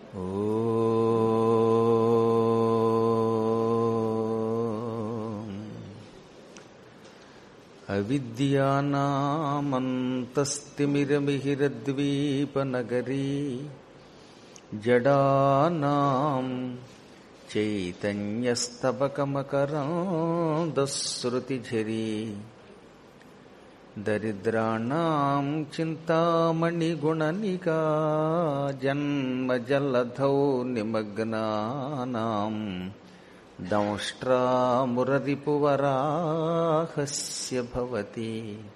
అవిద్యానామంతస్తిమిరమిహిరద్వీపనగరీ జడానాం చైతన్యస్తబకమకరాందశ్రుతిఝరీ దరిద్రాణం చింతామణిగుణనికా జన్మజలధౌ నిమగ్నానాం దంష్ట్రామురరిపువరాహస్య భవతి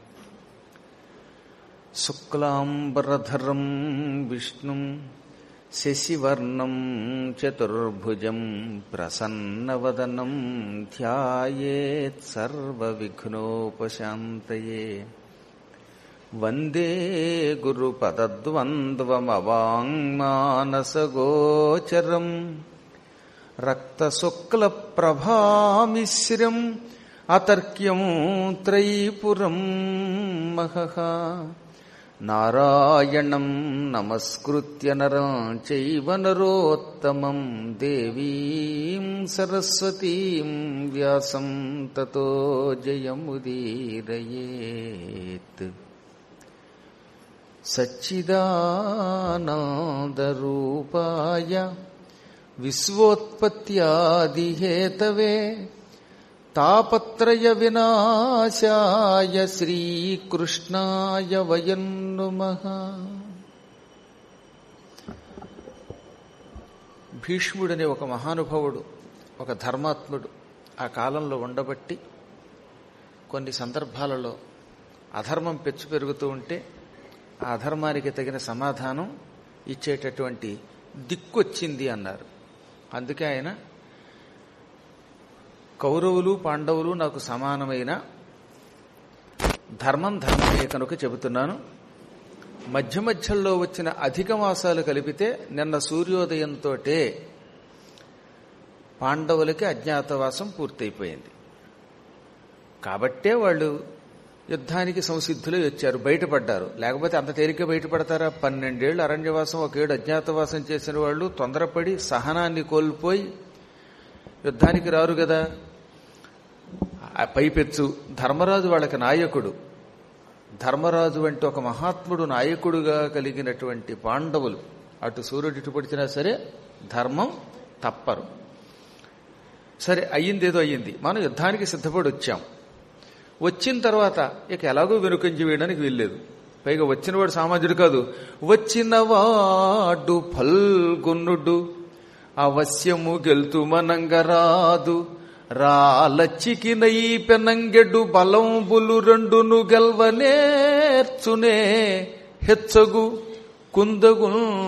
శుక్లాంబరధరం విష్ణుం శశివర్ణం చతుర్భుజం ప్రసన్నవదనం ధ్యాయేత్ సర్వవిఘ్నోపశాంతయే వందే గురుపదద్వంద్వమవాङ्మానసగోచరం రక్తశుక్లప్రభామిశ్రం అతర్క్యం త్రైపురం మహః నారాయణం నమస్కృత్య నరం చైవ నరోత్తమం దేవీం సరస్వతీం వ్యాసం తతో జయముదీరయేత్ సచ్చిదానందరూపాయ విశ్వోత్పత్యాదిహేతవే తాపత్రయ వినాశాయ శ్రీకృష్ణాయ వయం నుమః భీష్ముడనే ఒక మహానుభావుడు ఒక ధర్మాత్ముడు ఆ కాలంలో ఉండబట్టి కొన్ని సందర్భాలలో అధర్మం పెచ్చు పెరుగుతూ ఉంటే ఆ అధర్మానికి తగిన సమాధానం ఇచ్చేటటువంటి దిక్కొచ్చింది అన్నారు అందుకే ఆయన కౌరవులు పాండవులు నాకు సమానమైన ధర్మం ధర్మమే కనుక చెబుతున్నాను మధ్య మధ్యలో వచ్చిన అధిక మాసాలు కలిపితే నిన్న సూర్యోదయంతో పాండవులకి అజ్ఞాతవాసం పూర్తయిపోయింది కాబట్టే వాళ్ళు యుద్ధానికి సంసిద్ధులై వచ్చారు బయటపడ్డారు లేకపోతే అంత తేలిక బయటపడతారా పన్నెండేళ్లు అరణ్యవాసం ఒక ఏడు అజ్ఞాతవాసం చేసిన వాళ్ళు తొందరపడి సహనాన్ని కోల్పోయి యుద్ధానికి రారు కదా ఆ పైపెచ్చు ధర్మరాజు వాళ్ళకి నాయకుడు ధర్మరాజు వంటి ఒక మహాత్ముడు నాయకుడుగా కలిగినటువంటి పాండవులు అటు సూర్యుడు ఇటు పడిచినా సరే ధర్మం తప్పరు సరే అయ్యిందేదో అయ్యింది మనం యుద్ధానికి సిద్ధపడి వచ్చాం వచ్చిన తర్వాత ఇక ఎలాగో వెనుకంజి వేయడానికి వీల్లేదు పైగా వచ్చినవాడు సామాన్యుడు కాదు వచ్చినవాడు ఫల్గున్నుడు అవశ్యము గెలుతు మనంగరాదు రాలచ్చికి నై పెనంగెడు బలంబులు రెండును గెల్వనేర్చునే హెచ్చగు కుందగు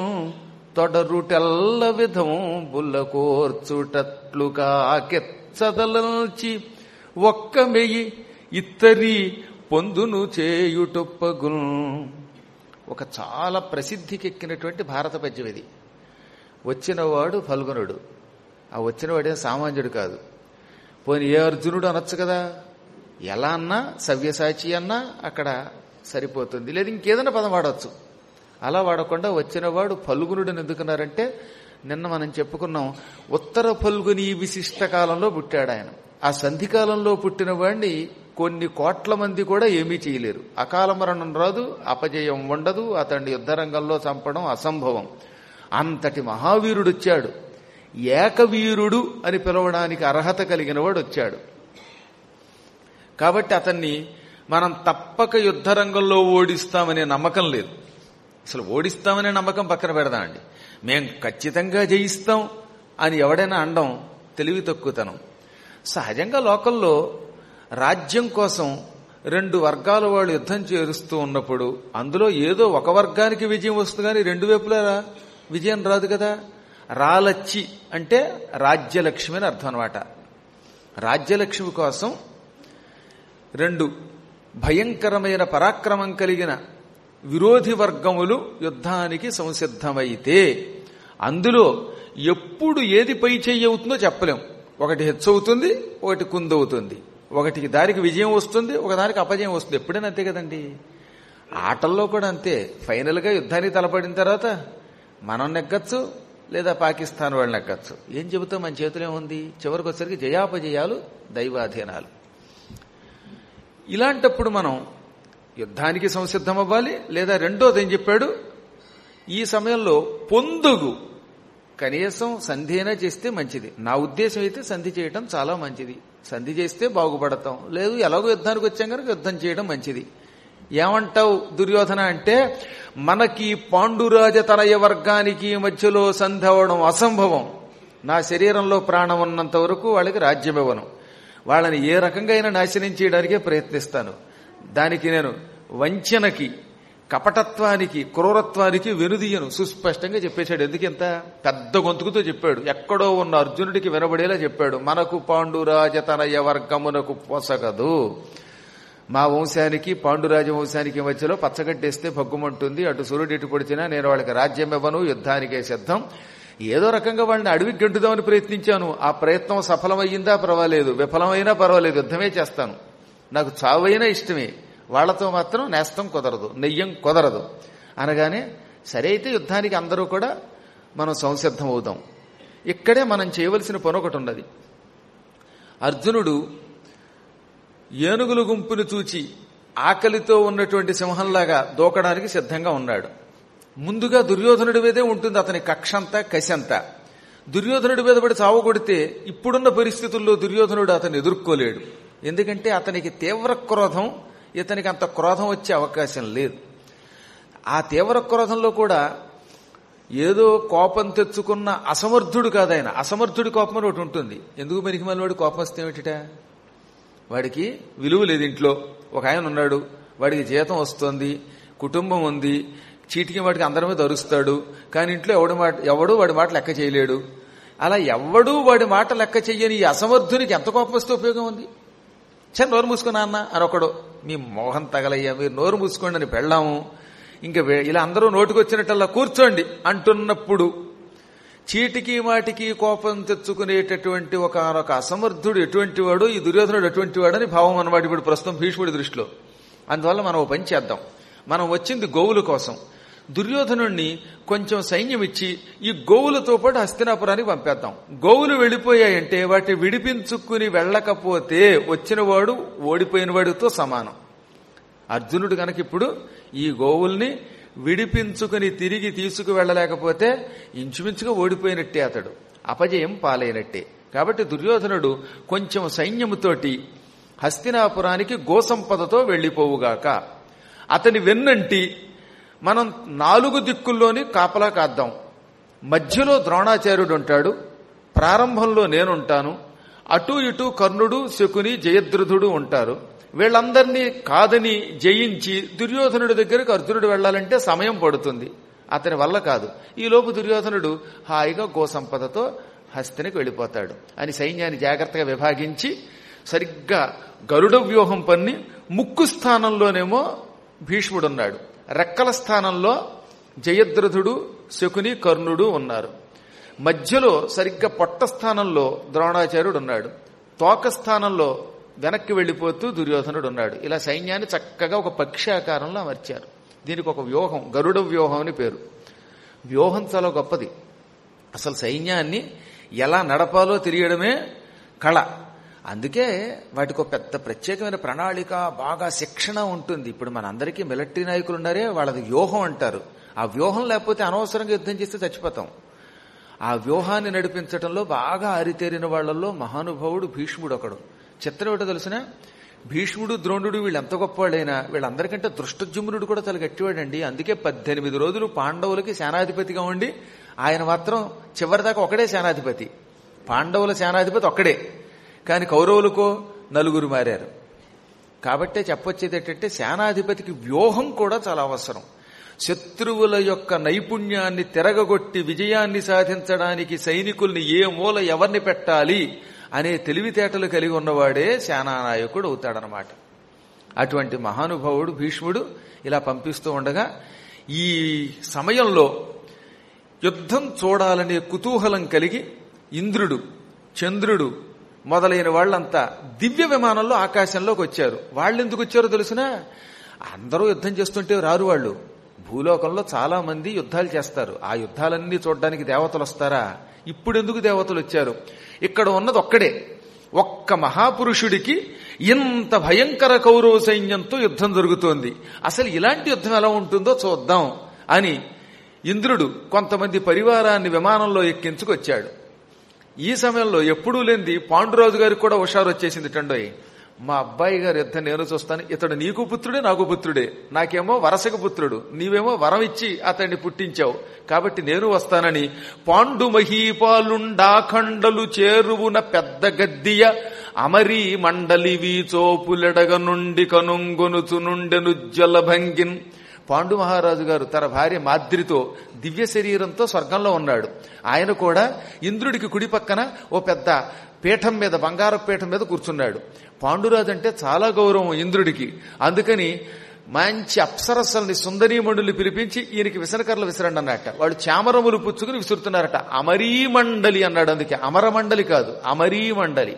తొడరుటెల్ల విధం బుల్ల కోర్చుటట్లు కాకెచ్చదలంచి ఒక్క మెయ్యి ఇత్తరి పొందును చేయుటొప్పగుల్ ఒక చాలా ప్రసిద్ధికెక్కినటువంటి భారత పద్యం ఇది వచ్చినవాడు ఫల్గునుడు ఆ వచ్చినవాడే సామాన్యుడు కాదు పోనీ ఏ అర్జునుడు అనొచ్చు కదా ఎలా అన్నా సవ్యసాచి అన్నా అక్కడ సరిపోతుంది లేదు ఇంకేదైనా పదం వాడవచ్చు అలా వాడకుండా వచ్చినవాడు ఫల్గునుడిని ఎందుకున్నారంటే నిన్న మనం చెప్పుకున్నాం ఉత్తర ఫల్గుని విశిష్ట కాలంలో పుట్టాడు ఆయన ఆ సంధికాలంలో పుట్టిన వాడిని కొన్ని కోట్ల మంది కూడా ఏమీ చేయలేరు అకాల మరణం రాదు అపజయం ఉండదు అతన్ని యుద్ధరంగంలో చంపడం అసంభవం అంతటి మహావీరుడు వచ్చాడు ఏకవీరుడు అని పిలవడానికి అర్హత కలిగిన వాడు వచ్చాడు కాబట్టి అతన్ని మనం తప్పక యుద్ధరంగంలో ఓడిస్తామనే నమ్మకం లేదు అసలు ఓడిస్తామనే నమ్మకం పక్కన పెడదామండి మేం ఖచ్చితంగా జయిస్తాం అని ఎవడైనా అండం తెలివి తక్కువతనం సహజంగా లోకల్లో రాజ్యం కోసం రెండు వర్గాల వాళ్ళు యుద్ధం చేరుస్తూ ఉన్నప్పుడు అందులో ఏదో ఒక వర్గానికి విజయం వస్తుంది కానీ రెండు వైపులా విజయం రాదు కదా రాలచ్చి అంటే రాజ్యలక్ష్మి అని అర్థం అనమాట రాజ్యలక్ష్మి కోసం రెండు భయంకరమైన పరాక్రమం కలిగిన విరోధి వర్గములు యుద్ధానికి సంసిద్ధమైతే అందులో ఎప్పుడు ఏది పై చెయ్యి అవుతుందో చెప్పలేం ఒకటి హెచ్చవుతుంది ఒకటి కుందవుతుంది ఒకటికి దారికి విజయం వస్తుంది ఒకదానికి అపజయం వస్తుంది ఎప్పుడైనా అంతే కదండి ఆటల్లో కూడా అంతే ఫైనల్గా యుద్ధానికి తలపడిన తర్వాత మనం నెగ్గచ్చు లేదా పాకిస్తాన్ వాళ్ళని ఎక్కచ్చు ఏం చెబుతాం మన చేతిలో ఉంది చివరికి వచ్చరికి జయాపజయాలు దైవాధీనాలు ఇలాంటప్పుడు మనం యుద్ధానికి సంసిద్ధం అవ్వాలి లేదా రెండోది ఏం చెప్పాడు ఈ సమయంలో పొందుగు కనీసం సంధి అయినా చేస్తే మంచిది నా ఉద్దేశం అయితే సంధి చేయటం చాలా మంచిది సంధి చేస్తే బాగుపడతాం లేదు ఎలాగో యుద్ధానికి వచ్చాం కనుక యుద్ధం చేయడం మంచిది ఏమంటావు దుర్యోధన అంటే మనకి పాండురాజ తనయ వర్గానికి మధ్యలో సంధి అవ్వడం అసంభవం నా శరీరంలో ప్రాణం ఉన్నంత వరకు వాళ్ళకి రాజ్యం ఇవ్వను వాళ్ళని ఏ రకంగా అయినా నాశనం చేయడానికే ప్రయత్నిస్తాను దానికి నేను వంచనకి కపటత్వానికి క్రూరత్వానికి వెనుదీయను సుస్పష్టంగా చెప్పేశాడు ఎందుకింత పెద్ద గొంతుకుతో చెప్పాడు ఎక్కడో ఉన్న అర్జునుడికి వినబడేలా చెప్పాడు మనకు పాండురాజ తనయ వర్గమునకు పొసగదు మా వంశానికి పాండురాజ వంశానికి మధ్యలో పచ్చగడ్డేస్తే భగ్గుమంటుంది అటు సూర్యుడు ఇటు పొడిచినా నేను వాళ్ళకి రాజ్యం ఇవ్వను యుద్ధానికే సిద్ధం ఏదో రకంగా వాళ్ళని అడవికి గెంటుదామని ప్రయత్నించాను ఆ ప్రయత్నం సఫలమయ్యిందా పర్వాలేదు విఫలమైనా పర్వాలేదు యుద్ధమే చేస్తాను నాకు చావైనా ఇష్టమే వాళ్లతో మాత్రం నేస్తం కుదరదు నెయ్యం కుదరదు అనగానే సరే అయితే యుద్ధానికి అందరూ కూడా మనం సంసిద్ధం అవుదాం ఇక్కడే మనం చేయవలసిన పని ఒకటి ఉన్నది అర్జునుడు ఏనుగుల గుంపును చూచి ఆకలితో ఉన్నటువంటి సింహంలాగా దూకడానికి సిద్ధంగా ఉన్నాడు ముందుగా దుర్యోధనుడి మీదే ఉంటుంది అతని కక్షంతా కశంతా దుర్యోధనుడి మీద పడి చావు కొడితే ఇప్పుడున్న పరిస్థితుల్లో దుర్యోధనుడు అతను ఎదుర్కోలేడు ఎందుకంటే అతనికి తీవ్ర క్రోధం ఇతనికి అంత క్రోధం వచ్చే అవకాశం లేదు ఆ తీవ్ర క్రోధంలో కూడా ఏదో కోపం తెచ్చుకున్న అసమర్థుడు కాదాయన అసమర్థుడి కోపం అని ఒకటి ఉంటుంది ఎందుకు మరికి మళ్ళీ వాడు కోపం వస్తే ఏమిటిట వాడికి విలువ లేదు ఇంట్లో ఒక ఆయన ఉన్నాడు వాడికి జీతం వస్తుంది కుటుంబం ఉంది చీటికి వాడికి అందరి మీద అరుస్తాడు కానీ ఇంట్లో ఎవడు మాట ఎవడు వాడి మాట లెక్క చేయలేడు అలా ఎవడూ వాడి మాట లెక్క చెయ్యని ఈ అసమర్థునికి ఎంత కోపం వస్తే ఉపయోగం ఉంది చ నోరు మూసుకున్నా అన్న అని ఒకడు మీ మోహం తగలయ్యా మీరు నోరు మూసుకోండి అని పెళ్ళాము ఇంకా వే- ఇలా అందరూ నోటికొచ్చినట్టల్లా కూర్చోండి అంటున్నప్పుడు చీటికి మాటికి కోపం తెచ్చుకునేటటువంటి ఒక ఒక అసమర్థుడు ఎటువంటి వాడు ఈ దుర్యోధనుడు ఎటువంటి వాడని భావం అన్నమాట ఇప్పుడు ప్రస్తుతం భీష్ముడి దృష్టిలో అందువల్ల మనం ఓ పని చేద్దాం మనం వచ్చింది గోవుల కోసం దుర్యోధనుణ్ణి కొంచెం సైన్యం ఇచ్చి ఈ గోవులతో పాటు హస్తినాపురానికి పంపేద్దాం గోవులు వెళ్ళిపోయాయంటే వాటిని విడిపించుకుని వెళ్ళకపోతే వచ్చినవాడు ఓడిపోయిన వాడితో సమానం అర్జునుడు కనుక ఇప్పుడు ఈ గోవుల్ని విడిపించుకుని తిరిగి తీసుకు వెళ్ళలేకపోతే ఇంచుమించుగా ఓడిపోయినట్టే అతడు అపజయం పాలైనట్టే కాబట్టి దుర్యోధనుడు కొంచెం సైన్యముతోటి హస్తినాపురానికి గోసంపదతో వెళ్లిపోవుగాక అతని వెన్నంటి మనం నాలుగు దిక్కుల్లోని కాపలా కాద్దాం మధ్యలో ద్రోణాచార్యుడు ఉంటాడు ప్రారంభంలో నేనుంటాను అటు ఇటు కర్ణుడు శకుని జయద్రథుడు ఉంటారు వీళ్ళందరినీ కాదని జయించి దుర్యోధనుడి దగ్గరకు అర్జునుడు వెళ్ళాలంటే సమయం పడుతుంది అతని వల్ల కాదు ఈలోపు దుర్యోధనుడు హాయిగా గోసంపదతో హస్తినికి వెళ్ళిపోతాడు అని సైన్యాన్ని జాగ్రత్తగా విభాగించి సరిగ్గా గరుడ వ్యూహం పన్ని ముక్కు స్థానంలోనేమో భీష్ముడున్నాడు రెక్కల స్థానంలో జయద్రథుడు శకుని కర్ణుడు ఉన్నారు మధ్యలో సరిగ్గా పొట్ట స్థానంలో ద్రోణాచార్యుడు ఉన్నాడు తోక స్థానంలో వెనక్కి వెళ్లిపోతూ దుర్యోధనుడు ఉన్నాడు ఇలా సైన్యాన్ని చక్కగా ఒక పక్షి ఆకారంలో అమర్చారు దీనికి ఒక వ్యూహం గరుడ వ్యూహం అని పేరు వ్యూహం చాలా గొప్పది అసలు సైన్యాన్ని ఎలా నడపాలో తెలియడమే కళ అందుకే వాటికి ఒక పెద్ద ప్రత్యేకమైన ప్రణాళిక బాగా శిక్షణ ఉంటుంది ఇప్పుడు మనందరికీ మిలిటరీ నాయకులు ఉన్నారే వాళ్ళది వ్యూహం అంటారు ఆ వ్యూహం లేకపోతే అనవసరంగా యుద్ధం చేస్తే చచ్చిపోతాం ఆ వ్యూహాన్ని నడిపించడంలో బాగా ఆరితేరిన వాళ్ళల్లో మహానుభావుడు భీష్ముడు ఒకడు చిత్రం ఏమిటో తెలిసిన భీష్ముడు ద్రోణుడు వీళ్ళు ఎంత గొప్పవాళ్ళైనా వీళ్ళందరికంటే దృష్టజుమ్నుడు కూడా చాలా గట్టివాడండి అందుకే పద్దెనిమిది రోజులు పాండవులకి సేనాధిపతిగా ఉండి ఆయన మాత్రం చివరిదాకా ఒకడే సేనాధిపతి పాండవుల సేనాధిపతి ఒక్కడే కానీ కౌరవులకో నలుగురు మారారు కాబట్టే చెప్పొచ్చేది ఏంటంటే సేనాధిపతికి వ్యూహం కూడా చాలా అవసరం శత్రువుల యొక్క నైపుణ్యాన్ని తిరగగొట్టి విజయాన్ని సాధించడానికి సైనికుల్ని ఏ మూల ఎవరిని పెట్టాలి అనే తెలివితేటలు కలిగి ఉన్నవాడే సేనానాయకుడు అవుతాడనమాట అటువంటి మహానుభావుడు భీష్ముడు ఇలా పంపిస్తూ ఉండగా ఈ సమయంలో యుద్ధం చూడాలనే కుతూహలం కలిగి ఇంద్రుడు చంద్రుడు మొదలైన వాళ్ళంతా దివ్య విమానంలో ఆకాశంలోకి వచ్చారు వాళ్ళు ఎందుకు వచ్చారో తెలిసినా అందరూ యుద్ధం చేస్తుంటే రారు వాళ్ళు భూలోకంలో చాలా మంది యుద్ధాలు చేస్తారు ఆ యుద్ధాలన్నీ చూడడానికి దేవతలు వస్తారా ఇప్పుడెందుకు దేవతలు వచ్చారు ఇక్కడ ఉన్నది ఒక్కడే ఒక్క మహాపురుషుడికి ఇంత భయంకర కౌరవ సైన్యంతో యుద్ధం జరుగుతోంది అసలు ఇలాంటి యుద్ధం ఎలా ఉంటుందో చూద్దాం అని ఇంద్రుడు కొంతమంది పరివారాన్ని విమానంలో ఎక్కించుకొచ్చాడు ఈ సమయంలో ఎప్పుడూ లేనిది పాండురాజు గారికి కూడా హుషారు వచ్చేసింది టండోయ్ మా అబ్బాయి గారి యుద్ధం నేను చూస్తాను ఇతడు నీకు పుత్రుడే నాకు పుత్రుడే నాకేమో వరసకు పుత్రుడు నీవేమో వరం ఇచ్చి అతన్ని పుట్టించావు కాబట్టి నేను వస్తానని పాండు మహీపాలుండాఖండలు చేరువున పెద్ద గద్దియ అమరీ మండలి వీచోపులెడగ నుండి కనుంగొనుచు నుండెనుజ్వల భంగిన్ పాండు మహారాజు గారు తన భార్య మాద్రితో దివ్య శరీరంతో స్వర్గంలో ఉన్నాడు ఆయన కూడా ఇంద్రుడికి కుడి పక్కన ఓ పెద్ద పీఠం మీద బంగారు పీఠం మీద కూర్చున్నాడు పాండురాజు అంటే చాలా గౌరవం ఇంద్రుడికి అందుకని మంచి అప్సరస్సల్ని సుందరీమణులు పిలిపించి ఈయనకి విసనకర్లు విసరండి అన్నట్ట వాళ్ళు చామరములు పుచ్చుకుని విసురుతున్నారట అమరీమండలి అన్నాడు అందుకే అమరమండలి కాదు అమరీమండలి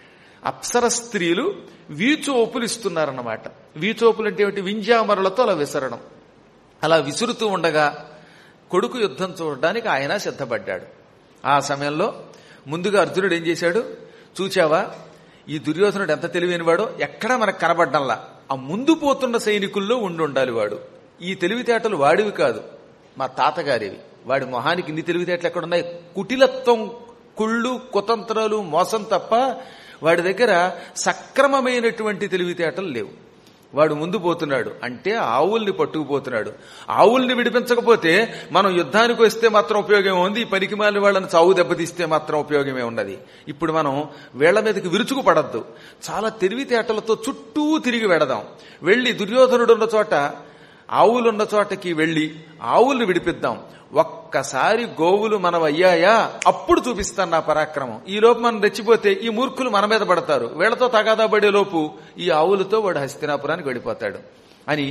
అప్సర స్త్రీలు వీచోపులు ఇస్తున్నారన్నమాట వీచోపులు అంటే ఏమిటి వింజామరులతో అలా విసరడం అలా విసురుతూ ఉండగా కొడుకు యుద్ధం చూడడానికి ఆయన సిద్ధపడ్డాడు ఆ సమయంలో ముందుగా అర్జునుడు ఏం చేశాడు చూచావా ఈ దుర్యోధనుడు ఎంత తెలివైనవాడో ఎక్కడా మనకు కనబడ్డంలా ఆ ముందు పోతున్న సైనికుల్లో ఉండి ఉండాలి వాడు ఈ తెలివితేటలు వాడివి కాదు మా తాతగారివి వాడి మొహానికి ఇన్ని తెలివితేటలు ఎక్కడున్నాయి కుటిలత్వం కుళ్ళు కుతంత్రాలు మోసం తప్ప వాడి దగ్గర సక్రమమైనటువంటి తెలివితేటలు లేవు వాడు ముందు పోతున్నాడు అంటే ఆవుల్ని పట్టుకుపోతున్నాడు ఆవుల్ని విడిపించకపోతే మనం యుద్ధానికి వస్తే మాత్రం ఉపయోగమే ఉంది ఈ పనికి మాలిన వాళ్ళని చావు దెబ్బతీస్తే మాత్రం ఉపయోగమే ఉన్నది ఇప్పుడు మనం వేళ్ల మీదకి విరుచుకు పడద్దు చాలా తెలివితేటలతో చుట్టూ తిరిగి వెడదాం వెళ్లి దుర్యోధనుడు ఉన్న చోట ఆవులున్న చోటకి వెళ్లి ఆవుల్ని విడిపిద్దాం ఒక్కసారి గోవులు మనం అయ్యాయా అప్పుడు చూపిస్తాను నా పరాక్రమం ఈ లోపు మనం రెచ్చిపోతే ఈ మూర్ఖులు మన మీద పడతారు వీళ్లతో తగాదా పడే లోపు ఈ ఆవులతో వాడు హస్తినాపురానికి వెళ్ళిపోతాడు అని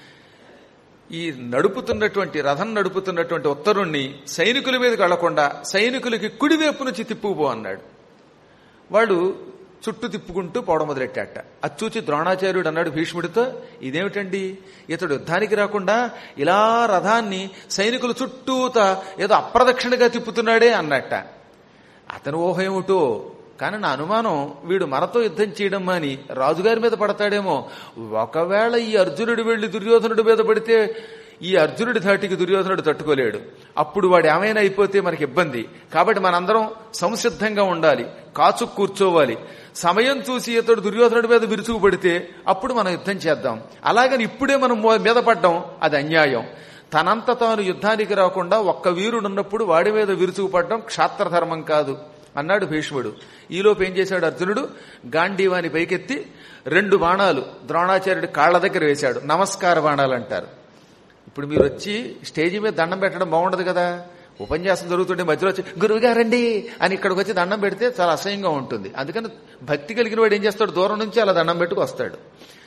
ఈ నడుపుతున్నటువంటి రథం నడుపుతున్నటువంటి ఉత్తరుణ్ణి సైనికుల మీదకి వెళ్లకుండా సైనికులకి కుడివైపు నుంచి తిప్పుకుపో అన్నాడు వాడు చుట్టూ తిప్పుకుంటూ పోవడం మొదలెట్టాట అది చూచి ద్రోణాచార్యుడు అన్నాడు భీష్ముడితో ఇదేమిటండి ఇతడు యుద్ధానికి రాకుండా ఇలా రథాన్ని సైనికుల చుట్టూత ఏదో అప్రదక్షిణగా తిప్పుతున్నాడే అన్నట్ట అతను ఊహ ఏమిటో కానీ నా అనుమానం వీడు మనతో యుద్ధం చేయడం మాని రాజుగారి మీద పడతాడేమో ఒకవేళ ఈ అర్జునుడు వెళ్లి దుర్యోధనుడి మీద పడితే ఈ అర్జునుడి ధాటికి దుర్యోధనుడు తట్టుకోలేడు అప్పుడు వాడు ఏమైనా అయిపోతే మనకి ఇబ్బంది కాబట్టి మనందరం సంసిద్ధంగా ఉండాలి కాచు కూర్చోవాలి సమయం చూసి ఇతడు దుర్యోధనుడి మీద విరుచుకు పడితే అప్పుడు మనం యుద్ధం చేద్దాం అలాగని ఇప్పుడే మనం మో- మీద పడ్డం అది అన్యాయం తనంత తాను యుద్ధానికి రాకుండా ఒక్క వీరుడు ఉన్నప్పుడు వాడి మీద విరుచుకు పడ్డం క్షాత్రధర్మం కాదు అన్నాడు భీష్ముడు ఈలోపు ఏం చేశాడు అర్జునుడు గాంధీవాని పైకెత్తి రెండు బాణాలు ద్రోణాచార్యుడి కాళ్ల దగ్గర వేశాడు నమస్కార బాణాలు అంటారు ఇప్పుడు మీరు వచ్చి స్టేజీ మీద దండం పెట్టడం బాగుండదు కదా ఉపన్యాసం జరుగుతుంటే మధ్యలో వచ్చి గురువు గారండి అని ఇక్కడికి వచ్చి దండం పెడితే చాలా అసహ్యంగా ఉంటుంది అందుకని భక్తి కలిగిన వాడు ఏం చేస్తాడు దూరం నుంచి అలా దండం పెట్టుకు వస్తాడు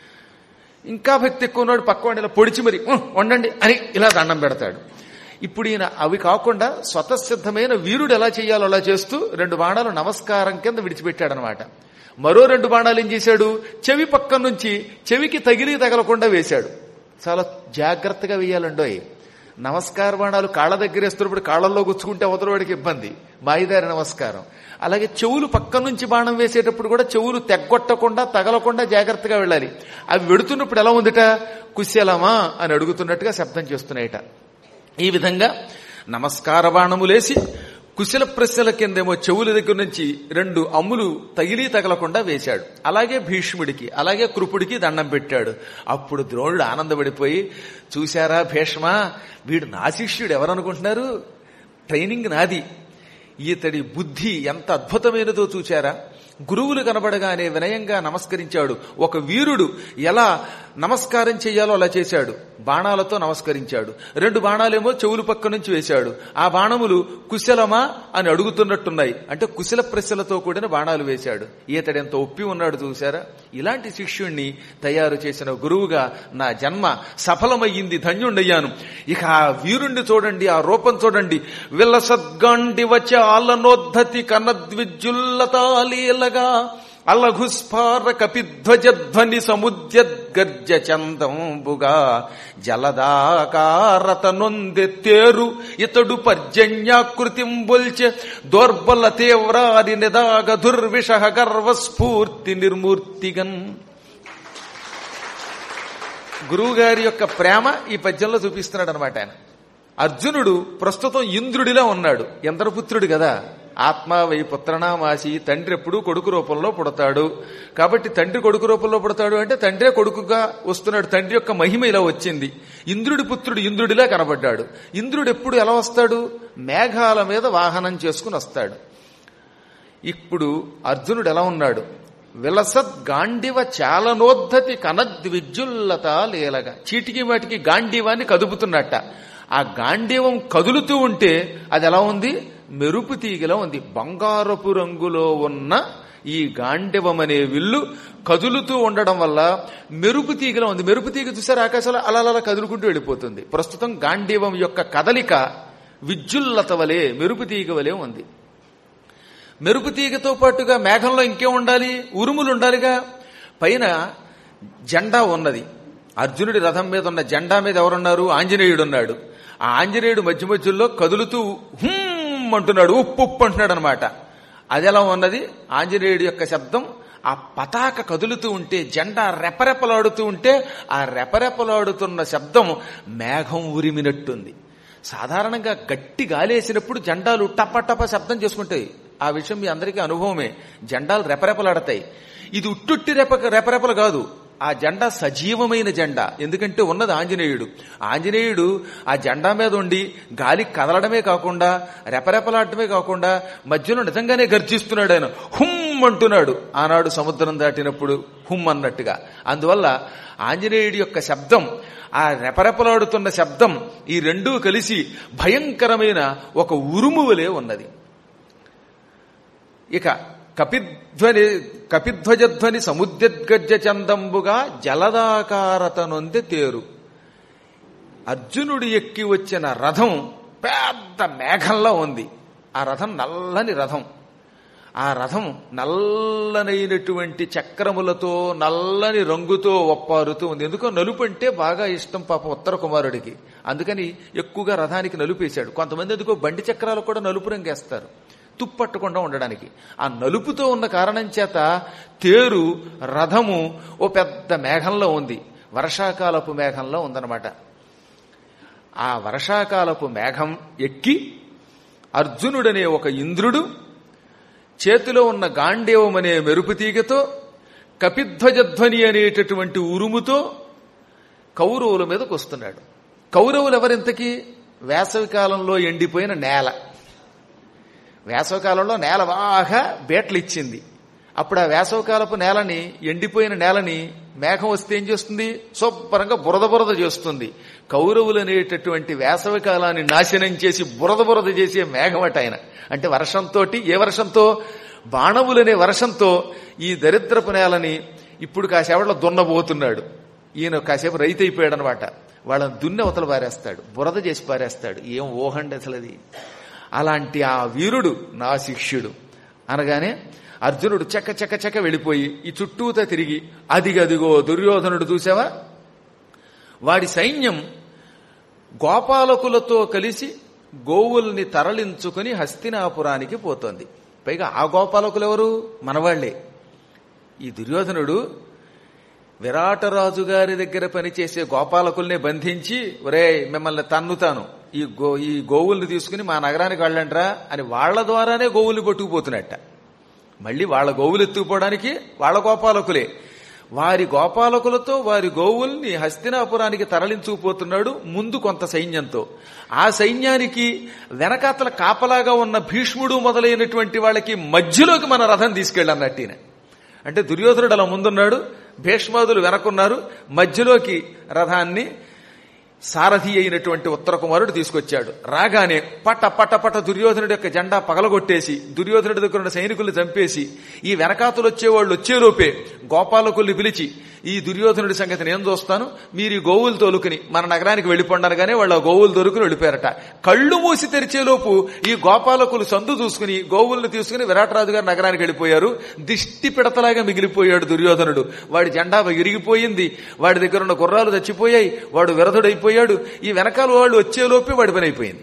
ఇంకా భక్తి ఎక్కువ ఉన్నాడు పక్కవాడిని ఇలా పొడిచి మరి "ఉహ్, వండండి అని ఇలా దండం పెడతాడు ఇప్పుడు ఈయన అవి కాకుండా స్వతసిద్ధమైన వీరుడు ఎలా చేయాలో అలా చేస్తూ రెండు బాణాలు నమస్కారం కింద విడిచిపెట్టాడనమాట మరో రెండు బాణాలు ఏం చేశాడు చెవి పక్క నుంచి చెవికి తగిలి తగలకుండా వేశాడు చాలా జాగ్రత్తగా వేయాలండోయ్ నమస్కార బాణాలు కాళ్ళ దగ్గర వేస్తున్నప్పుడు కాళ్ళల్లో గుచ్చుకుంటే అవతలవాడికి ఇబ్బంది మాయిదారి నమస్కారం అలాగే చెవులు పక్క నుంచి బాణం వేసేటప్పుడు కూడా చెవులు తెగ్గొట్టకుండా తగలకుండా జాగ్రత్తగా వెళ్ళాలి అవి వెడుతున్నప్పుడు ఎలా ఉందిట కుశలమా అని అడుగుతున్నట్టుగా శబ్దం చేస్తున్నాయట ఈ విధంగా నమస్కార బాణములేసి కుశల ప్రశ్నల కిందేమో చెవుల దగ్గర నుంచి రెండు అమ్ములు తగిలి తగలకుండా వేశాడు అలాగే భీష్ముడికి అలాగే కృపుడికి దండం పెట్టాడు అప్పుడు ద్రోణుడు ఆనందపడిపోయి చూశారా భీష్మ వీడు నా శిష్యుడు ఎవరనుకుంటున్నారు ట్రైనింగ్ నాది ఈతడి బుద్ధి ఎంత అద్భుతమైనదో చూచారా గురువులు కనబడగానే వినయంగా నమస్కరించాడు ఒక వీరుడు ఎలా నమస్కారం చేయాలో అలా చేశాడు బాణాలతో నమస్కరించాడు రెండు బాణాలేమో చెవులు పక్క నుంచి వేశాడు ఆ బాణములు కుశలమా అని అడుగుతున్నట్టున్నాయి అంటే కుశల ప్రశ్నలతో కూడిన బాణాలు వేశాడు ఈతడు ఎంత ఒప్పి ఉన్నాడు చూశారా ఇలాంటి శిష్యుణ్ణి తయారు చేసిన గురువుగా నా జన్మ సఫలమయ్యింది ధన్యుండయ్యాను ఇక ఆ వీరుణ్ణి చూడండి ఆ రూపం చూడండి విల్లసద్గాండి వచ్చే ఆలనోద్ధతి కనద్విజ్జుల్లతాలీలగా అలఘుస్ఫార కపిధ్వజధ్వని సముద్యద్గ సముద్యోద్గర్జ చందంబుగా జలదాకారత నొందెత్తేరు ఇతడు పర్జన్యాకృతిం బొల్చె దోర్బల తీవ్రాది నిదాగ దుర్విష గర్వస్ఫూర్తి నిర్మూర్తిగన్ గురువుగారి యొక్క ప్రేమ ఈ పద్యంలో చూపిస్తున్నాడు అనమాట ఆయన అర్జునుడు ప్రస్తుతం ఇంద్రుడిలా ఉన్నాడు ఇంద్రపుత్రుడు కదా ఆత్మ వై పుత్రనామాసి తండ్రి ఎప్పుడు కొడుకు రూపంలో పుడతాడు కాబట్టి తండ్రి కొడుకు రూపంలో పుడతాడు అంటే తండ్రే కొడుకుగా వస్తున్నాడు తండ్రి యొక్క మహిమ ఇలా వచ్చింది ఇంద్రుడి పుత్రుడు ఇంద్రుడిలా కనబడ్డాడు ఇంద్రుడు ఎప్పుడు ఎలా వస్తాడు మేఘాల మీద వాహనం చేసుకుని వస్తాడు ఇప్పుడు అర్జునుడు ఎలా ఉన్నాడు విలసద్ గాండివ చాలనోద్ధతి కనద్విజ్జుల్లత లేలగా చీటికి వాటికి గాంధీవాన్ని కదుపుతున్నట్ట ఆ గాంధీవం కదులుతూ ఉంటే అది ఎలా ఉంది మెరుపు తీగలా ఉంది బంగారపు రంగులో ఉన్న ఈ గాండివం అనే విల్లు కదులుతూ ఉండడం వల్ల మెరుపు తీగలా ఉంది మెరుపు తీగ చూసారు ఆకాశంలో అలా అలా కదులుకుంటూ వెళ్ళిపోతుంది ప్రస్తుతం గాంధీవం యొక్క కదలిక విద్యుల్లత వలె మెరుపు తీగ వలె ఉంది మెరుపు తీగతో పాటుగా మేఘంలో ఇంకేం ఉండాలి ఉరుములు ఉండాలిగా పైన జెండా ఉన్నది అర్జునుడి రథం మీద ఉన్న జెండా మీద ఎవరున్నారు ఆంజనేయుడు ఉన్నాడు ఆ ఆంజనేయుడు మధ్య మధ్యలో కదులుతూ హుమ్ అంటున్నాడు ఉప్పు ఉప్పు అంటున్నాడు అనమాట అది ఎలా ఉన్నది ఆంజనేయుడి యొక్క శబ్దం ఆ పతాక కదులుతూ ఉంటే జెండా రెపరెపలాడుతూ ఉంటే ఆ రెపరెపలాడుతున్న శబ్దం మేఘం ఉరిమినట్టుంది సాధారణంగా గట్టి గాలేసినప్పుడు జెండాలు టప టప శబ్దం చేసుకుంటాయి ఆ విషయం మీ అందరికీ అనుభవమే జెండాలు రెపరెపలాడతాయి ఇది ఉట్టుట్టి రెప రెపరెపలు కాదు ఆ జెండా సజీవమైన జెండా ఎందుకంటే ఉన్నది ఆంజనేయుడు ఆంజనేయుడు ఆ జెండా మీద ఉండి గాలి కదలడమే కాకుండా రెపరెపలాడటమే కాకుండా మధ్యలో నిజంగానే గర్జిస్తున్నాడు ఆయన హుమ్ అంటున్నాడు ఆనాడు సముద్రం దాటినప్పుడు హుమ్ అన్నట్టుగా అందువల్ల ఆంజనేయుడి యొక్క శబ్దం ఆ రెపరెపలాడుతున్న శబ్దం ఈ రెండూ కలిసి భయంకరమైన ఒక ఉరుము వలె ఉన్నది ఇక కపిధ్వని కపిధ్వజధ్వని సముద్రగజ్జ చందంబుగా జలదాకారత నొంది తేరు అర్జునుడు ఎక్కి వచ్చిన రథం పెద్ద మేఘంలో ఉంది ఆ రథం నల్లని రథం ఆ రథం నల్లనైనటువంటి చక్రములతో నల్లని రంగుతో ఒప్పారుతూ ఉంది ఎందుకో నలుపు అంటే బాగా ఇష్టం పాప ఉత్తర కుమారుడికి అందుకని ఎక్కువగా రథానికి నలుపేశాడు కొంతమంది ఎందుకో బండి చక్రాలు కూడా నలుపు రంగేస్తారు తుప్పట్టకుండా ఉండడానికి ఆ నలుపుతో ఉన్న కారణం చేత తేరు రథము ఓ పెద్ద మేఘంలో ఉంది వర్షాకాలపు మేఘంలో ఉందన్నమాట ఆ వర్షాకాలపు మేఘం ఎక్కి అర్జునుడనే ఒక ఇంద్రుడు చేతిలో ఉన్న గాండేవం అనే మెరుపు తీగతో కపిధ్వజధ్వని అనేటటువంటి ఉరుముతో కౌరవుల మీదకు వస్తున్నాడు కౌరవులు ఎవరింతకీ వేసవికాలంలో ఎండిపోయిన నేల వేసవకాలంలో నేల బాగా బేట్లు ఇచ్చింది అప్పుడు ఆ వేసవకాలపు నేలని ఎండిపోయిన నేలని మేఘం వస్తే ఏం చేస్తుంది శుభ్రంగా బురద బురద చేస్తుంది కౌరవులు అనేటటువంటి వేసవి కాలాన్ని నాశనం చేసి బురద బురద చేసే మేఘం అట ఆయన అంటే వర్షంతో ఏ వర్షంతో బాణములనే వర్షంతో ఈ దరిద్రపు నేలని ఇప్పుడు కాసేపట్లో దున్నబోతున్నాడు ఈయన కాసేపు రైతు అయిపోయాడు అనమాట వాళ్ళని దున్ని అవతల పారేస్తాడు బురద చేసి పారేస్తాడు ఏం ఊహండి అసలు అది అలాంటి ఆ వీరుడు నా శిష్యుడు అనగానే అర్జునుడు చక్క చక్క చక్క వెళ్ళిపోయి ఈ చుట్టూతా తిరిగి అదిగదిగో దుర్యోధనుడు చూసావా వాడి సైన్యం గోపాలకులతో కలిసి గోవుల్ని తరలించుకుని హస్తినాపురానికి పోతోంది పైగా ఆ గోపాలకులు ఎవరు మనవాళ్లే ఈ దుర్యోధనుడు విరాటరాజు గారి దగ్గర పనిచేసే గోపాలకుల్ని బంధించి ఒరే మిమ్మల్ని తన్నుతాను ఈ గో ఈ గోవుల్ని తీసుకుని మా నగరానికి వెళ్ళండ్రా అని వాళ్ల ద్వారానే గోవుల్ని కొట్టుకుపోతున్నట్ట మళ్ళీ వాళ్ళ గోవులు ఎత్తుకుపోవడానికి వాళ్ళ గోపాలకులే వారి గోపాలకులతో వారి గోవుల్ని హస్తినాపురానికి తరలించుకుపోతున్నాడు ముందు కొంత సైన్యంతో ఆ సైన్యానికి వెనకాతల కాపలాగా ఉన్న భీష్ముడు మొదలైనటువంటి వాళ్ళకి మధ్యలోకి మన రథం తీసుకెళ్ళన్నట్టు ఈయన. అంటే దుర్యోధనుడు అలా ముందున్నాడు భీష్మాదులు వెనకున్నారు మధ్యలోకి రథాన్ని సారథి అయినటువంటి ఉత్తర కుమారుడు తీసుకొచ్చాడు రాగానే పట పట పట దుర్యోధనుడి యొక్క జెండా పగలగొట్టేసి దుర్యోధనుడి దగ్గర ఉన్న సైనికుల్ని చంపేసి ఈ వెనకాతలు వచ్చేవాళ్ళు వచ్చేలోపే గోపాలకుల్ని పిలిచి ఈ దుర్యోధనుడి సంగతి నేను చూస్తాను మీరు ఈ గోవులు తోలుకుని మన నగరానికి వెళ్ళిపోండనగానే వాళ్ళు ఆ గోవులు దొరుకుని వెళ్ళిపోయారట కళ్ళు మూసి తెరిచేలోపు ఈ గోపాలకులు సందు చూసుకుని గోవుల్ని తీసుకుని విరాటరాజు గారు నగరానికి వెళ్ళిపోయారు దిష్టి పిడతలాగా మిగిలిపోయాడు దుర్యోధనుడు వాడి జెండా ఇరిగిపోయింది వాడి దగ్గర ఉన్న గుర్రాలు చచ్చిపోయాయి వాడు విరధుడైపోయాడు ఈ వెనకాల వాళ్ళు వచ్చేలోపే వాడి పని అయిపోయింది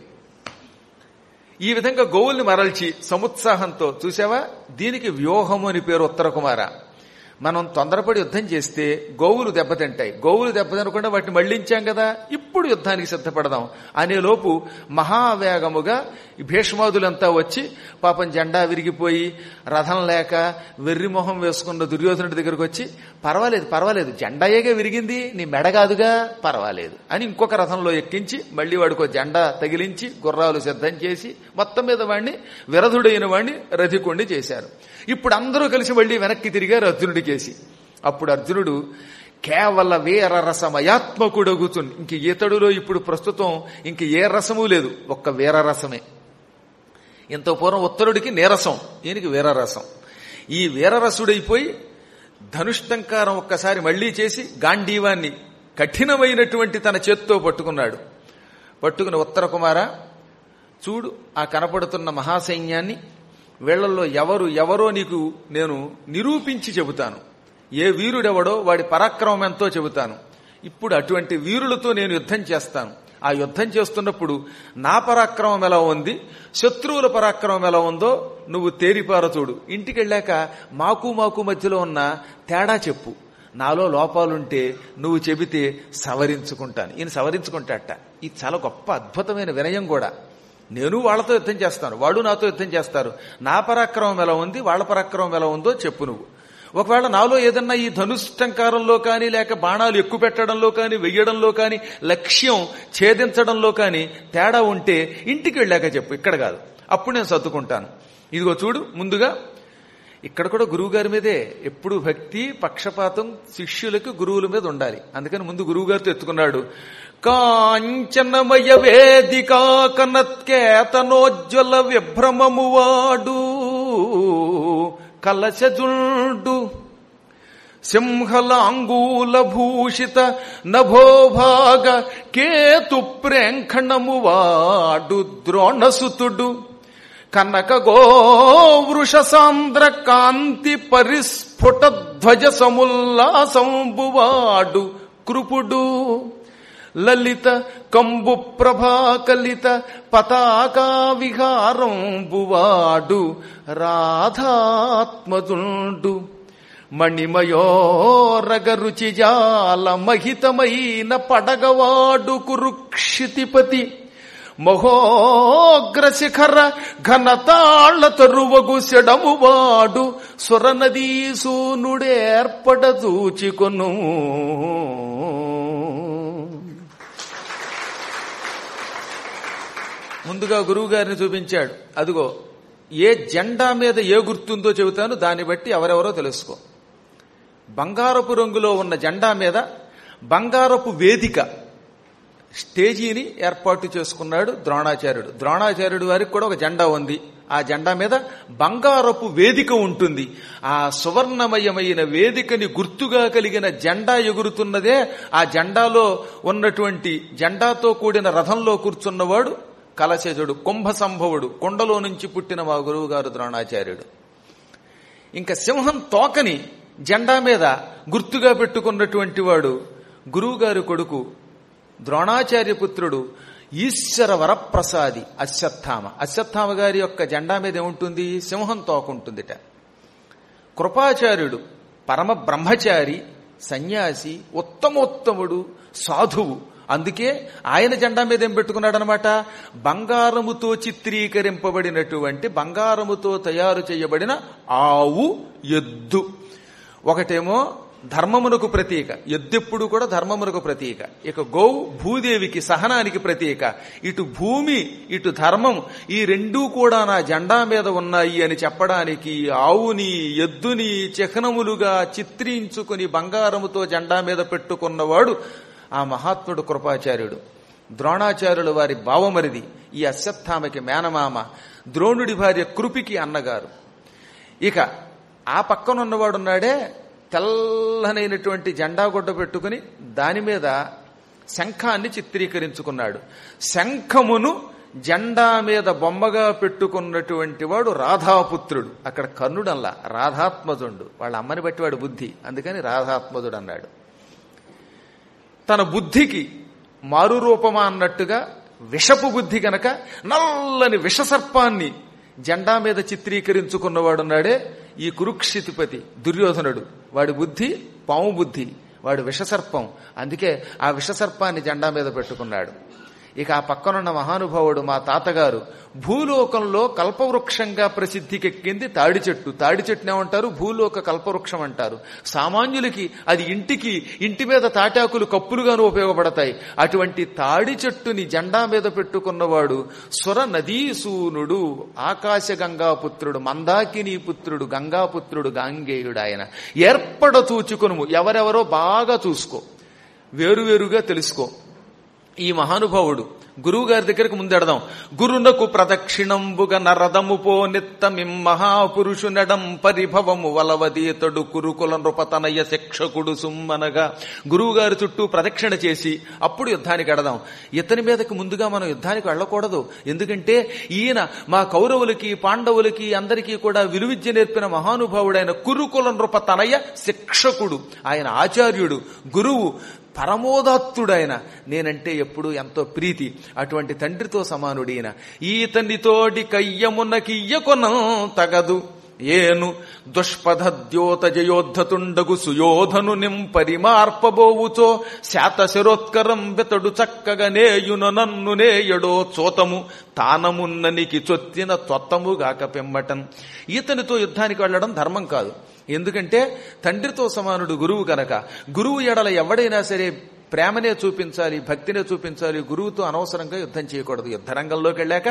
ఈ విధంగా గోవుల్ని మరల్చి సముత్సాహంతో చూసావా దీనికి వ్యూహము అని పేరు ఉత్తర కుమార మనం తొందరపడి యుద్ధం చేస్తే గోవులు దెబ్బతింటాయి గోవులు దెబ్బతినకుండా వాటిని మళ్లించాం కదా ఇప్పుడు యుద్ధానికి సిద్ధపడదాం అనేలోపు మహావేగముగా ఈ భీష్మాదులంతా వచ్చి పాపం జెండా విరిగిపోయి రథం లేక వెర్రిమొహం వేసుకున్న దుర్యోధనుడి దగ్గరకు వచ్చి పర్వాలేదు పర్వాలేదు జెండాయేగా విరిగింది నీ మెడ కాదుగా పర్వాలేదు అని ఇంకొక రథంలో ఎక్కించి మళ్ళీ వాడికి జెండా తగిలించి గుర్రాలు సిద్ధం చేసి మొత్తం మీద వాడిని విరధుడైన వాడిని రథికొండి చేశారు ఇప్పుడు అందరూ కలిసి మళ్ళీ వెనక్కి తిరిగారు అర్జునుడికేసి అప్పుడు అర్జునుడు కేవల వీర రసమయాత్మకుడగుతుంది ఇంక ఈతడులో ఇప్పుడు ప్రస్తుతం ఇంక ఏ రసము లేదు ఒక్క వీర రసమే ఇంత పూర్వం ఉత్తరుడికి నీరసం ఈయనకి వీరరసం ఈ వీరరసుడైపోయి ధనుష్టంకారం ఒక్కసారి మళ్లీ చేసి గాంధీవాన్ని కఠినమైనటువంటి తన చేత్తో పట్టుకున్నాడు పట్టుకుని ఉత్తర కుమార చూడు ఆ కనపడుతున్న మహాసైన్యాన్ని వీళ్లలో ఎవరు ఎవరో నీకు నేను నిరూపించి చెబుతాను ఏ వీరుడెవడో వాడి పరాక్రమం ఎంతో చెబుతాను ఇప్పుడు అటువంటి వీరులతో నేను యుద్ధం చేస్తాను ఆ యుద్ధం చేస్తున్నప్పుడు నా పరాక్రమం ఎలా ఉంది శత్రువుల పరాక్రమం ఎలా ఉందో నువ్వు తేరిపార చూడు ఇంటికి వెళ్ళాక మాకు మాకు మధ్యలో ఉన్న తేడా చెప్పు నాలో లోపాలుంటే నువ్వు చెబితే సవరించుకుంటాను ఈయన సవరించుకుంటాట ఇది చాలా గొప్ప అద్భుతమైన వినయం కూడా నేను వాళ్ళతో యుద్ధం చేస్తాను వాడు నాతో యుద్ధం చేస్తారు నా పరాక్రమం ఎలా ఉంది వాళ్ళ పరాక్రమం ఎలా ఉందో చెప్పు నువ్వు ఒకవేళ నాలో ఏదన్నా ఈ ధనుష్టంకారంలో కానీ లేక బాణాలు ఎక్కువ పెట్టడంలో కానీ వెయ్యడంలో కానీ లక్ష్యం ఛేదించడంలో కానీ తేడా ఉంటే ఇంటికి వెళ్ళాక చెప్పు ఇక్కడ కాదు అప్పుడు నేను సర్దుకుంటాను ఇదిగో చూడు ముందుగా ఇక్కడ కూడా గురువు గారి మీదే ఎప్పుడు భక్తి పక్షపాతం శిష్యులకు గురువుల మీద ఉండాలి అందుకని ముందు గురువు గారితో ఎత్తుకున్నాడు కాంచనమయ వేదికా కనత్కేతనోజ్వల విభ్రమము వాడు కలశజుండు సింహలాంగూల భూషిత నభోభాగ కేతు ప్రేంఖణము వాడు ద్రోణసుతుడు కనక గోవృష సాంద్ర కాంతి పరిస్ఫుట ధ్వజ సముల్లాసంబువాడు కృపుడు లలిత కంబు ప్రభాకలిత పతాకా విహారంబువాడు రాధాత్మజుండు మణిమయోరగరుచిజాల మహితమైన పడగవాడు కురుక్షితిపతి మహోగ్రశిఖర ఘనతాళ తరువగు సెడమువాడు సురనదీ సూనుడేర్పడ దూచికొను ముందుగా గురువు గారిని చూపించాడు అదిగో ఏ జెండా మీద ఏ గుర్తుందో చెబుతాను దాన్ని బట్టి ఎవరెవరో తెలుసుకో బంగారపు రంగులో ఉన్న జెండా మీద బంగారపు వేదిక స్టేజీని ఏర్పాటు చేసుకున్నాడు ద్రోణాచార్యుడు ద్రోణాచార్యుడు వారికి కూడా ఒక జెండా ఉంది ఆ జెండా మీద బంగారపు వేదిక ఉంటుంది ఆ సువర్ణమయమైన వేదికని గుర్తుగా కలిగిన జెండా ఎగురుతున్నదే ఆ జెండాలో ఉన్నటువంటి జెండాతో కూడిన రథంలో కూర్చున్నవాడు కలశజుడు కుంభ సంభవుడు కొండలో నుంచి పుట్టిన మా గురువు గారు ద్రోణాచార్యుడు ఇంకా సింహం తోకని జెండా మీద గుర్తుగా పెట్టుకున్నటువంటి వాడు గురువుగారి కొడుకు ద్రోణాచార్య పుత్రుడు ఈశ్వర వరప్రసాది అశ్వత్థామ అశ్వత్థామ గారి యొక్క జెండా మీద ఏముంటుంది సింహం తోకుంటుందిట కృపాచార్యుడు పరమ బ్రహ్మచారి సన్యాసి ఉత్తమోత్తముడు సాధువు అందుకే ఆయన జెండా మీద ఏం పెట్టుకున్నాడనమాట బంగారముతో చిత్రీకరింపబడినటువంటి బంగారముతో తయారు చేయబడిన ఆవు ఎద్దు ఒకటేమో ధర్మమునకు ప్రతీక ఎద్దెప్పుడు కూడా ధర్మమునకు ప్రతీక ఇక గోవు భూదేవికి సహనానికి ప్రతీక ఇటు భూమి ఇటు ధర్మం ఈ రెండూ కూడా నా జెండా మీద ఉన్నాయి అని చెప్పడానికి ఆవుని ఎద్దుని చిహ్నములుగా చిత్రించుకుని బంగారముతో జెండా మీద పెట్టుకున్నవాడు ఆ మహాత్ముడు కృపాచార్యుడు ద్రోణాచార్యులు వారి బావమరిది ఈ అశ్వత్థామకి మేనమామ ద్రోణుడి భార్య కృపికి అన్నగారు ఇక ఆ పక్కనున్నవాడున్నాడే తెల్లనైనటువంటి జెండా గుడ్డ పెట్టుకుని దాని మీద శంఖాన్ని చిత్రీకరించుకున్నాడు శంఖమును జెండా మీద బొమ్మగా పెట్టుకున్నటువంటి వాడు రాధాపుత్రుడు అక్కడ కర్ణుడల్లా రాధాత్మజుండు వాళ్ళ అమ్మని బట్టి వాడు బుద్ధి అందుకని రాధాత్మజుడు అన్నాడు తన బుద్ధికి మారు రూపమా అన్నట్టుగా విషపు బుద్ధి గనక నల్లని విషసర్పాన్ని జెండా మీద చిత్రీకరించుకున్నవాడున్నాడే ఈ కురుక్షితిపతి దుర్యోధనుడు వాడి బుద్ధి పాము బుద్ధి వాడు విషసర్పం అందుకే ఆ విషసర్పాన్ని జెండా మీద పెట్టుకున్నాడు ఇక ఆ పక్కనున్న మహానుభావుడు మా తాతగారు భూలోకంలో కల్పవృక్షంగా ప్రసిద్ధికెక్కింది తాడి చెట్టు తాడి చెట్టుని ఏమంటారు భూలోక కల్పవృక్షం అంటారు సామాన్యులకి అది ఇంటికి ఇంటి మీద తాటాకులు కప్పులుగాను ఉపయోగపడతాయి అటువంటి తాడి చెట్టుని జెండా మీద పెట్టుకున్నవాడు సుర నదీసూనుడు ఆకాశ గంగాపుత్రుడు మందాకిని పుత్రుడు గంగాపుత్రుడు గాంగేయుడు ఆయన ఏర్పడ చూచుకును ఎవరెవరో బాగా చూసుకో వేరువేరుగా తెలుసుకో ఈ మహానుభావుడు గురువు గారి దగ్గరకు ముందెడదాం గురునకు ప్రదక్షిణంబుగ నరదము పో నిత్తమిం మహాపురుషు నడం పరిభవము వలవదీతడు కురుకుల నృపతనయ శిక్షకుడు సుమ్మనగా గురువు గారి చుట్టూ ప్రదక్షిణ చేసి అప్పుడు యుద్ధానికి ఎడదాం ఇతని మీదకి ముందుగా మనం యుద్ధానికి వెళ్ళకూడదు ఎందుకంటే ఈయన మా కౌరవులకి పాండవులకి అందరికీ కూడా విలువిద్య నేర్పిన మహానుభావుడైన కురుకుల నృపతనయ శిక్షకుడు ఆయన ఆచార్యుడు గురువు పరమోదాత్తుడైన నేనంటే ఎప్పుడు ఎంతో ప్రీతి అటువంటి తండ్రితో సమానుడైన ఈతనితోడి కయ్యమునకియ్యకొన తగదు ఏను దుష్పథద్యోత జయోద్ధతుండగు సుయోధను నింపరిమార్పబోవుచో శాత శరోత్కరం బెతడు చక్కగా నేయున నన్ను నేయడో చోతము తానమున్ననికి చొత్తిన త్వత్తముగాక పెమ్మటం ఈతనితో యుద్ధానికి వెళ్ళడం ధర్మం కాదు ఎందుకంటే తండ్రితో సమానుడు గురువు గనక గురువు ఎడల ఎవడైనా సరే ప్రేమనే చూపించాలి భక్తినే చూపించాలి గురువుతో అనవసరంగా యుద్ధం చేయకూడదు యుద్ధరంగంలోకి వెళ్ళాక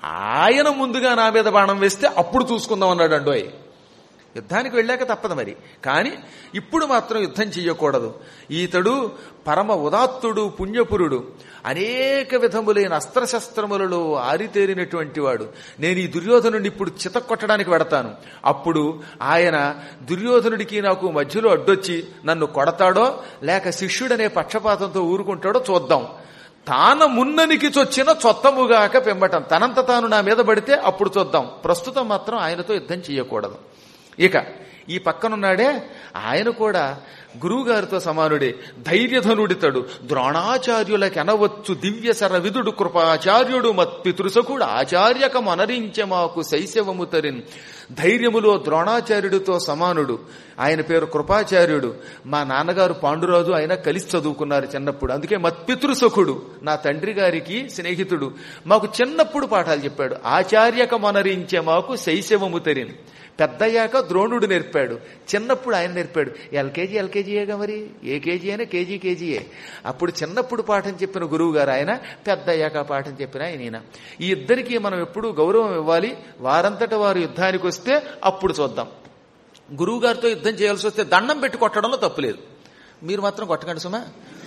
ఆయన ముందుగా నా మీద బాణం వేస్తే అప్పుడు చూసుకుందాం అన్నాడు అండోయ్ యుద్ధానికి వెళ్ళాక తప్పదు మరి కానీ ఇప్పుడు మాత్రం యుద్ధం చెయ్యకూడదు ఈతడు పరమ ఉదాత్తుడు పుణ్యపురుడు అనేక విధములైన అస్త్రశస్త్రములలో ఆరితేరినటువంటి వాడు నేను ఈ దుర్యోధనుడిని ఇప్పుడు చితక్కొట్టడానికి వెడతాను అప్పుడు ఆయన దుర్యోధనుడికి నాకు మధ్యలో అడ్డొచ్చి నన్ను కొడతాడో లేక శిష్యుడనే పక్షపాతంతో ఊరుకుంటాడో చూద్దాం తాన మున్ననికి చొచ్చిన చొత్తముగాక పెంబటం తనంత తాను నా మీద పడితే అప్పుడు చూద్దాం ప్రస్తుతం మాత్రం ఆయనతో యుద్ధం చేయకూడదు ఇక ఈ పక్కనున్నాడే ఆయన కూడా గురువుగారితో సమానుడే ధైర్యధనుడితడు ద్రోణాచార్యులకెనవచ్చు దివ్య శరవిధుడు కృపాచార్యుడు మత్పితృసకుడు ఆచార్యక మనరించె మాకు శైశవము తరిన్ ధైర్యములో ద్రోణాచార్యుడితో సమానుడు ఆయన పేరు కృపాచార్యుడు మా నాన్నగారు పాండురాజు ఆయన కలిసి చదువుకున్నారు చిన్నప్పుడు అందుకే మత్పితృసకుడు నా తండ్రి గారికి స్నేహితుడు మాకు చిన్నప్పుడు పాఠాలు చెప్పాడు ఆచార్యక మనరించె మాకు శైశవము తరిన్ పెద్దయ్యాక ద్రోణుడు నేర్పాడు చిన్నప్పుడు ఆయన నేర్పాడు ఎల్కేజీ ఎల్కేజీయేగా మరి ఏ కేజీ అయినా కేజీ కేజీయే అప్పుడు చిన్నప్పుడు పాఠం చెప్పిన గురువు గారు ఆయన పెద్దయ్యాక పాఠం చెప్పిన ఆయన ఈయన ఈ ఇద్దరికి మనం ఎప్పుడు గౌరవం ఇవ్వాలి వారంతట వారు యుద్ధానికి వస్తే అప్పుడు చూద్దాం గురువు గారితో యుద్ధం చేయాల్సి వస్తే దండం పెట్టి కొట్టడంలో తప్పులేదు మీరు మాత్రం కొట్టకండి సుమా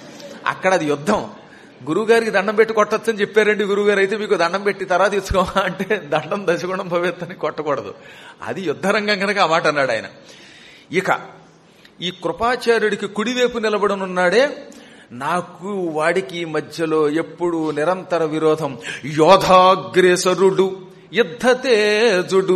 అక్కడ అది యుద్ధం గురువుగారికి దండం పెట్టి కొట్టచ్చని చెప్పారండి గురువుగారు అయితే మీకు దండం పెట్టి తర్వాత ఇచ్చుకోమా అంటే దండం దశగుణం భవేత్తని కొట్టకూడదు అది యుద్ధరంగం కనుక ఆ మాట అన్నాడు ఆయన ఇక ఈ కృపాచార్యుడికి కుడివైపు నిలబడనున్నాడే నాకు వాడికి మధ్యలో ఎప్పుడు నిరంతర విరోధం యోధాగ్రేసరుడు యుద్ధతేజుడు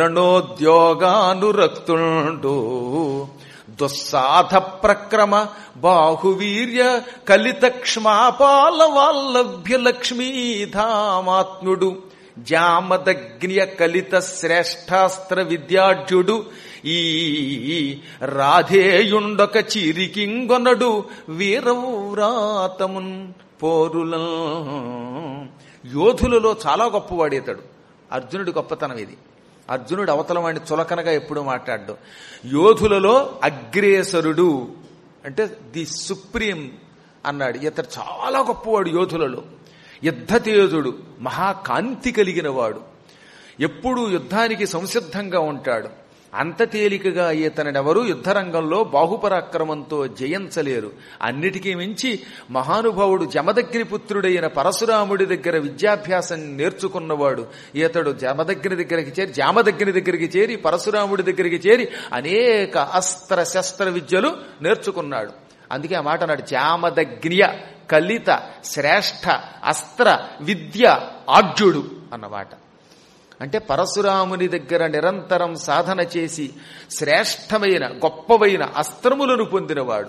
రణోద్యోగానురక్తుండు దుస్సాధ ప్రక్రమ బాహువీర్య కలిత క్షమాపాల వాల్లభ్య లక్ష్మీధామాత్ముడు జామదగ్నియ కలిత శ్రేష్టాస్త్ర విద్యాఢ్యుడు ఈ రాధేయుండొక చిరికింగొనడు వీరవ్రాతమున్ పోరుల యోధులలో చాలా గొప్పవాడేతాడు అర్జునుడి గొప్పతనం ఇది అర్జునుడు అవతల వాడిని చులకనగా ఎప్పుడూ మాట్లాడ్డు యోధులలో అగ్రేసరుడు అంటే ది సుప్రీం అన్నాడు ఇతడు చాలా గొప్పవాడు యోధులలో యుద్ధతేజుడు మహాకాంతి కలిగిన వాడు ఎప్పుడూ యుద్ధానికి సంసిద్ధంగా ఉంటాడు అంత తేలికగా ఇతనెవరూ యుద్ధరంగంలో బాహుపరాక్రమంతో జయించలేరు అన్నిటికీ మించి మహానుభావుడు జమదగ్ని పుత్రుడైన పరశురాముడి దగ్గర విద్యాభ్యాసం నేర్చుకున్నవాడు ఇతడు జమదగ్ని దగ్గరికి చేరి జామదగ్ని దగ్గరికి చేరి పరశురాముడి దగ్గరికి చేరి అనేక అస్త్ర శస్త్ర విద్యలు నేర్చుకున్నాడు అందుకే ఆ మాట అన్నాడు జామదగ్నియ కలిత శ్రేష్ఠ అస్త్ర విద్య ఆర్జుడు అన్నమాట అంటే పరశురాముని దగ్గర నిరంతరం సాధన చేసి శ్రేష్టమైన గొప్పవైన అస్త్రములను పొందినవాడు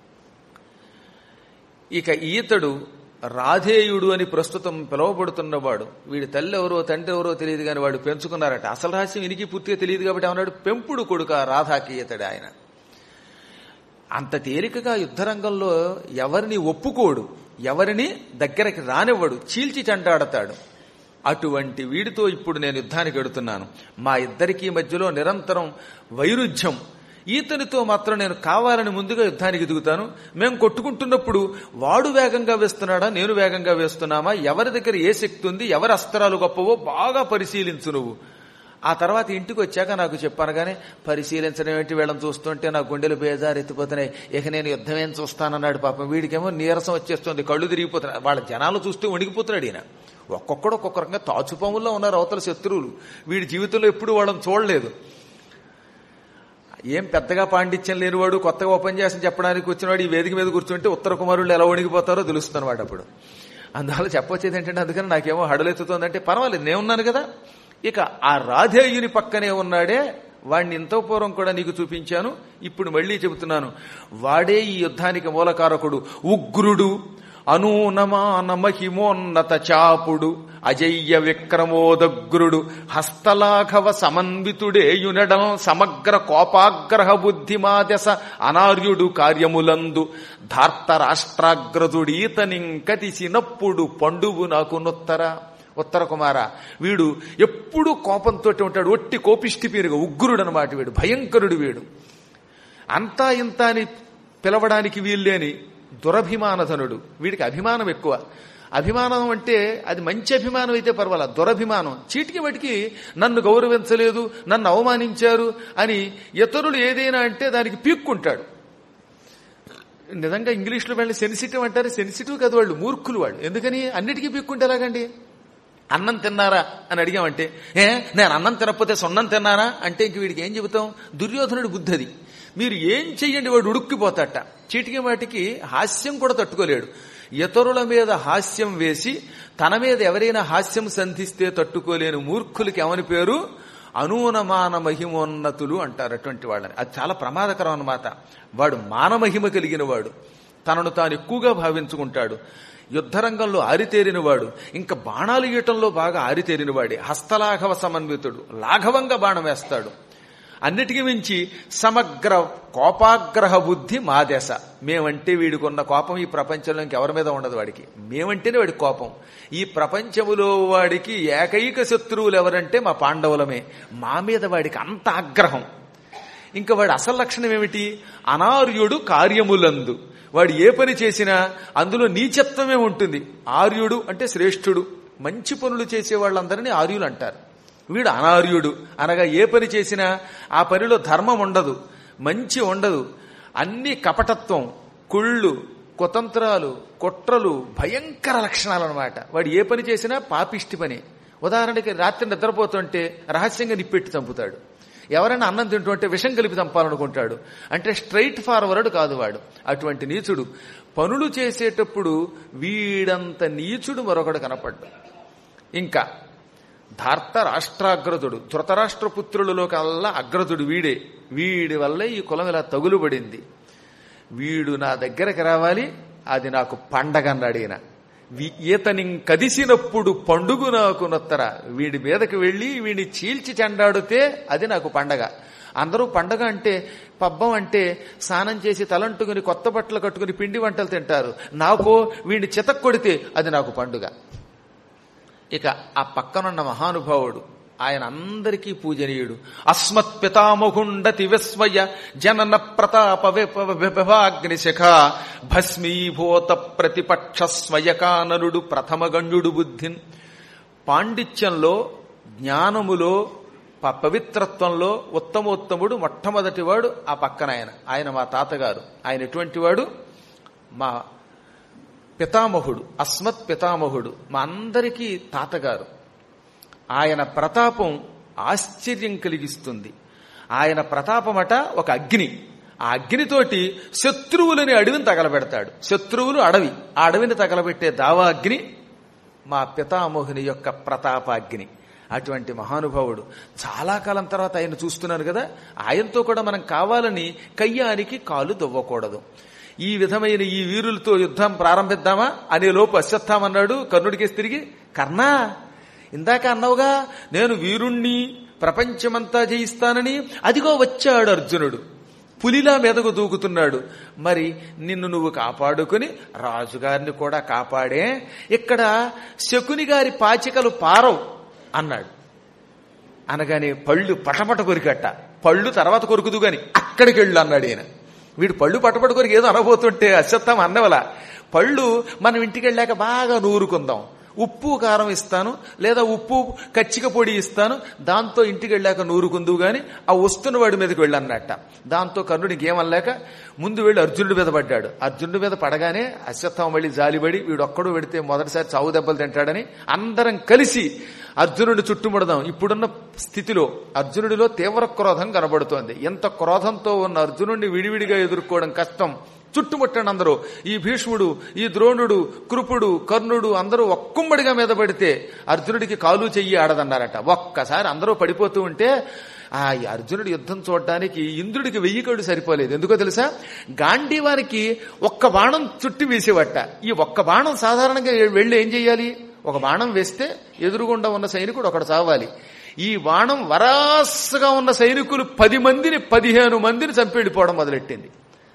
ఇక ఈతడు రాధేయుడు అని ప్రస్తుతం పిలువబడుతున్నవాడు వీడి తల్లి ఎవరో తండ్రి ఎవరో తెలియదు కానీ వాడు పెంచుకున్నారట అసలు రహస్యం ఇనికి పూర్తిగా తెలియదు కాబట్టి ఏమన్నాడు పెంపుడు కొడుక రాధాకి ఈతడు ఆయన అంత తేలికగా యుద్ధరంగంలో ఎవరిని ఒప్పుకోడు ఎవరిని దగ్గరికి రానివ్వడు చీల్చి చెంటాడతాడు అటువంటి వీడితో ఇప్పుడు నేను యుద్ధానికి ఎడుతున్నాను మా ఇద్దరికీ మధ్యలో నిరంతరం వైరుధ్యం ఈతనితో మాత్రం నేను కావాలని ముందుగా యుద్ధానికి దిగుతాను మేము కొట్టుకుంటున్నప్పుడు వాడు వేగంగా వేస్తున్నాడా నేను వేగంగా వేస్తున్నామా ఎవరి దగ్గర ఏ శక్తి ఉంది ఎవరి అస్త్రాలు గొప్పవో బాగా పరిశీలించు నువ్వు ఆ తర్వాత ఇంటికి వచ్చాక నాకు చెప్పాను కానీ పరిశీలించడం ఏంటి వీళ్ళని చూస్తుంటే నా గుండెలు బేజారు ఎత్తిపోతున్నాయి ఇక నేను యుద్ధం ఏం చూస్తానన్నాడు పాపం వీడికేమో నీరసం వచ్చేస్తుంది కళ్ళు తిరిగిపోతున్నాయి వాళ్ళ జనాలు చూస్తే వణికిపోతున్నాడు ఈయన ఒక్కొక్కడు ఒక్కొక్క రకంగా తాచుపాముల్లో ఉన్నారు అవతల శత్రువులు వీడి జీవితంలో ఎప్పుడు వాళ్ళని చూడలేదు ఏం పెద్దగా పాండిత్యం లేనివాడు కొత్తగా ఓపెన్ చేసి చెప్పడానికి వచ్చినవాడు ఈ వేదిక మీద కూర్చుంటే ఉత్తర కుమారులు ఎలా వణిగిపోతారో తెలుస్తుంది వాడు అప్పుడు అందువల్ల చెప్పొచ్చేది ఏంటంటే అందుకని నాకేమో హడలెత్తుతోందంటే పర్వాలేదు నేనున్నాను కదా ఇక ఆ రాధేయుని పక్కనే ఉన్నాడే వాడిని ఇంత పూర్వం కూడా నీకు చూపించాను ఇప్పుడు మళ్ళీ చెబుతున్నాను వాడే ఈ యుద్ధానికి మూలకారకుడు ఉగ్రుడు అనూనమాన మహిమోన్నత చాపుడు అజయ్య విక్రమోదగ్రుడు హస్తలాఘవ సమన్వితుడేయునడం సమగ్ర కోపాగ్రహ బుద్ధిమాదశ అనార్యుడు కార్యములందు ధార్త రాష్ట్రాగ్రజుడీతనింకతిసినప్పుడు పండువు నాకు నొత్తర ఉత్తర కుమార వీడు ఎప్పుడూ కోపంతో ఉంటాడు ఒట్టి కోపిష్టి పేరుగా ఉగ్రుడు అనమాట వీడు భయంకరుడు వీడు అంతా ఇంత అని పిలవడానికి వీల్లేని దురభిమానధనుడు వీడికి అభిమానం ఎక్కువ అభిమానం అంటే అది మంచి అభిమానం అయితే పర్వాలా దురభిమానం చీటికి వాటికి నన్ను గౌరవించలేదు నన్ను అవమానించారు అని ఇతరులు ఏదైనా అంటే దానికి పీక్కుంటాడు నిజంగా ఇంగ్లీష్లో వెళ్ళి సెన్సిటివ్ అంటారు సెన్సిటివ్ కదా వాళ్ళు మూర్ఖులు వాళ్ళు ఎందుకని అన్నిటికీ పీక్కుంటే ఎలాగండి అన్నం తిన్నారా అని అడిగామంటే ఏ నేను అన్నం తినకపోతే సొన్నం తిన్నానా అంటే ఇంక వీడికి ఏం చెబుతాం దుర్యోధనుడి బుద్ధి అది మీరు ఏం చెయ్యండి వాడు ఉడుక్కిపోతాట చీటికి వాటికి హాస్యం కూడా తట్టుకోలేడు ఇతరుల మీద హాస్యం వేసి తన మీద ఎవరైనా హాస్యం సంధిస్తే తట్టుకోలేని మూర్ఖులకి ఏమని పేరు అనూనమాన మహిమోన్నతులు అంటారు అటువంటి వాళ్ళని అది చాలా ప్రమాదకరం అన్నమాట వాడు మానమహిమ కలిగిన వాడు తనను తాను ఎక్కువగా భావించుకుంటాడు యుద్ధరంగంలో ఆరితేరినవాడు ఇంకా బాణాలు గీయటంలో బాగా ఆరితేరినవాడే హస్తలాఘవ సమన్వితుడు లాఘవంగా బాణం వేస్తాడు అన్నిటికీ మించి సమగ్ర కోపాగ్రహ బుద్ధి మా దశ మేమంటే వీడికున్న కోపం ఈ ప్రపంచంలో ఇంకెవరి మీద ఉండదు వాడికి మేమంటేనే వాడి కోపం ఈ ప్రపంచములో వాడికి ఏకైక శత్రువులు ఎవరంటే మా పాండవులమే మా మీద వాడికి అంత ఆగ్రహం ఇంకా వాడి అసలు లక్షణం ఏమిటి అనార్యుడు కార్యములందు వాడు ఏ పని చేసినా అందులో నీచత్వమే ఉంటుంది ఆర్యుడు అంటే శ్రేష్ఠుడు మంచి పనులు చేసే వాళ్ళందరినీ ఆర్యులు అంటారు వీడు అనార్యుడు అనగా ఏ పని చేసినా ఆ పనిలో ధర్మం ఉండదు మంచి ఉండదు అన్ని కపటత్వం కుళ్ళు కుతంత్రాలు కుట్రలు భయంకర లక్షణాలు అనమాట వాడు ఏ పని చేసినా పాపిష్టి పని ఉదాహరణకి రాత్రి నిద్రపోతుంటే రహస్యంగా నిప్పెట్టి చంపుతాడు ఎవరైనా అన్నం తింటుంటే విషం కలిపి చంపాలనుకుంటాడు అంటే స్ట్రైట్ ఫార్వర్డ్ కాదు వాడు అటువంటి నీచుడు పనులు చేసేటప్పుడు వీడంత నీచుడు మరొకడు కనపడ్డు ఇంకా ధార్త రాష్ట్రాగ్రదుడు ధృతరాష్ట్ర పుత్రులలో కల్లా అగ్రదుడు వీడే వీడి వల్ల ఈ కులం ఇలా తగులుబడింది వీడు నా దగ్గరకు రావాలి అది నాకు పండగ అన్నాడు ఈయన ఈతని కదిసినప్పుడు పండుగ నాకు నొత్తర వీడి మీదకి వెళ్ళి వీడిని చీల్చి చెండాడితే అది నాకు పండగ అందరూ పండగ అంటే పబ్బం అంటే స్నానం చేసి తలంటుకుని కొత్త బట్టలు కట్టుకుని పిండి వంటలు తింటారు నాకు వీడిని చితక్ కొడితే అది నాకు పండుగ ఇక ఆ పక్కనున్న మహానుభావుడు ఆయన అందరికీ పూజనీయుడు అస్మత్ పితామహుండతి విస్మయ జనన ప్రతాప విభాగ్నిశిఖ భస్మీభూత ప్రతిపక్ష స్వయకాననుడు ప్రథమగణ్యుడు బుద్ధిన్ పాండిత్యంలో జ్ఞానములో ప- పవిత్రత్వంలో ఉత్తమోత్తముడు మొట్టమొదటి వాడు ఆ పక్కన ఆయన ఆయన మా తాతగారు ఆయన ఎటువంటి వాడు మా పితామహుడు అస్మత్ పితామహుడు మా అందరికీ తాతగారు ఆయన ప్రతాపం ఆశ్చర్యం కలిగిస్తుంది ఆయన ప్రతాపమట ఒక అగ్ని ఆ అగ్నితోటి శత్రువులని అడవిని తగలబెడతాడు శత్రువులు అడవి ఆ అడవిని తగలబెట్టే దావా అగ్ని మా పితామోహిని యొక్క ప్రతాపాగ్ని అటువంటి మహానుభావుడు చాలా కాలం తర్వాత ఆయన చూస్తున్నాను కదా ఆయనతో కూడా మనం కావాలని కయ్యానికి కాలు దువ్వకూడదు ఈ విధమైన ఈ వీరులతో యుద్ధం ప్రారంభిద్దామా అనే లోపు అశ్వత్థామన్నాడు కర్ణుడికేసి తిరిగి కర్ణా ఇందాక అన్నావుగా నేను వీరుణ్ణి ప్రపంచమంతా జయిస్తానని అదిగో వచ్చాడు అర్జునుడు పులిలా మీదకు దూకుతున్నాడు మరి నిన్ను నువ్వు కాపాడుకుని రాజుగారిని కూడా కాపాడే ఇక్కడ శకుని గారి పాచికలు పారవు అన్నాడు అనగానే పళ్ళు పటపట కొరికట్ట పళ్ళు తర్వాత కొరుకుదు గాని అక్కడికి వెళ్ళు అన్నాడు ఈయన వీడు పళ్ళు పటపట కొరికి ఏదో అనబోతుంటే అశ్వత్థం అన్నవల పళ్ళు మనం ఇంటికి వెళ్ళాక బాగా నూరుకుందాం ఉప్పు కారం ఇస్తాను లేదా ఉప్పు కచ్చిక పొడి ఇస్తాను దాంతో ఇంటికి వెళ్ళాక నూరుకుందువు గాని ఆ వస్తున్న వాడి మీదకి వెళ్ళన్నట్ట దాంతో కర్ణుడికి ఏమనలేక ముందు వెళ్ళి అర్జునుడి మీద పడ్డాడు అర్జునుడి మీద పడగానే అశ్వత్థామ మళ్ళీ జాలిపడి వీడు ఒక్కడు పెడితే మొదటిసారి చావు దెబ్బలు తింటాడని అందరం కలిసి అర్జునుడి చుట్టుముడదాం ఇప్పుడున్న స్థితిలో అర్జునుడిలో తీవ్ర క్రోధం కనబడుతోంది ఎంత క్రోధంతో ఉన్న అర్జునుడిని విడివిడిగా ఎదుర్కోవడం కష్టం చుట్టుముట్టండి అందరూ ఈ భీష్ముడు ఈ ద్రోణుడు కృపుడు కర్ణుడు అందరూ ఒక్కుమ్మడిగా మీద పడితే అర్జునుడికి కాలు చెయ్యి ఆడదన్నారట ఒక్కసారి అందరూ పడిపోతూ ఉంటే ఆ ఈ అర్జునుడి యుద్ధం చూడడానికి ఇంద్రుడికి వెయ్యి కళ్ళు సరిపోలేదు ఎందుకో తెలుసా గాంధీవానికి ఒక్క బాణం చుట్టి వేసేవట ఈ ఒక్క బాణం సాధారణంగా వెళ్ళి ఏం చెయ్యాలి ఒక బాణం వేస్తే ఎదురుగుండా ఉన్న సైనికుడు ఒకడు చావాలి ఈ బాణం వరాసగా ఉన్న సైనికులు పది మందిని పదిహేను మందిని చంపేడిపోవడం మొదలెట్టింది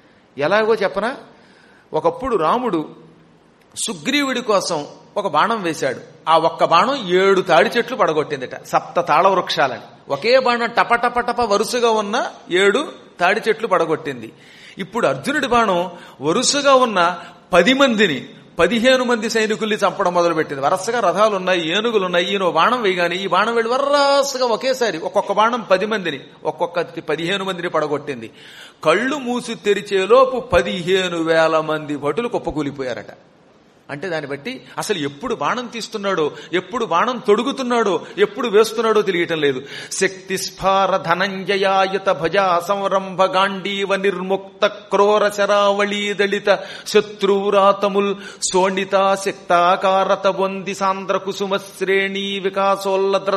ఎలాగో చెప్పనా ఒకప్పుడు రాముడు సుగ్రీవుడి కోసం ఒక బాణం వేశాడు ఆ ఒక్క బాణం ఏడు తాడి చెట్లు పడగొట్టిందిట సప్త తాళ వృక్షాలని ఒకే బాణం టపటపటప వరుసగా ఉన్న ఏడు తాడి చెట్లు పడగొట్టింది ఇప్పుడు అర్జునుడి బాణం వరుసగా ఉన్న పది మందిని పదిహేను మంది సైనికుల్ని చంపడం మొదలుపెట్టింది వరుసగా రథాలు ఉన్నాయి ఏనుగులు ఉన్నాయి ఈయన ఓ బాణం వేయగానే ఈ బాణం వెళ్ళి వరసగా ఒకేసారి ఒక్కొక్క బాణం పది మందిని ఒక్కొక్క పదిహేను మందిని పడగొట్టింది కళ్ళు మూసి తెరిచేలోపు పదిహేను వేల మంది భటులు కుప్పకూలిపోయారట అంటే దాన్ని బట్టి అసలు ఎప్పుడు బాణం తీస్తున్నాడో ఎప్పుడు బాణం తొడుగుతున్నాడో ఎప్పుడు వేస్తున్నాడో తెలియటం లేదు శక్తి స్ఫార ధనంజయాయుత భజా సంరంభ గాంధీవ నిర్ముక్త క్రోర శరావళీ దళిత శత్రురాతముల్ శోణిత శక్తాకారత బొంది సాంద్ర కుసుమ శ్రేణీ వికాసోల్లద్ర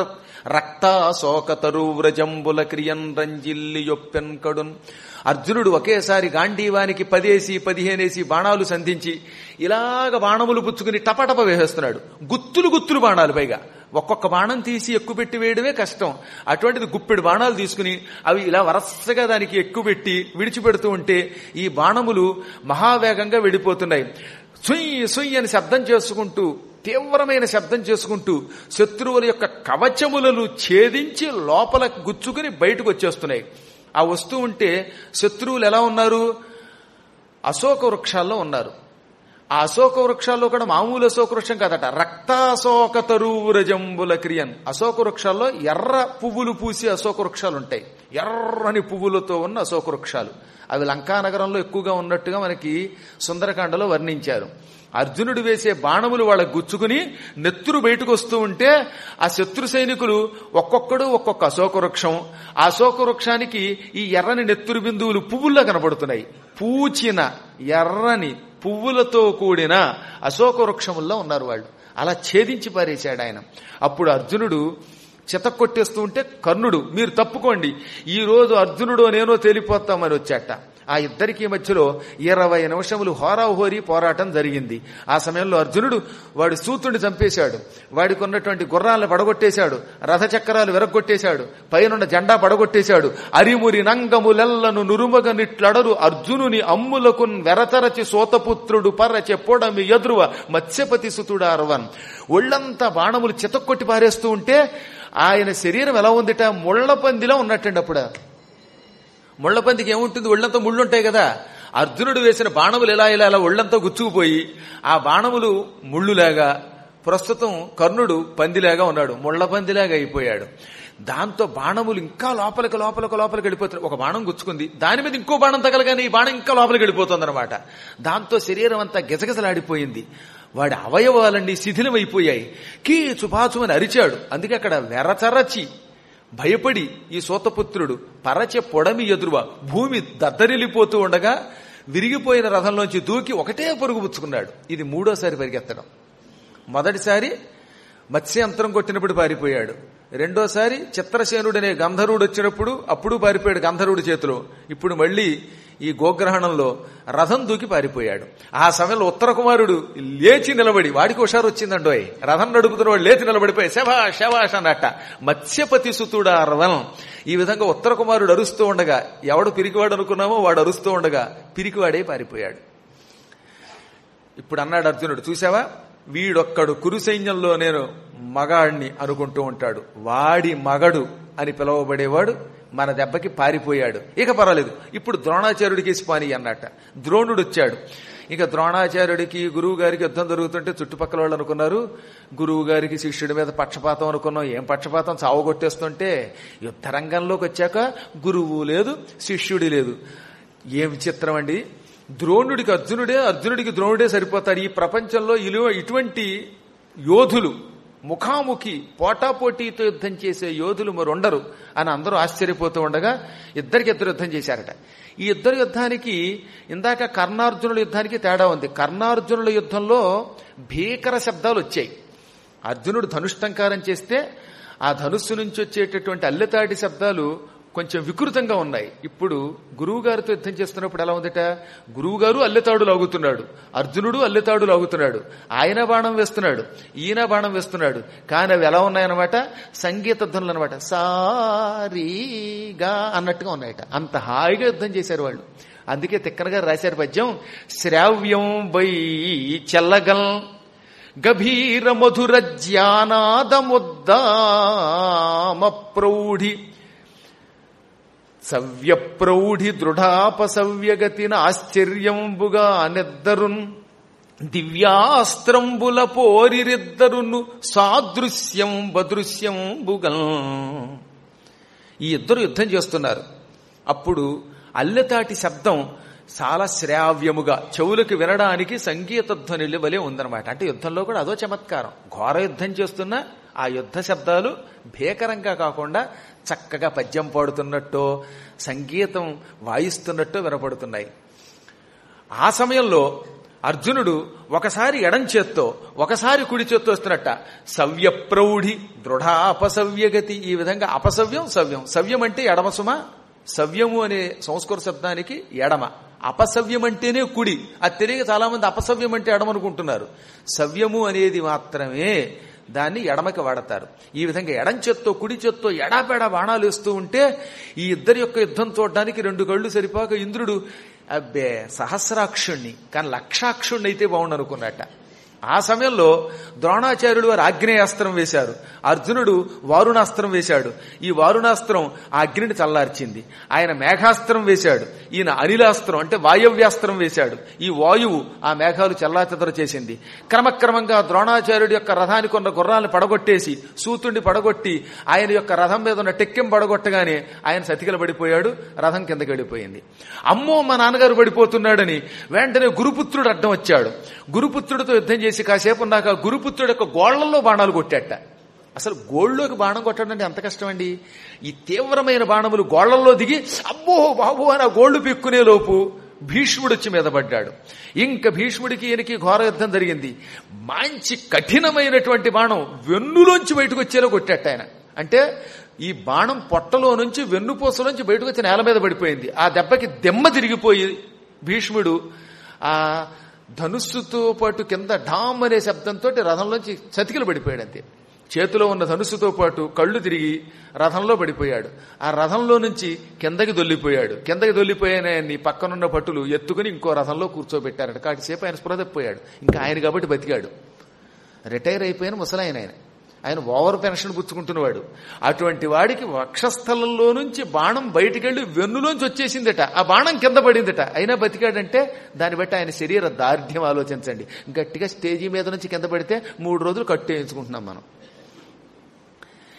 రక్తాశోకతరు వ్రజంబుల క్రియన్ రంజిల్లి యొప్పెన్ కడున్ అర్జునుడు ఒకేసారి గాంధీవానికి పదేసి పదిహేనేసి బాణాలు సంధించి ఇలాగ బాణములు పుచ్చుకుని టపటప వేసేస్తున్నాడు గుత్తులు గుత్తులు బాణాలు పైగా ఒక్కొక్క బాణం తీసి ఎక్కువ పెట్టి వేయడమే కష్టం అటువంటిది గుప్పెడు బాణాలు తీసుకుని అవి ఇలా వరసగా దానికి ఎక్కువ పెట్టి విడిచిపెడుతూ ఉంటే ఈ బాణములు మహావేగంగా వెళ్ళిపోతున్నాయి సుయ్ సుయ్ అని శబ్దం చేసుకుంటూ తీవ్రమైన శబ్దం చేసుకుంటూ శత్రువుల యొక్క కవచములను ఛేదించి లోపల గుచ్చుకుని బయటకు వచ్చేస్తున్నాయి ఆ వస్తూ ఉంటే శత్రువులు ఎలా ఉన్నారు అశోక వృక్షాల్లో ఉన్నారు ఆ అశోక వృక్షాల్లో కూడా మామూలు అశోక వృక్షం కాదట రక్తాశోక తరువురజంబుల క్రియన్ అశోక వృక్షాల్లో ఎర్ర పువ్వులు పూసి అశోక వృక్షాలు ఉంటాయి ఎర్రని పువ్వులతో ఉన్న అశోక వృక్షాలు అవి లంకానగరంలో ఎక్కువగా ఉన్నట్టుగా మనకి సుందరకాండలో వర్ణించారు అర్జునుడు వేసే బాణములు వాళ్ళకు గుచ్చుకుని నెత్తురు బయటకు వస్తూ ఉంటే ఆ శత్రు సైనికులు ఒక్కొక్కడు ఒక్కొక్క అశోక వృక్షం ఆ అశోక వృక్షానికి ఈ ఎర్రని నెత్తురు బిందువులు పువ్వుల్లా కనబడుతున్నాయి పూచిన ఎర్రని పువ్వులతో కూడిన అశోక వృక్షముల్లో ఉన్నారు వాళ్ళు అలా ఛేదించి పారేశాడు ఆయన అప్పుడు అర్జునుడు చితక్కొట్టేస్తూ ఉంటే కర్ణుడు మీరు తప్పుకోండి ఈ రోజు అర్జునుడు నేనో తేలిపోతామని వచ్చాట ఆ ఇద్దరికి మధ్యలో ఇరవై నిమిషములు హోరాహోరీ పోరాటం జరిగింది ఆ సమయంలో అర్జునుడు వాడి సూతుడిని చంపేశాడు వాడికి ఉన్నటువంటి గుర్రాలను పడగొట్టేశాడు రథచక్రాలు విరగొట్టేశాడు పైనున్న జెండా పడగొట్టేశాడు అరిమురి నంగములెల్లను నురుమగ నిట్లడరు అర్జునుని అమ్ములకు వెరతరచి సోతపుత్రుడు పరచె పొడమి ఎదురువ మత్స్యపతి సుతుడారవన్ ఒళ్ళంతా బాణములు చితక్కొట్టి పారేస్తూ ఉంటే ఆయన శరీరం ఎలా ఉందిట ముళ్ల పందిలో ఉన్నట్టండి అప్పుడు ముళ్లపందికి ఏముంటుంది ఒళ్ళంతా ముళ్ళుంటాయి కదా అర్జునుడు వేసిన బాణములు ఎలా ఇలా ఇలా ఒళ్ళంతా గుచ్చుకుపోయి ఆ బాణములు ముళ్ళులాగా ప్రస్తుతం కర్ణుడు పందిలాగా ఉన్నాడు ముళ్ల పందిలాగా అయిపోయాడు దాంతో బాణములు ఇంకా లోపలికి లోపలికి లోపలికి వెళ్ళిపోతున్నాయి ఒక బాణం గుచ్చుకుంది దాని మీద ఇంకో బాణం తగలగానే ఈ బాణం ఇంకా లోపలికి వెళ్ళిపోతుంది అనమాట దాంతో శరీరం అంతా గిజగిజలాడిపోయింది వాడి అవయవాలన్నీ శిథిలమైపోయాయి కీచు పాచు అని అరిచాడు అందుకే అక్కడ వెరచరచి భయపడి ఈ సూతపుత్రుడు పరచె పొడమి ఎదురువ భూమి దద్దరిల్లిపోతూ ఉండగా విరిగిపోయిన రథంలోంచి దూకి ఒకటే పరుగు పుచ్చుకున్నాడు ఇది మూడోసారి పరిగెత్తడం మొదటిసారి మత్స్యంతరం కొట్టినప్పుడు పారిపోయాడు రెండోసారి చిత్రసేనుడనే గంధర్వుడు వచ్చినప్పుడు అప్పుడు పారిపోయాడు గంధర్వుడి చేతిలో ఇప్పుడు మళ్ళీ ఈ గోగ్రహణంలో రథం దూకి పారిపోయాడు ఆ సమయంలో ఉత్తర కుమారుడు లేచి నిలబడి వాడికి హుషారు వచ్చిందండోయ్ రథం నడుపుతున్న వాడు లేచి నిలబడిపోయి శభాష్ శభాష్ అన్నట్ట మత్స్యపతి సుతుడా రథం ఈ విధంగా ఉత్తర కుమారుడు అరుస్తూ ఉండగా ఎవడు పిరికివాడు అనుకున్నామో వాడు అరుస్తూ ఉండగా పిరికివాడే పారిపోయాడు ఇప్పుడు అన్నాడు అర్జునుడు చూసావా వీడొక్కడు కురు సైన్యంలో నేను మగాడిని అనుకుంటూ ఉంటాడు వాడి మగడు అని పిలువబడేవాడు మన దెబ్బకి పారిపోయాడు ఇక పర్వాలేదు ఇప్పుడు ద్రోణాచార్యుడికి స్పాని అన్నట్ట ద్రోణుడు వచ్చాడు ఇక ద్రోణాచార్యుడికి గురువు గారికి యుద్ధం జరుగుతుంటే చుట్టుపక్కల వాళ్ళు అనుకున్నారు గురువు గారికి శిష్యుడి మీద పక్షపాతం అనుకున్నాం ఏం పక్షపాతం చావగొట్టేస్తుంటే యుద్ధ రంగంలోకి వచ్చాక గురువు లేదు శిష్యుడి లేదు ఏం విచిత్రం అండి ద్రోణుడికి అర్జునుడే అర్జునుడికి ద్రోణుడే సరిపోతారు ఈ ప్రపంచంలో ఇలు ఇటువంటి యోధులు ముఖాముఖి పోటాపోటీతో యుద్ధం చేసే యోధులు మరొండరు అని అందరూ ఆశ్చర్యపోతూ ఉండగా ఇద్దరికి ఇద్దరు యుద్ధం చేశారట ఈ ఇద్దరు యుద్ధానికి ఇందాక కర్ణార్జునుల యుద్ధానికి తేడా ఉంది కర్ణార్జునుల యుద్ధంలో భీకర శబ్దాలు వచ్చాయి అర్జునుడు ధనుష్టంకారం చేస్తే ఆ ధనుస్సు నుంచి వచ్చేటటువంటి అల్లెతాటి శబ్దాలు కొంచెం వికృతంగా ఉన్నాయి ఇప్పుడు గురువు గారితో యుద్ధం చేస్తున్నప్పుడు ఎలా ఉందట గురువు గారు అల్లెతాడు లాగుతున్నాడు అర్జునుడు అల్లెతాడు లాగుతున్నాడు ఆయన బాణం వేస్తున్నాడు ఈయన బాణం వేస్తున్నాడు కానీ అవి ఎలా ఉన్నాయన్నమాట సంగీత ధ్వనులు అనమాట సారీగా అన్నట్టుగా ఉన్నాయట అంత హాయిగా యుద్ధం చేశారు వాళ్ళు అందుకే తిక్కన గారు రాశారు పద్యం శ్రావ్యం వై చెల్లగల్ గభీర మధుర జ్ఞానాదముద్దామ ప్రౌఢి సవ్యప్రౌఢి దృఢాపసవ్యగతిన ఆశ్చర్యంబుగా నిద్దరున్ దివ్యాస్త్రంబుల పోరిరిద్దరును సాదృశ్యం బదృశ్యంబుగల్ ఈ ఇద్దరు యుద్ధం చేస్తున్నారు అప్పుడు అల్లెతాటి శబ్దం చాలా శ్రావ్యముగా చెవులకు వినడానికి సంగీత ధ్వనిలు వలె ఉందన్నమాట అంటే యుద్ధంలో కూడా అదో చమత్కారం ఘోర యుద్ధం చేస్తున్న ఆ యుద్ధ శబ్దాలు భీకరంగా కాకుండా చక్కగా పద్యం పాడుతున్నట్టు సంగీతం వాయిస్తున్నట్టు వినపడుతున్నాయి ఆ సమయంలో అర్జునుడు ఒకసారి ఎడం చేత్తో ఒకసారి కుడి చేత్తో వస్తున్నట్ట సవ్య ప్రౌఢి దృఢ అపసవ్యగతి ఈ విధంగా అపసవ్యం సవ్యం సవ్యం అంటే ఎడమ సుమ సవ్యము అనే సంస్కృత శబ్దానికి ఎడమ అపసవ్యం అంటేనే కుడి అది తెలియక చాలా మంది అపసవ్యం అంటే ఎడమ అనుకుంటున్నారు సవ్యము అనేది మాత్రమే దాన్ని ఎడమకి వాడతారు ఈ విధంగా ఎడం చేత్తో కుడి చేత్తో ఎడాపెడా బాణాలు వేస్తూ ఉంటే ఈ ఇద్దరి యొక్క యుద్ధం చూడడానికి రెండు కళ్ళు సరిపోక ఇంద్రుడు అబ్బే సహస్రాక్షుణ్ణి కానీ లక్షాక్షుణ్ణి అయితే బాగుండు అనుకున్నట్ట ఆ సమయంలో ద్రోణాచార్యుడు వారు ఆగ్నేయాస్త్రం వేశారు అర్జునుడు వారుణాస్త్రం వేశాడు ఈ వారుణాస్త్రం ఆ అగ్నిని చల్లార్చింది ఆయన మేఘాస్త్రం వేశాడు ఈయన అనిలాస్త్రం అంటే వాయవ్యాస్త్రం వేశాడు ఈ వాయువు ఆ మేఘాలు చల్లాచెదర చేసింది క్రమక్రమంగా ద్రోణాచార్యుడి యొక్క రథానికి ఉన్న గుర్రాలను పడగొట్టేసి సూతుడిని పడగొట్టి ఆయన యొక్క రథం మీద ఉన్న టెక్కెం పడగొట్టగానే ఆయన సతికిల పడిపోయాడు రథం కిందకి వెళ్ళిపోయింది అమ్మో మా నాన్నగారు పడిపోతున్నాడని వెంటనే గురుపుత్రుడు అడ్డం వచ్చాడు గురుపుత్రుడితో యుద్ధం చేసి కాసేపు ఉన్నాక గురుపుత్రుడు యొక్క గోళ్లలో బాణాలు కొట్టాట అసలు గోళ్ళలోకి బాణం కొట్టడం అంటే ఎంత కష్టం అండి ఈ తీవ్రమైన బాణములు గోళ్లలో దిగి అబ్బో బాబు అని ఆ గోళ్లు పిక్కునే లోపు భీష్ముడు వచ్చి మీద పడ్డాడు ఇంకా భీష్ముడికి ఈయనకి ఘోర యుద్ధం జరిగింది మంచి కఠినమైనటువంటి బాణం వెన్నులోంచి బయటకు వచ్చేలా కొట్టాట ఆయన అంటే ఈ బాణం పొట్టలో నుంచి వెన్నుపూస నుంచి బయటకు వచ్చి నేల మీద పడిపోయింది ఆ దెబ్బకి దెమ్మ తిరిగిపోయి భీష్ముడు ఆ ధనుస్సుతో పాటు కింద ఢామ్ అనే శబ్దంతో రథంలోంచి చతికిలు పడిపోయాడు అంతే చేతిలో ఉన్న ధనుస్సుతో పాటు కళ్ళు తిరిగి రథంలో పడిపోయాడు ఆ రథంలో నుంచి కిందకి దొల్లిపోయాడు కిందకి దొల్లిపోయిన నీ పక్కనున్న పట్టులు ఎత్తుకుని ఇంకో రథంలో కూర్చోబెట్టారట కాటిసేపు ఆయన స్పృహ తప్పిపోయాడు ఇంకా ఆయన కాబట్టి బతికాడు రిటైర్ అయిపోయిన ముసలాయన ఆయన ఆయన ఓవర్ పెన్షన్ పుచ్చుకుంటున్నవాడు అటువంటి వాడికి వక్షస్థలంలో నుంచి బాణం బయటికెళ్లి వెన్నులోంచి వచ్చేసిందట ఆ బాణం కింద పడిందట అయినా బతికాడంటే దాన్ని బట్టి ఆయన శరీర దార్ఢ్యం ఆలోచించండి గట్టిగా స్టేజీ మీద నుంచి కింద పడితే మూడు రోజులు కట్టు వేయించుకుంటున్నాం మనం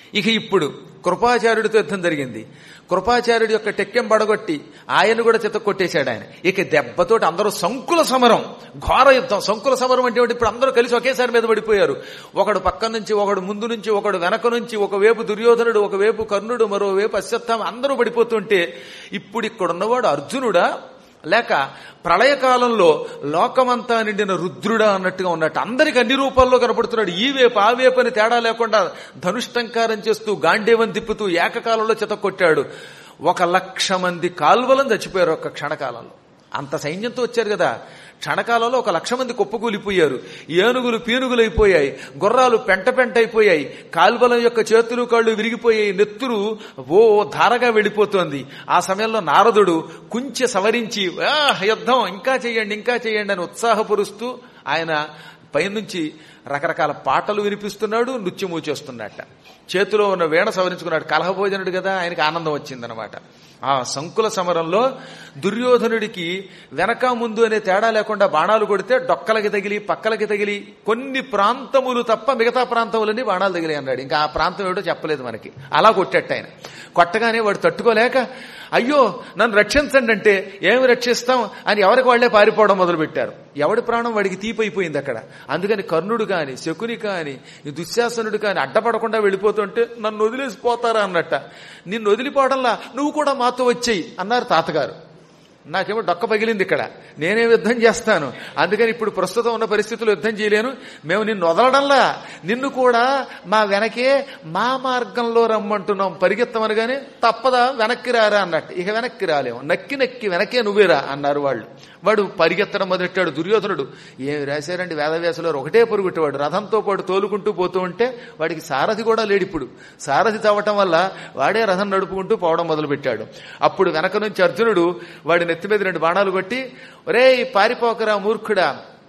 ఇక ఇప్పుడు కృపాచార్యుడితో యుద్ధం జరిగింది కృపాచార్యుడి యొక్క టెక్కెం పడగొట్టి ఆయన కూడా చిత్త కొట్టేశాడు ఆయన ఇక దెబ్బతోటి అందరూ సంకుల సమరం ఘోర యుద్ధం సంకుల సమరం అంటే ఏమిటి? ఇప్పుడు అందరూ కలిసి ఒకేసారి మీద పడిపోయారు ఒకడు పక్క నుంచి ఒకడు ముందు నుంచి ఒకడు వెనక నుంచి ఒకవైపు దుర్యోధనుడు ఒకవైపు కర్ణుడు మరోవైపు అశ్వత్థామ అందరూ పడిపోతుంటే ఇప్పుడు ఇక్కడున్నవాడు అర్జునుడా లేక ప్రళయకాలంలో లోకమంతా నిండిన రుద్రుడా అన్నట్టుగా ఉన్నట్టు అందరికి అన్ని రూపాల్లో కనపడుతున్నాడు ఈ వేపు ఆ వేపు అని తేడా లేకుండా ధనుష్టంకారం చేస్తూ గాంధేవం తిప్పుతూ ఏకకాలంలో చితక్కొట్టాడు ఒక లక్ష మంది కాల్వలను చచ్చిపోయారు ఒక క్షణకాలంలో అంత సైన్యంతో వచ్చారు కదా క్షణకాలంలో ఒక లక్ష మంది కుప్పకూలిపోయారు ఏనుగులు పీనుగులు అయిపోయాయి గుర్రాలు పెంట పెంట అయిపోయాయి కాల్వలం యొక్క చేతులు కాళ్ళు విరిగిపోయాయి నెత్తురు ఓ ధారగా వెళ్ళిపోతోంది ఆ సమయంలో నారదుడు కుంచె సవరించి "ఆ, యుద్ధం ఇంకా చేయండి ఇంకా చేయండి అని ఉత్సాహపరుస్తూ ఆయన పైనుంచి రకరకాల పాటలు వినిపిస్తున్నాడు నృత్యము చేస్తున్నట్ట చేతిలో ఉన్న వీణ సవరించుకున్నాడు కలహభోజనుడు కదా ఆయనకి ఆనందం వచ్చిందనమాట ఆ సంకుల సమరంలో దుర్యోధనుడికి వెనక ముందు అనే తేడా లేకుండా బాణాలు కొడితే డొక్కలకి తగిలి పక్కలకి తగిలి కొన్ని ప్రాంతములు తప్ప మిగతా ప్రాంతములన్నీ బాణాలు తగిలి అన్నాడు ఇంకా ఆ ప్రాంతం ఏమిటో చెప్పలేదు మనకి అలా కొట్టేట ఆయన కొట్టగానే వాడు తట్టుకోలేక అయ్యో నన్ను రక్షించండి అంటే ఏమి రక్షిస్తాం అని ఎవరికి వాళ్లే పారిపోవడం మొదలుపెట్టారు ఎవడి ప్రాణం వాడికి తీపైపోయింది అక్కడ అందుకని కర్ణుడు కాని శకుని కాని ఈ దుశ్శాసనుడు కాని అడ్డపడకుండా వెళ్ళిపోతుంటే నన్ను వదిలేసిపోతారా అన్నట్ట నిన్ను వదిలిపోవడంలా నువ్వు కూడా మాతో వచ్చేయి అన్నారు తాతగారు నాకేమో డొక్క పగిలింది ఇక్కడ నేనే యుద్ధం చేస్తాను అందుకని ఇప్పుడు ప్రస్తుతం ఉన్న పరిస్థితుల్లో యుద్ధం చేయలేను మేము నిన్ను వదలడంలా నిన్ను కూడా మా వెనకే మా మార్గంలో రమ్మంటున్నాం పరిగెత్తమనగానే తప్పదా వెనక్కి రారా అన్నట్టు ఇక వెనక్కి రాలేము నక్కి నక్కి వెనకే నువ్వేరా అన్నారు వాళ్ళు వాడు పరిగెత్తడం మొదలెట్టాడు దుర్యోధనుడు ఏమి రాశారండి వేదవ్యాసులో ఒకటే పొరుగుట్టేవాడు రథంతో పాటు తోలుకుంటూ పోతూ ఉంటే వాడికి సారథి కూడా లేడు ఇప్పుడు సారథి తవ్వటం వల్ల వాడే రథం నడుపుకుంటూ పోవడం మొదలుపెట్టాడు అప్పుడు వెనక నుంచి అర్జునుడు వాడి నెత్తి మీద రెండు బాణాలు కొట్టి ఒరే పారిపోకరా మూర్ఖుడా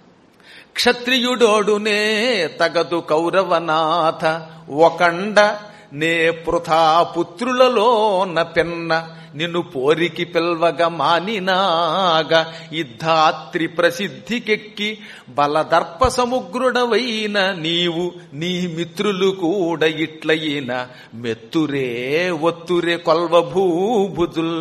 క్షత్రియుడోడునే తగదు కౌరవనాథ ఒకండ నే పృథా పుత్రులలోన పెన్న నిన్ను పోరికి పిల్వగ మానినాగ ఇద్ధాత్రి ప్రసిద్ధికెక్కి బలదర్ప సముగ్రుడవైన నీవు నీ మిత్రులు కూడా ఇట్లయిన మెత్తురే ఒత్తురే కొల్వభూభుజుల్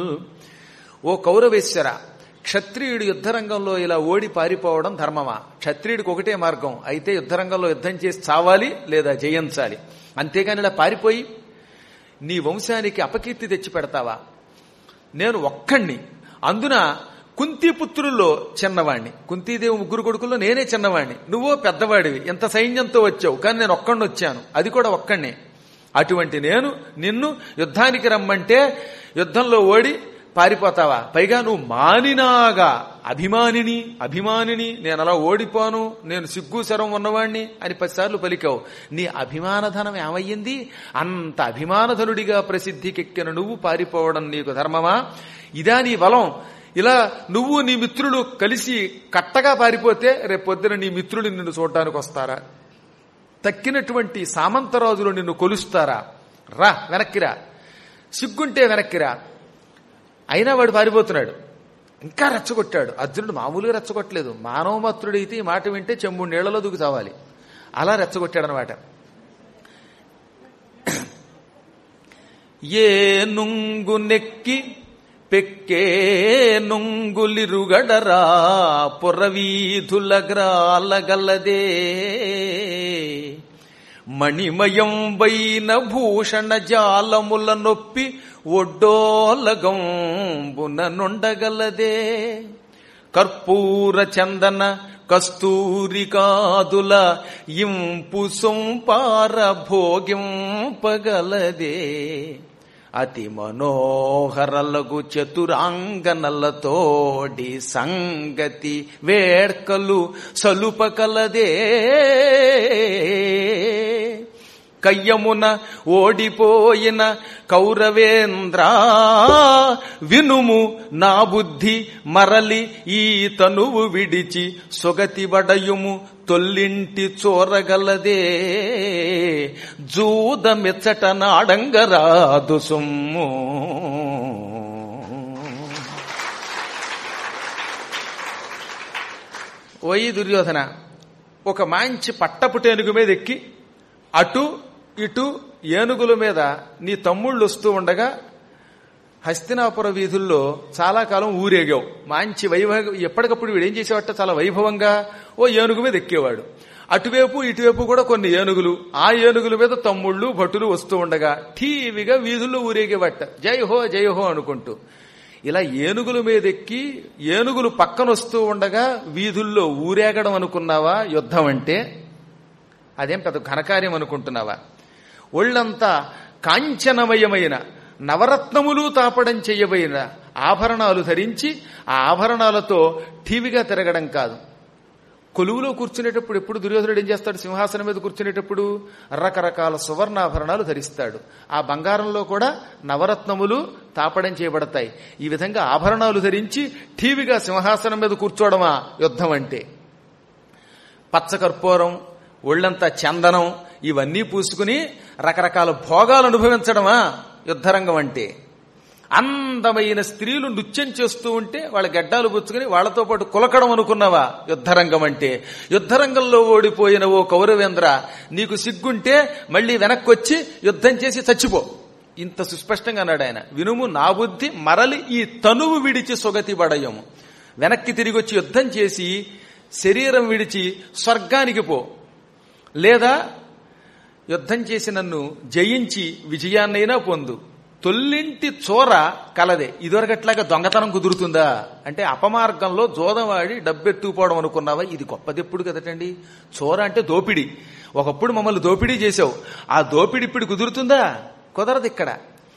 ఓ కౌరవేశ్వర క్షత్రియుడు యుద్ధరంగంలో ఇలా ఓడి పారిపోవడం ధర్మమా క్షత్రియుడికి ఒకటే మార్గం అయితే యుద్ధరంగంలో యుద్ధం చేసి చావాలి లేదా జయించాలి అంతేగాని ఇలా పారిపోయి నీ వంశానికి అపకీర్తి తెచ్చి పెడతావా నేను ఒక్కణ్ణి అందున కుంతిపుత్రుల్లో చిన్నవాణ్ణి కుంతీదేవి ముగ్గురు కొడుకుల్లో నేనే చిన్నవాణ్ణి నువ్వో పెద్దవాడివి ఎంత సైన్యంతో వచ్చావు కానీ నేను ఒక్కడిని వచ్చాను అది కూడా ఒక్కడినే అటువంటి నేను నిన్ను యుద్ధానికి రమ్మంటే యుద్ధంలో ఓడి పారిపోతావా పైగా నువ్వు మానినాగా అభిమానిని అభిమానిని నేను అలా ఓడిపోను నేను సిగ్గు శరం ఉన్నవాణ్ణి అని పదిసార్లు పలికావు నీ అభిమానధనం ఏమయ్యింది అంత అభిమానధనుడిగా ప్రసిద్ధికెక్కిన నువ్వు పారిపోవడం నీకు ధర్మమా ఇదా నీ బలం ఇలా నువ్వు నీ మిత్రులు కలిసి కట్టగా పారిపోతే రేపొద్దున నీ మిత్రులు నిన్ను చూడడానికి వస్తారా తక్కినటువంటి సామంతరాజులు నిన్ను కొలుస్తారా రా వెనక్కిరా సిగ్గుంటే వెనక్కిరా అయినా వాడు పారిపోతున్నాడు ఇంకా రెచ్చగొట్టాడు అర్జునుడు మామూలుగా రెచ్చగొట్టలేదు మానవమత్రుడైతే ఈ మాట వింటే చెంబు నీళ్లలో దూకి తావాలి అలా రెచ్చగొట్టాడనమాట ఏ నుంగు నెక్కి పెక్కే నుంగులిరుగడరా పురవీధులగ్రాలగలదే మణిమయం వైన భూషణ జాలముల నొప్పి ఒడ్డోలగంబున నుండగలదే కర్పూర చందన కస్తూరికాదుల ఇంపు సొంపార భోగింపగలదే అతి మనోహరలగు చతురాంగనలతోడి సంగతి వేడ్కలు సలుపకలదే కయ్యమున ఓడిపోయిన కౌరవేంద్ర వినుము నా బుద్ధి మరలి ఈ తనువు విడిచి సొగతి వడయుము తొల్లింటి చోరగలదే జూదమిచ్చట నాడంగరాదు సొమ్ము ఓయి దుర్యోధన ఒక మంచి పట్టపుటేనుగు మీద ఎక్కి అటు ఇటు ఏనుగుల మీద నీ తమ్ముళ్ళు వస్తూ ఉండగా హస్తినాపుర వీధుల్లో చాలా కాలం ఊరేగావు మంచి వైభవ ఎప్పటికప్పుడు వీడు ఏం చేసేవాట చాలా వైభవంగా ఓ ఏనుగు మీద ఎక్కేవాడు అటువైపు ఇటువైపు కూడా కొన్ని ఏనుగులు ఆ ఏనుగుల మీద తమ్ముళ్ళు భటులు వస్తూ ఉండగా ఠీవిగా వీధుల్లో ఊరేగేవట జై హో జై హో అనుకుంటూ ఇలా ఏనుగుల మీద ఎక్కి ఏనుగులు పక్కన వస్తూ ఉండగా వీధుల్లో ఊరేగడం అనుకున్నావా యుద్ధం అంటే అదేం పెద్ద ఘనకార్యం అనుకుంటున్నావా ఒళ్ళంతా కాంచనమయమైన నవరత్నములు తాపడం చేయబోయిన ఆభరణాలు ధరించి ఆ ఆభరణాలతో టీవీగా తిరగడం కాదు కొలువులో కూర్చునేటప్పుడు ఎప్పుడు దుర్యోధనుడు ఏం చేస్తాడు సింహాసనం మీద కూర్చునేటప్పుడు రకరకాల సువర్ణాభరణాలు ధరిస్తాడు ఆ బంగారంలో కూడా నవరత్నములు తాపడం చేయబడతాయి ఈ విధంగా ఆభరణాలు ధరించి టీవీగా సింహాసనం మీద కూర్చోవడమా యుద్ధం అంటే పచ్చకర్పూరం ఒళ్ళంతా చందనం ఇవన్నీ పూసుకుని రకరకాల భోగాలు అనుభవించడమా యుద్ధరంగం అంటే అందమైన స్త్రీలు నృత్యం చేస్తూ ఉంటే వాళ్ళ గడ్డాలు పుచ్చుకుని వాళ్లతో పాటు కులకడం అనుకున్నావా యుద్ధరంగం అంటే యుద్ధరంగంలో ఓడిపోయిన ఓ కౌరవేంద్ర నీకు సిగ్గుంటే మళ్ళీ వెనక్కొచ్చి యుద్ధం చేసి చచ్చిపో ఇంత సుస్పష్టంగా అన్నాడు ఆయన వినుము నా బుద్ధి మరలి ఈ తనువు విడిచి సొగతి పడయము వెనక్కి తిరిగి వచ్చి యుద్ధం చేసి శరీరం విడిచి స్వర్గానికి పో లేదా యుద్ధం చేసి నన్ను జయించి విజయాన్నైనా పొందు తొల్లింటి చోర కలదే ఇదివరకట్లాగా దొంగతనం కుదురుతుందా అంటే అపమార్గంలో జోదవాడి డబ్బెత్తుకుపోవడం అనుకున్నావా ఇది గొప్పదెప్పుడు కదటండి చోర అంటే దోపిడి ఒకప్పుడు మమ్మల్ని దోపిడీ చేసావు ఆ దోపిడి ఇప్పుడు కుదురుతుందా కుదరదు ఇక్కడ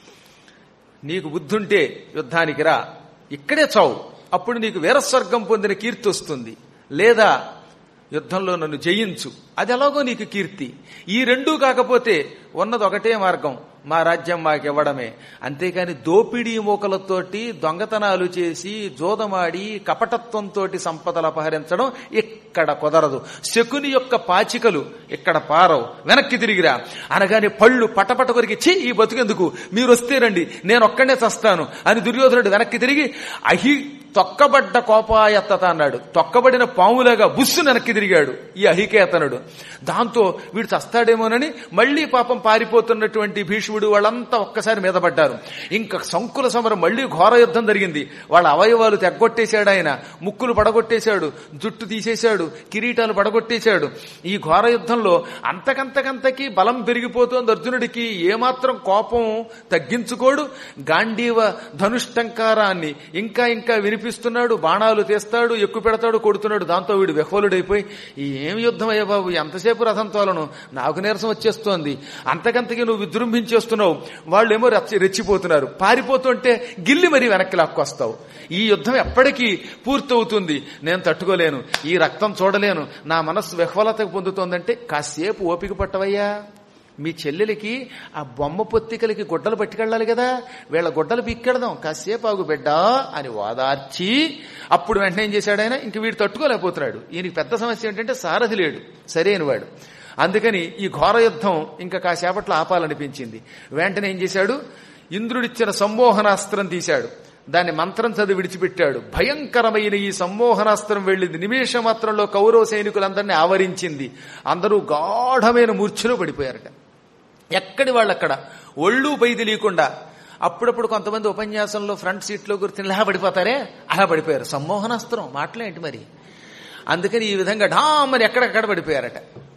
నీకు బుద్ధుంటే యుద్ధానికి రా ఇక్కడే చావు అప్పుడు నీకు వీరస్వర్గం పొందిన కీర్తి వస్తుంది లేదా యుద్ధంలో నన్ను జయించు అది ఎలాగో నీకు కీర్తి ఈ రెండూ కాకపోతే ఉన్నది ఒకటే మార్గం మా రాజ్యం మాకివ్వడమే అంతేకాని దోపిడీ మూకలతోటి దొంగతనాలు చేసి జోదమాడి కపటత్వంతో సంపదలు అపహరించడం ఇక్కడ కుదరదు శకుని యొక్క పాచికలు ఇక్కడ పారవు వెనక్కి తిరిగిరా అనగానే పళ్ళు పటపట కొరికి ఛీ ఈ బతుకెందుకు మీరు వస్తేనండి నేను ఒక్కడే చస్తాను అని దుర్యోధనుడు వెనక్కి తిరిగి అహి తొక్కబడ్డ కోపాయత్తత అన్నాడు తొక్కబడిన పాములాగా బుస్సు వెనక్కి తిరిగాడు ఈ అహికేతనుడు దాంతో వీడు చస్తాడేమోనని మళ్లీ పాపం పారిపోతున్నటువంటి భీష్ముడు వాళ్ళంతా ఒక్కసారి మీద పడ్డారు ఇంకా సంకుల సమరం మళ్లీ ఘోర యుద్ధం జరిగింది వాళ్ళ అవయవాలు తెగ్గొట్టేశాడు ఆయన ముక్కులు పడగొట్టేశాడు జుట్టు తీసేశాడు కిరీటాలు పడగొట్టేశాడు ఈ ఘోర యుద్ధంలో అంతకంతకంతకి బలం పెరిగిపోతోంది అర్జునుడికి ఏమాత్రం కోపం తగ్గించుకోడు గాంధీవ ధనుష్టంకారాన్ని ఇంకా ఇంకా వినిపిస్తున్నాడు బాణాలు తీస్తాడు ఎక్కువ పెడతాడు కొడుతున్నాడు దాంతో వీడు విహ్వలుడైపోయి ఈ ఏం యుద్ధం అయ్యా బాబు ఎంతసేపు రథం తోలను నాకు నీరసం వచ్చేస్తోంది అంతకంతకి నువ్వు విజృంభించేస్తున్నావు వాళ్ళేమో రెచ్చి రెచ్చిపోతున్నారు పారిపోతుంటే గిల్లి మరీ వెనక్కి లాక్కొస్తావు ఈ యుద్ధం ఎప్పటికీ పూర్తవుతుంది నేను తట్టుకోలేను ఈ రక్తం చూడలేను నా మనస్సు విహ్వలత పొందుతోందంటే కాసేపు ఓపిక పట్టవయ్యా మీ చెల్లెలికి ఆ బొమ్మ పొత్తికలకి గుడ్డలు పట్టుకెళ్ళాలి కదా వీళ్ళ గుడ్డలు పిక్కెడదాం కాసేపు ఆగు బిడ్డా అని వాదార్చి అప్పుడు వెంటనే ఏం చేశాడు ఆయన ఇంక వీడు తట్టుకోలేకపోతున్నాడు ఈయనకి పెద్ద సమస్య ఏంటంటే సారథి లేడు సరైన వాడు అందుకని ఈ ఘోర యుద్ధం ఇంకా కాసేపట్లో ఆపాలనిపించింది వెంటనే ఏం చేశాడు ఇంద్రుడిచ్చిన సమ్మోహనాస్త్రం తీశాడు దాన్ని మంత్రం చదివి విడిచిపెట్టాడు భయంకరమైన ఈ సమ్మోహనాస్త్రం వెళ్ళింది నిమేష మాత్రంలో కౌరవ సైనికులందరినీ ఆవరించింది అందరూ గాఢమైన మూర్ఛలో పడిపోయారట ఎక్కడి వాళ్ళక్కడ ఒళ్ళు పై తెలియకుండా అప్పుడప్పుడు కొంతమంది ఉపన్యాసంలో ఫ్రంట్ సీట్లో కూర్చుని ఇలా పడిపోతారే అలా పడిపోయారు సమ్మోహనాస్త్రం మాటలేంటి మరి అందుకని ఈ విధంగా ఢామని ఎక్కడెక్కడ పడిపోయారట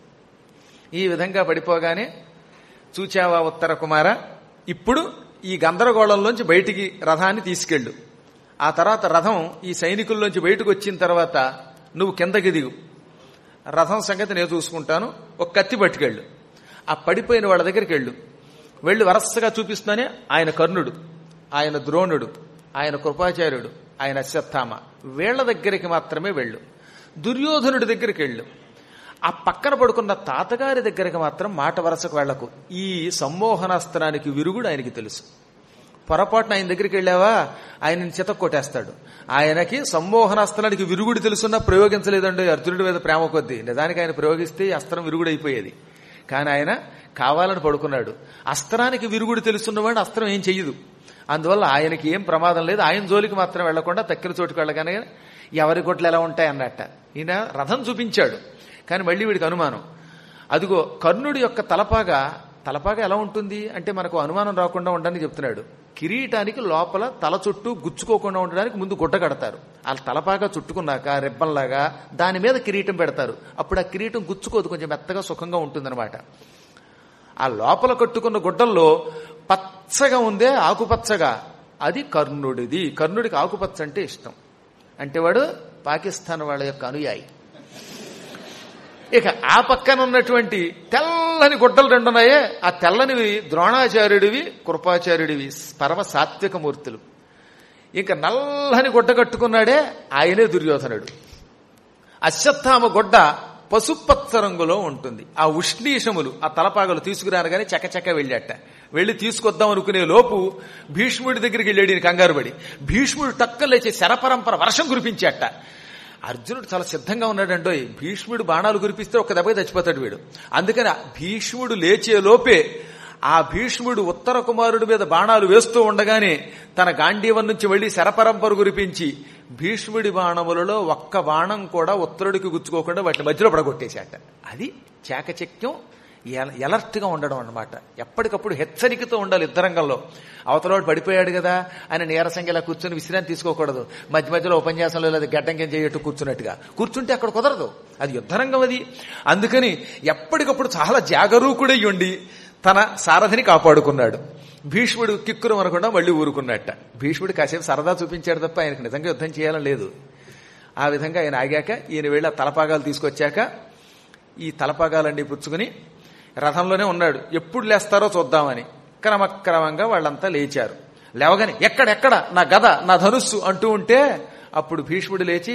ఈ విధంగా పడిపోగానే చూచావా ఉత్తర కుమార ఇప్పుడు ఈ గందరగోళంలోంచి బయటికి రథాన్ని తీసుకెళ్ళు ఆ తర్వాత రథం ఈ సైనికుల్లోంచి బయటకు వచ్చిన తర్వాత నువ్వు కిందకి దిగు రథం సంగతి నేను చూసుకుంటాను ఒక కత్తి పట్టుకెళ్ళు ఆ పడిపోయిన వాళ్ళ దగ్గరికి వెళ్ళు వెళ్ళి వరసగా చూపిస్తున్నానే ఆయన కర్ణుడు ఆయన ద్రోణుడు ఆయన కృపాచార్యుడు ఆయన అశ్వత్థామ వీళ్ల దగ్గరికి మాత్రమే వెళ్ళు దుర్యోధనుడి దగ్గరికి వెళ్ళు ఆ పక్కన పడుకున్న తాతగారి దగ్గరికి మాత్రం మాట వరసకు వెళ్లకు ఈ సమ్మోహనాస్త్రానికి విరుగుడు ఆయనకి తెలుసు పొరపాటున ఆయన దగ్గరికి వెళ్ళావా ఆయన చిత కొట్టేస్తాడు ఆయనకి సమ్మోహనాస్త్రానికి విరుగుడు తెలుసున్నా ప్రయోగించలేదండి అర్జునుడి మీద ప్రేమ కొద్దీ నిజానికి ఆయన ప్రయోగిస్తే ఈ అస్త్రం విరుగుడైపోయేది కానీ ఆయన కావాలని పడుకున్నాడు అస్త్రానికి విరుగుడు తెలుసున్నవాడు అస్త్రం ఏం చెయ్యదు అందువల్ల ఆయనకి ఏం ప్రమాదం లేదు ఆయన జోలికి మాత్రం వెళ్లకుండా తక్కిన చోటుకు వెళ్ళగానే ఎవరి గొడ్లు ఎలా ఉంటాయి అన్నట్ట ఈయన రథం చూపించాడు కానీ మళ్ళీ వీడికి అనుమానం అదిగో కర్ణుడి యొక్క తలపాగా తలపాగా ఎలా ఉంటుంది అంటే మనకు అనుమానం రాకుండా ఉండడానికి చెప్తున్నాడు కిరీటానికి లోపల తల చుట్టూ గుచ్చుకోకుండా ఉండడానికి ముందు గుడ్డ కడతారు ఆ తలపాగా చుట్టుకున్నాక రెబ్బల్లాగా దాని మీద కిరీటం పెడతారు అప్పుడు ఆ కిరీటం గుచ్చుకోదు కొంచెం మెత్తగా సుఖంగా ఉంటుందన్నమాట ఆ లోపల కట్టుకున్న గుడ్డల్లో పచ్చగా ఉందే ఆకుపచ్చగా అది కర్ణుడిది కర్ణుడికి ఆకుపచ్చ అంటే ఇష్టం అంటే వాడు పాకిస్తాన్ వాళ్ళ యొక్క అనుయాయి ఇక ఆ పక్కన ఉన్నటువంటి తెల్లని గుడ్డలు రెండు ఉన్నాయే ఆ తెల్లనివి ద్రోణాచార్యుడివి కృపాచార్యుడివి పరమ సాత్విక మూర్తులు ఇక నల్లని గుడ్డ కట్టుకున్నాడే ఆయనే దుర్యోధనుడు అశ్వత్థామ గుడ్డ పసుపచ్చ రంగులో ఉంటుంది ఆ ఉష్ణీషములు ఆ తలపాగలు తీసుకురానగానే చకచక వెళ్ళాట వెళ్లి తీసుకొద్దాం అనుకునే లోపు భీష్ముడి దగ్గరికి వెళ్ళాడు ఈయన కంగారు పడి భీష్ముడు టక్క లేచి శరపరంపర వర్షం కురిపించాట అర్జునుడు చాలా సిద్ధంగా ఉన్నాడండోయ్ భీష్ముడు బాణాలు కురిపిస్తే ఒక్క దెబ్బకి చచ్చిపోతాడు వీడు అందుకని ఆ భీష్ముడు లేచే లోపే ఆ భీష్ముడు ఉత్తర కుమారుడి మీద బాణాలు వేస్తూ ఉండగానే తన గాంధీవం నుంచి వెళ్లి శరపరంపర కురిపించి భీష్ముడి బాణములలో ఒక్క బాణం కూడా ఉత్తరుడికి గుచ్చుకోకుండా వాటిని మధ్యలో పడగొట్టేశాట అది చాకచక్యం ఎలర్ట్ గా ఉండడం అనమాట ఎప్పటికప్పుడు హెచ్చరికతో ఉండాలి యుద్ధరంగంలో అవతలవాడు పడిపోయాడు కదా అని నీరసంగా ఇలా కూర్చొని విశ్రాంతి తీసుకోకూడదు మధ్య మధ్యలో ఉపన్యాసంలో లేదా గడ్డంకేం చేయట్టు కూర్చున్నట్టుగా కూర్చుంటే అక్కడ కుదరదు అది యుద్ధరంగం అది అందుకని ఎప్పటికప్పుడు చాలా జాగరూకుడై ఉండి తన సారథిని కాపాడుకున్నాడు భీష్ముడు కిక్కురు అనకుండా మళ్ళీ ఊరుకున్నట్ట భీష్ముడు కాసేపు సరదా చూపించాడు తప్ప ఆయనకు నిజంగా యుద్ధం చేయాలని లేదు ఆ విధంగా ఆయన ఆగాక ఈయన వెళ్ళి ఆ తలపాగాలు తీసుకొచ్చాక ఈ తలపాగాలన్నీ పుచ్చుకుని రథంలోనే ఉన్నాడు ఎప్పుడు లేస్తారో చూద్దామని క్రమక్రమంగా వాళ్ళంతా లేచారు లేవగానే ఎక్కడెక్కడ నా గద నా ధనుస్సు అంటూ ఉంటే అప్పుడు భీష్ముడు లేచి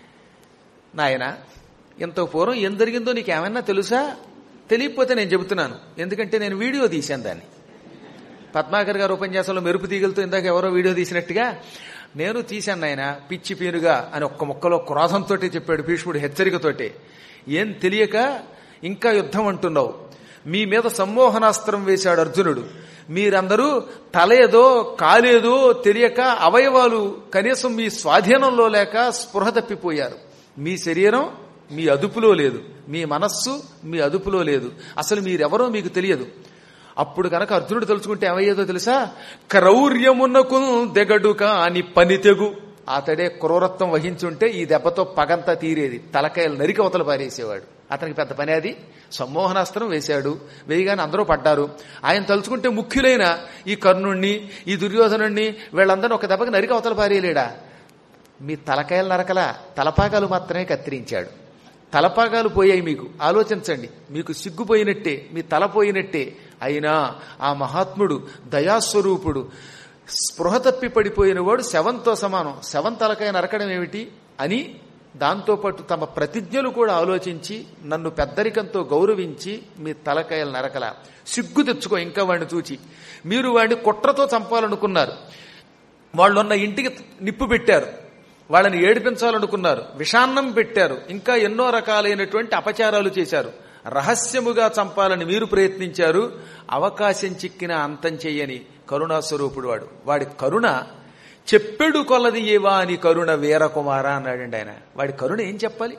నాయన ఇంత పూర్వం ఏం జరిగిందో నీకేమన్నా తెలుసా తెలియకపోతే నేను చెబుతున్నాను ఎందుకంటే నేను వీడియో తీశాను దాన్ని పద్మాకర్ గారు ఉపన్యాసంలో మెరుపు తీగలతో ఇందాక ఎవరో వీడియో తీసినట్టుగా నేను తీశాను ఆయన పిచ్చి పీనుగా అని ఒక్క మొక్కలో క్రోధంతో చెప్పాడు భీష్ముడు హెచ్చరికతోటి ఏం తెలియక ఇంకా యుద్ధం అంటున్నావు మీ మీద సమ్మోహనాస్త్రం వేశాడు అర్జునుడు మీరందరూ తలేదో కాలేదో తెలియక అవయవాలు కనీసం మీ స్వాధీనంలో లేక స్పృహ తప్పిపోయారు మీ శరీరం మీ అదుపులో లేదు మీ మనస్సు మీ అదుపులో లేదు అసలు మీరెవరో మీకు తెలియదు అప్పుడు కనుక అర్జునుడు తలుచుకుంటే ఏమయ్యేదో తెలుసా క్రౌర్యమునకు దెగడు కాని పని తెగు అతడే క్రూరత్వం వహించుంటే ఈ దెబ్బతో పగంతా తీరేది తలకాయలు నరికి అవతల పారేసేవాడు అతనికి పెద్ద పని అది సమ్మోహనాస్త్రం వేశాడు వేయగానే అందరూ పడ్డారు ఆయన తలుచుకుంటే ముఖ్యులైన ఈ కర్ణుణ్ణి ఈ దుర్యోధనుణ్ణి వీళ్ళందరినీ ఒక దెబ్బకి నరికి అవతల పారేయలేడా మీ తలకాయలు నరకలా తలపాగాలు మాత్రమే కత్తిరించాడు తలపాగాలు పోయాయి మీకు ఆలోచించండి మీకు సిగ్గుపోయినట్టే మీ తల పోయినట్టే అయినా ఆ మహాత్ముడు దయాస్వరూపుడు స్పృహ తప్పి పడిపోయిన వాడు శవంతో సమానం శవం తలకాయ నరకడం ఏమిటి అని దాంతోపాటు తమ ప్రతిజ్ఞలు కూడా ఆలోచించి నన్ను పెద్దరికంతో గౌరవించి మీ తలకాయలు నరకల సిగ్గు తెచ్చుకో ఇంకా వాడిని చూచి మీరు వాడిని కుట్రతో చంపాలనుకున్నారు వాళ్ళున్న ఇంటికి నిప్పు పెట్టారు వాళ్ళని ఏడిపించాలనుకున్నారు విషాన్నం పెట్టారు ఇంకా ఎన్నో రకాలైనటువంటి అపచారాలు చేశారు రహస్యముగా చంపాలని మీరు ప్రయత్నించారు అవకాశం చిక్కిన అంతం చెయ్యని కరుణాస్వరూపుడు వాడు వాడి కరుణ చెప్పెడు కొలది ఏవా అని కరుణ వీరకుమార అన్నాడండి ఆయన వాడి కరుణ ఏం చెప్పాలి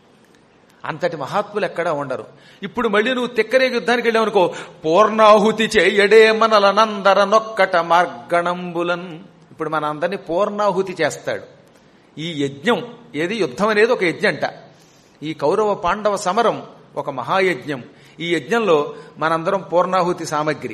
అంతటి మహాత్ములు ఎక్కడా ఉండరు ఇప్పుడు మళ్ళీ నువ్వు తిక్కరే యుద్ధానికి వెళ్ళావనుకో పూర్ణాహుతి చేయడే మనలనందర నొక్కట మార్గణంబులన్ ఇప్పుడు మన అందరినీ పూర్ణాహుతి చేస్తాడు ఈ యజ్ఞం ఏది యుద్ధం అనేది ఒక యజ్ఞంట ఈ కౌరవ పాండవ సమరం ఒక మహాయజ్ఞం ఈ యజ్ఞంలో మనందరం పూర్ణాహుతి సామగ్రి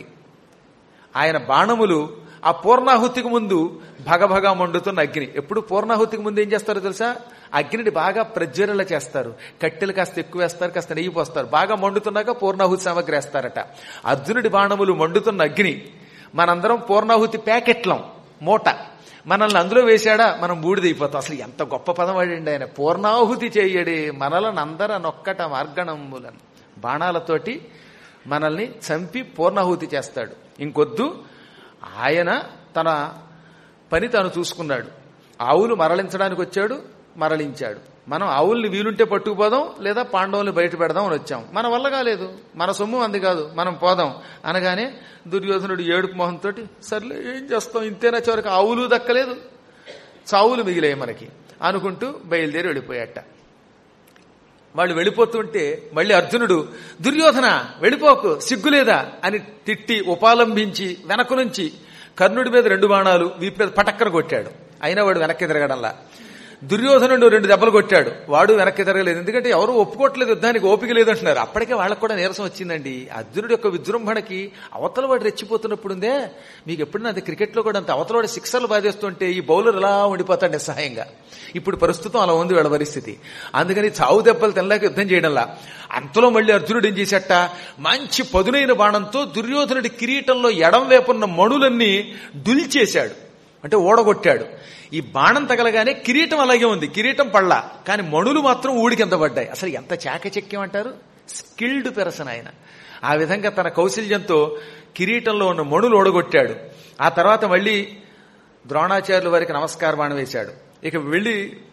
ఆయన బాణములు ఆ పూర్ణాహుతికి ముందు భగభగా మండుతున్న అగ్ని ఎప్పుడు పూర్ణాహుతికి ముందు ఏం చేస్తారో తెలుసా అగ్నిని బాగా ప్రజ్వరల చేస్తారు కట్టెలు కాస్త ఎక్కువ వేస్తారు కాస్త నెయ్యి పోస్తారు బాగా మండుతున్నాక పూర్ణాహుతి సామగ్రి వేస్తారట అర్జునుడి బాణములు మండుతున్న అగ్ని మనందరం పూర్ణాహుతి ప్యాకెట్లం మూట మనల్ని అందులో వేశాడా మనం బూడిదైపోతాం అసలు ఎంత గొప్ప పదం వాడండి ఆయన పూర్ణాహుతి చేయడే మనలను అందర నొక్కట మార్గణములను బాణాలతోటి మనల్ని చంపి పూర్ణాహుతి చేస్తాడు ఇంకొద్దు ఆయన తన పని తాను చూసుకున్నాడు ఆవులు మరలించడానికి వచ్చాడు మరలించాడు మనం ఆవుల్ని వీలుంటే పట్టుకుపోదాం లేదా పాండవుల్ని బయట పెడదాం అని వచ్చాం మన వల్ల కాలేదు మన సొమ్ము అంది కాదు మనం పోదాం అనగానే దుర్యోధనుడు ఏడుపు మొహంతో సర్లే ఏం చేస్తాం ఇంతేనా చివరికి ఆవులు దక్కలేదు చావులు మిగిలాయి మనకి అనుకుంటూ బయలుదేరి వెళ్ళిపోయాట వాళ్ళు వెళ్ళిపోతుంటే మళ్ళీ అర్జునుడు దుర్యోధన వెళ్ళిపోకు సిగ్గులేదా అని తిట్టి ఉపాలంబించి వెనక నుంచి కర్ణుడి మీద రెండు బాణాలు వీపు మీద పటక్కన కొట్టాడు అయినా వాడు వెనక్కి తిరగడంలా దుర్యోధనుడు రెండు దెబ్బలు కొట్టాడు వాడు వెనక్కి తిరగలేదు ఎందుకంటే ఎవరు ఒప్పుకోవట్లేదు యుద్ధానికి ఓపిక లేదంటున్నారు అప్పటికే వాళ్ళకు కూడా నీరసం వచ్చిందండి అర్జునుడి యొక్క విజృంభణకి అవతల వాడు రెచ్చిపోతున్నప్పుడుందే మీకు ఎప్పుడైనా అది క్రికెట్లో కూడా అంత అవతల వాడు సిక్సర్లు బాధేస్తుంటే ఈ బౌలర్ ఎలా ఉండిపోతాడు నిస్సహాయంగా ఇప్పుడు ప్రస్తుతం అలా ఉంది వాళ్ళ పరిస్థితి అందుకని చావు దెబ్బలు తినలేక యుద్ధం చేయడంలా అంతలో మళ్ళీ అర్జునుడు ఏం చేశాట మంచి పదునైన బాణంతో దుర్యోధనుడి కిరీటంలో ఎడం వేపున్న మణులన్నీ దుల్చేశాడు అంటే ఓడగొట్టాడు ఈ బాణం తగలగానే కిరీటం అలాగే ఉంది కిరీటం పళ్ళ కానీ మణులు మాత్రం ఊడికింత పడ్డాయి అసలు ఎంత చాకచక్యం అంటారు స్కిల్డ్ పెరసన్ ఆయన ఆ విధంగా తన కౌశల్యంతో కిరీటంలో ఉన్న మణులు ఓడగొట్టాడు ఆ తర్వాత మళ్ళీ ద్రోణాచార్యుల వారికి నమస్కార బాణం వేశాడు ఇక వెళ్ళి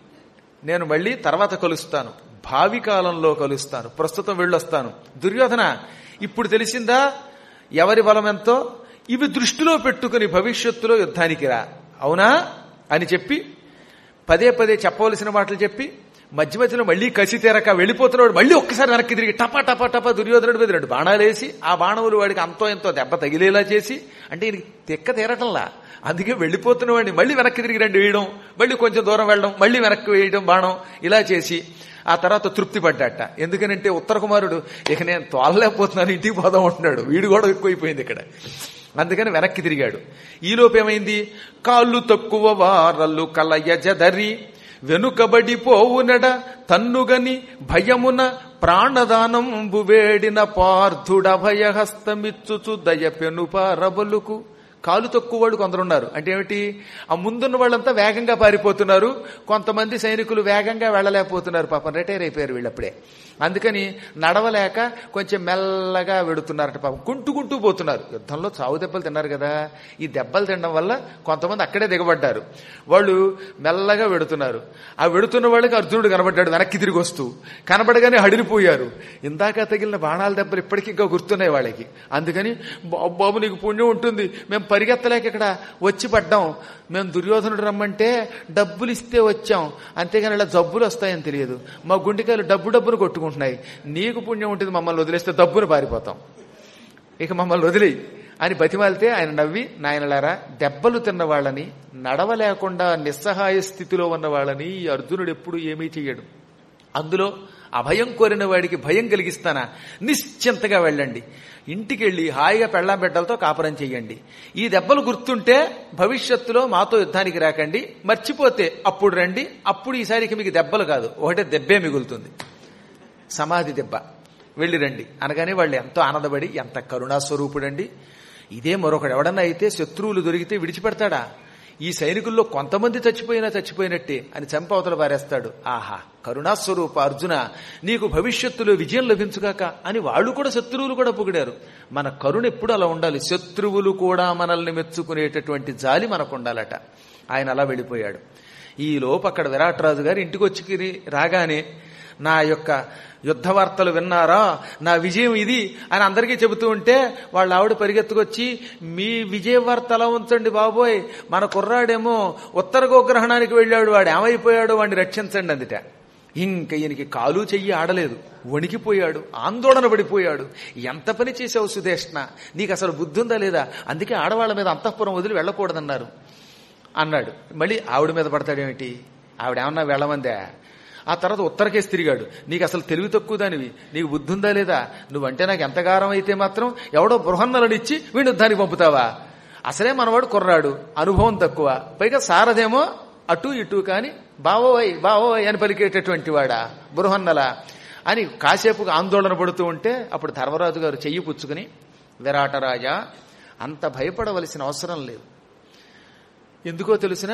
నేను మళ్ళీ తర్వాత కలుస్తాను భావి కాలంలో కలుస్తాను ప్రస్తుతం వెళ్ళొస్తాను దుర్యోధన ఇప్పుడు తెలిసిందా ఎవరి బలం ఎంతో ఇవి దృష్టిలో పెట్టుకుని భవిష్యత్తులో యుద్ధానికి రా అవునా అని చెప్పి పదే పదే చెప్పవలసిన మాటలు చెప్పి మధ్య మధ్యలో మళ్ళీ కసి తీరక వెళ్ళిపోతున్నాడు మళ్ళీ ఒక్కసారి వెనక్కి తిరిగి టపా టపా టపా దుర్యోధనుడి మీద రెండు బాణాలేసి ఆ బాణములు వాడికి అంతో ఎంతో దెబ్బ తగిలేలా చేసి అంటే ఈయనకి తెక్క తీరటంలా అందుకే వెళ్ళిపోతున్న వాడిని మళ్ళీ వెనక్కి తిరిగి రెండు వేయడం మళ్ళీ కొంచెం దూరం వెళ్ళడం మళ్ళీ వెనక్కి వేయడం బాణం ఇలా చేసి ఆ తర్వాత తృప్తి పడ్డాట ఎందుకనంటే ఉత్తర కుమారుడు ఇక నేను తోలలేకపోతున్నాను ఇంటికి పోదాం అంటున్నాడు వీడు కూడా ఎక్కువైపోయింది ఇక్కడ అందుకని వెనక్కి తిరిగాడు ఈలోపు ఏమైంది కాళ్ళు తక్కువ వారల్లు కలయజదరి వెనుకబడిపోవునడ తన్నుగని భయమున ప్రాణదానంబు వేడిన పార్థుడ భయహస్తమిచ్చుచు దయపెను పారబలుకు కాలు తక్కువ వాళ్ళు కొందరున్నారు అంటే ఏమిటి ఆ ముందున్న వాళ్ళంతా వేగంగా పారిపోతున్నారు కొంతమంది సైనికులు వేగంగా వెళ్ళలేకపోతున్నారు పాపం రిటైర్ అయిపోయారు వీళ్ళప్పుడే అందుకని నడవలేక కొంచెం మెల్లగా వెడుతున్నారట పాపం కుంటుకుంటూ పోతున్నారు యుద్ధంలో చావు దెబ్బలు తిన్నారు కదా ఈ దెబ్బలు తినడం వల్ల కొంతమంది అక్కడే దిగబడ్డారు వాళ్ళు మెల్లగా వెడుతున్నారు ఆ వెడుతున్న వాళ్ళకి అర్జునుడు కనబడ్డాడు వెనక్కి తిరిగి వస్తూ కనబడగానే హడిలిపోయారు ఇందాక తగిలిన బాణాల దెబ్బలు ఇప్పటికీ ఇంకా గుర్తున్నాయి వాళ్ళకి అందుకని "బాబు, బాబు నీకు పుణ్యం ఉంటుంది మేము పరిగెత్తలేక ఇక్కడ వచ్చి పడ్డాం మేము దుర్యోధనుడు రమ్మంటే డబ్బులు ఇస్తే వచ్చాం అంతేగాని ఇలా జబ్బులు వస్తాయని తెలియదు మా గుండెకాయలు డబ్బు డబ్బును కొట్టుకుంటున్నాయి నీకు పుణ్యం ఉంటుంది మమ్మల్ని వదిలేస్తే డబ్బును పారిపోతాం ఇక మమ్మల్ని వదిలి అని బతిమాలితే ఆయన నవ్వి నాయనలారా దెబ్బలు తిన్న వాళ్ళని నడవలేకుండా నిస్సహాయ స్థితిలో ఉన్న వాళ్ళని ఈ అర్జునుడు ఎప్పుడు ఏమీ చెయ్యడు అందులో అభయం కోరిన వాడికి భయం కలిగిస్తానా నిశ్చింతగా వెళ్ళండి ఇంటికి వెళ్ళి హాయిగా పెళ్ళాం బిడ్డలతో కాపురం చెయ్యండి ఈ దెబ్బలు గుర్తుంటే భవిష్యత్తులో మాతో యుద్ధానికి రాకండి మర్చిపోతే అప్పుడు రండి అప్పుడు ఈసారికి మీకు దెబ్బలు కాదు ఒకటే దెబ్బే మిగులుతుంది సమాధి దెబ్బ వెళ్ళి రండి అనగానే వాళ్ళు ఎంతో ఆనందపడి ఎంత కరుణాస్వరూపుడండి ఇదే మరొకడు ఎవడన్నా అయితే శత్రువులు దొరికితే విడిచిపెడతాడా ఈ సైనికుల్లో కొంతమంది చచ్చిపోయినా చచ్చిపోయినట్టే అని చంపవతల పారేస్తాడు ఆహా కరుణాస్వరూప అర్జున నీకు భవిష్యత్తులో విజయం లభించుగాక అని వాళ్ళు కూడా శత్రువులు కూడా పొగిడారు మన కరుణ ఎప్పుడు అలా ఉండాలి శత్రువులు కూడా మనల్ని మెచ్చుకునేటటువంటి జాలి మనకు ఉండాలట ఆయన అలా వెళ్ళిపోయాడు ఈ లోపు అక్కడ విరాట్ రాజు గారు ఇంటికి వచ్చి రాగానే నా యొక్క యుద్ధ వార్తలు విన్నారా నా విజయం ఇది అని అందరికీ చెబుతూ ఉంటే వాళ్ళ ఆవిడ పరిగెత్తుకొచ్చి మీ విజయ వార్త అలా ఉంచండి బాబోయ్ మన కుర్రాడేమో ఉత్తర గోగ్రహణానికి వెళ్ళాడు వాడు ఏమైపోయాడు వాడిని రక్షించండి అందుట ఇంక ఈయనకి కాలు చెయ్యి ఆడలేదు వణికిపోయాడు ఆందోళన పడిపోయాడు ఎంత పని చేసావు సుధేష్ణ నీకు అసలు బుద్ధి ఉందా లేదా అందుకే ఆడవాళ్ళ మీద అంతఃపురం వదిలి వెళ్ళకూడదన్నారు అన్నాడు మళ్ళీ ఆవిడ మీద పడతాడేమిటి ఆవిడ ఏమన్నా వెళ్ళమందే ఆ తర్వాత ఉత్తరకేసి తిరిగాడు నీకు అసలు తెలివి తక్కువ దానివి నీకు బుద్ధి ఉందా లేదా నువ్వంటే నాకు ఎంతగారం అయితే మాత్రం ఎవడో బృహన్నలను ఇచ్చి వీడిని యుద్ధానికి పంపుతావా అసలే మనవాడు కుర్రాడు అనుభవం తక్కువ పైగా సారథేమో అటు ఇటు కాని బావోయ్ బావోయ్ అని పలికేటటువంటి వాడా బృహన్నల అని కాసేపు ఆందోళన పడుతూ ఉంటే అప్పుడు ధర్మరాజు గారు చెయ్యి పుచ్చుకుని విరాటరాజా అంత భయపడవలసిన అవసరం లేదు ఎందుకో తెలిసిన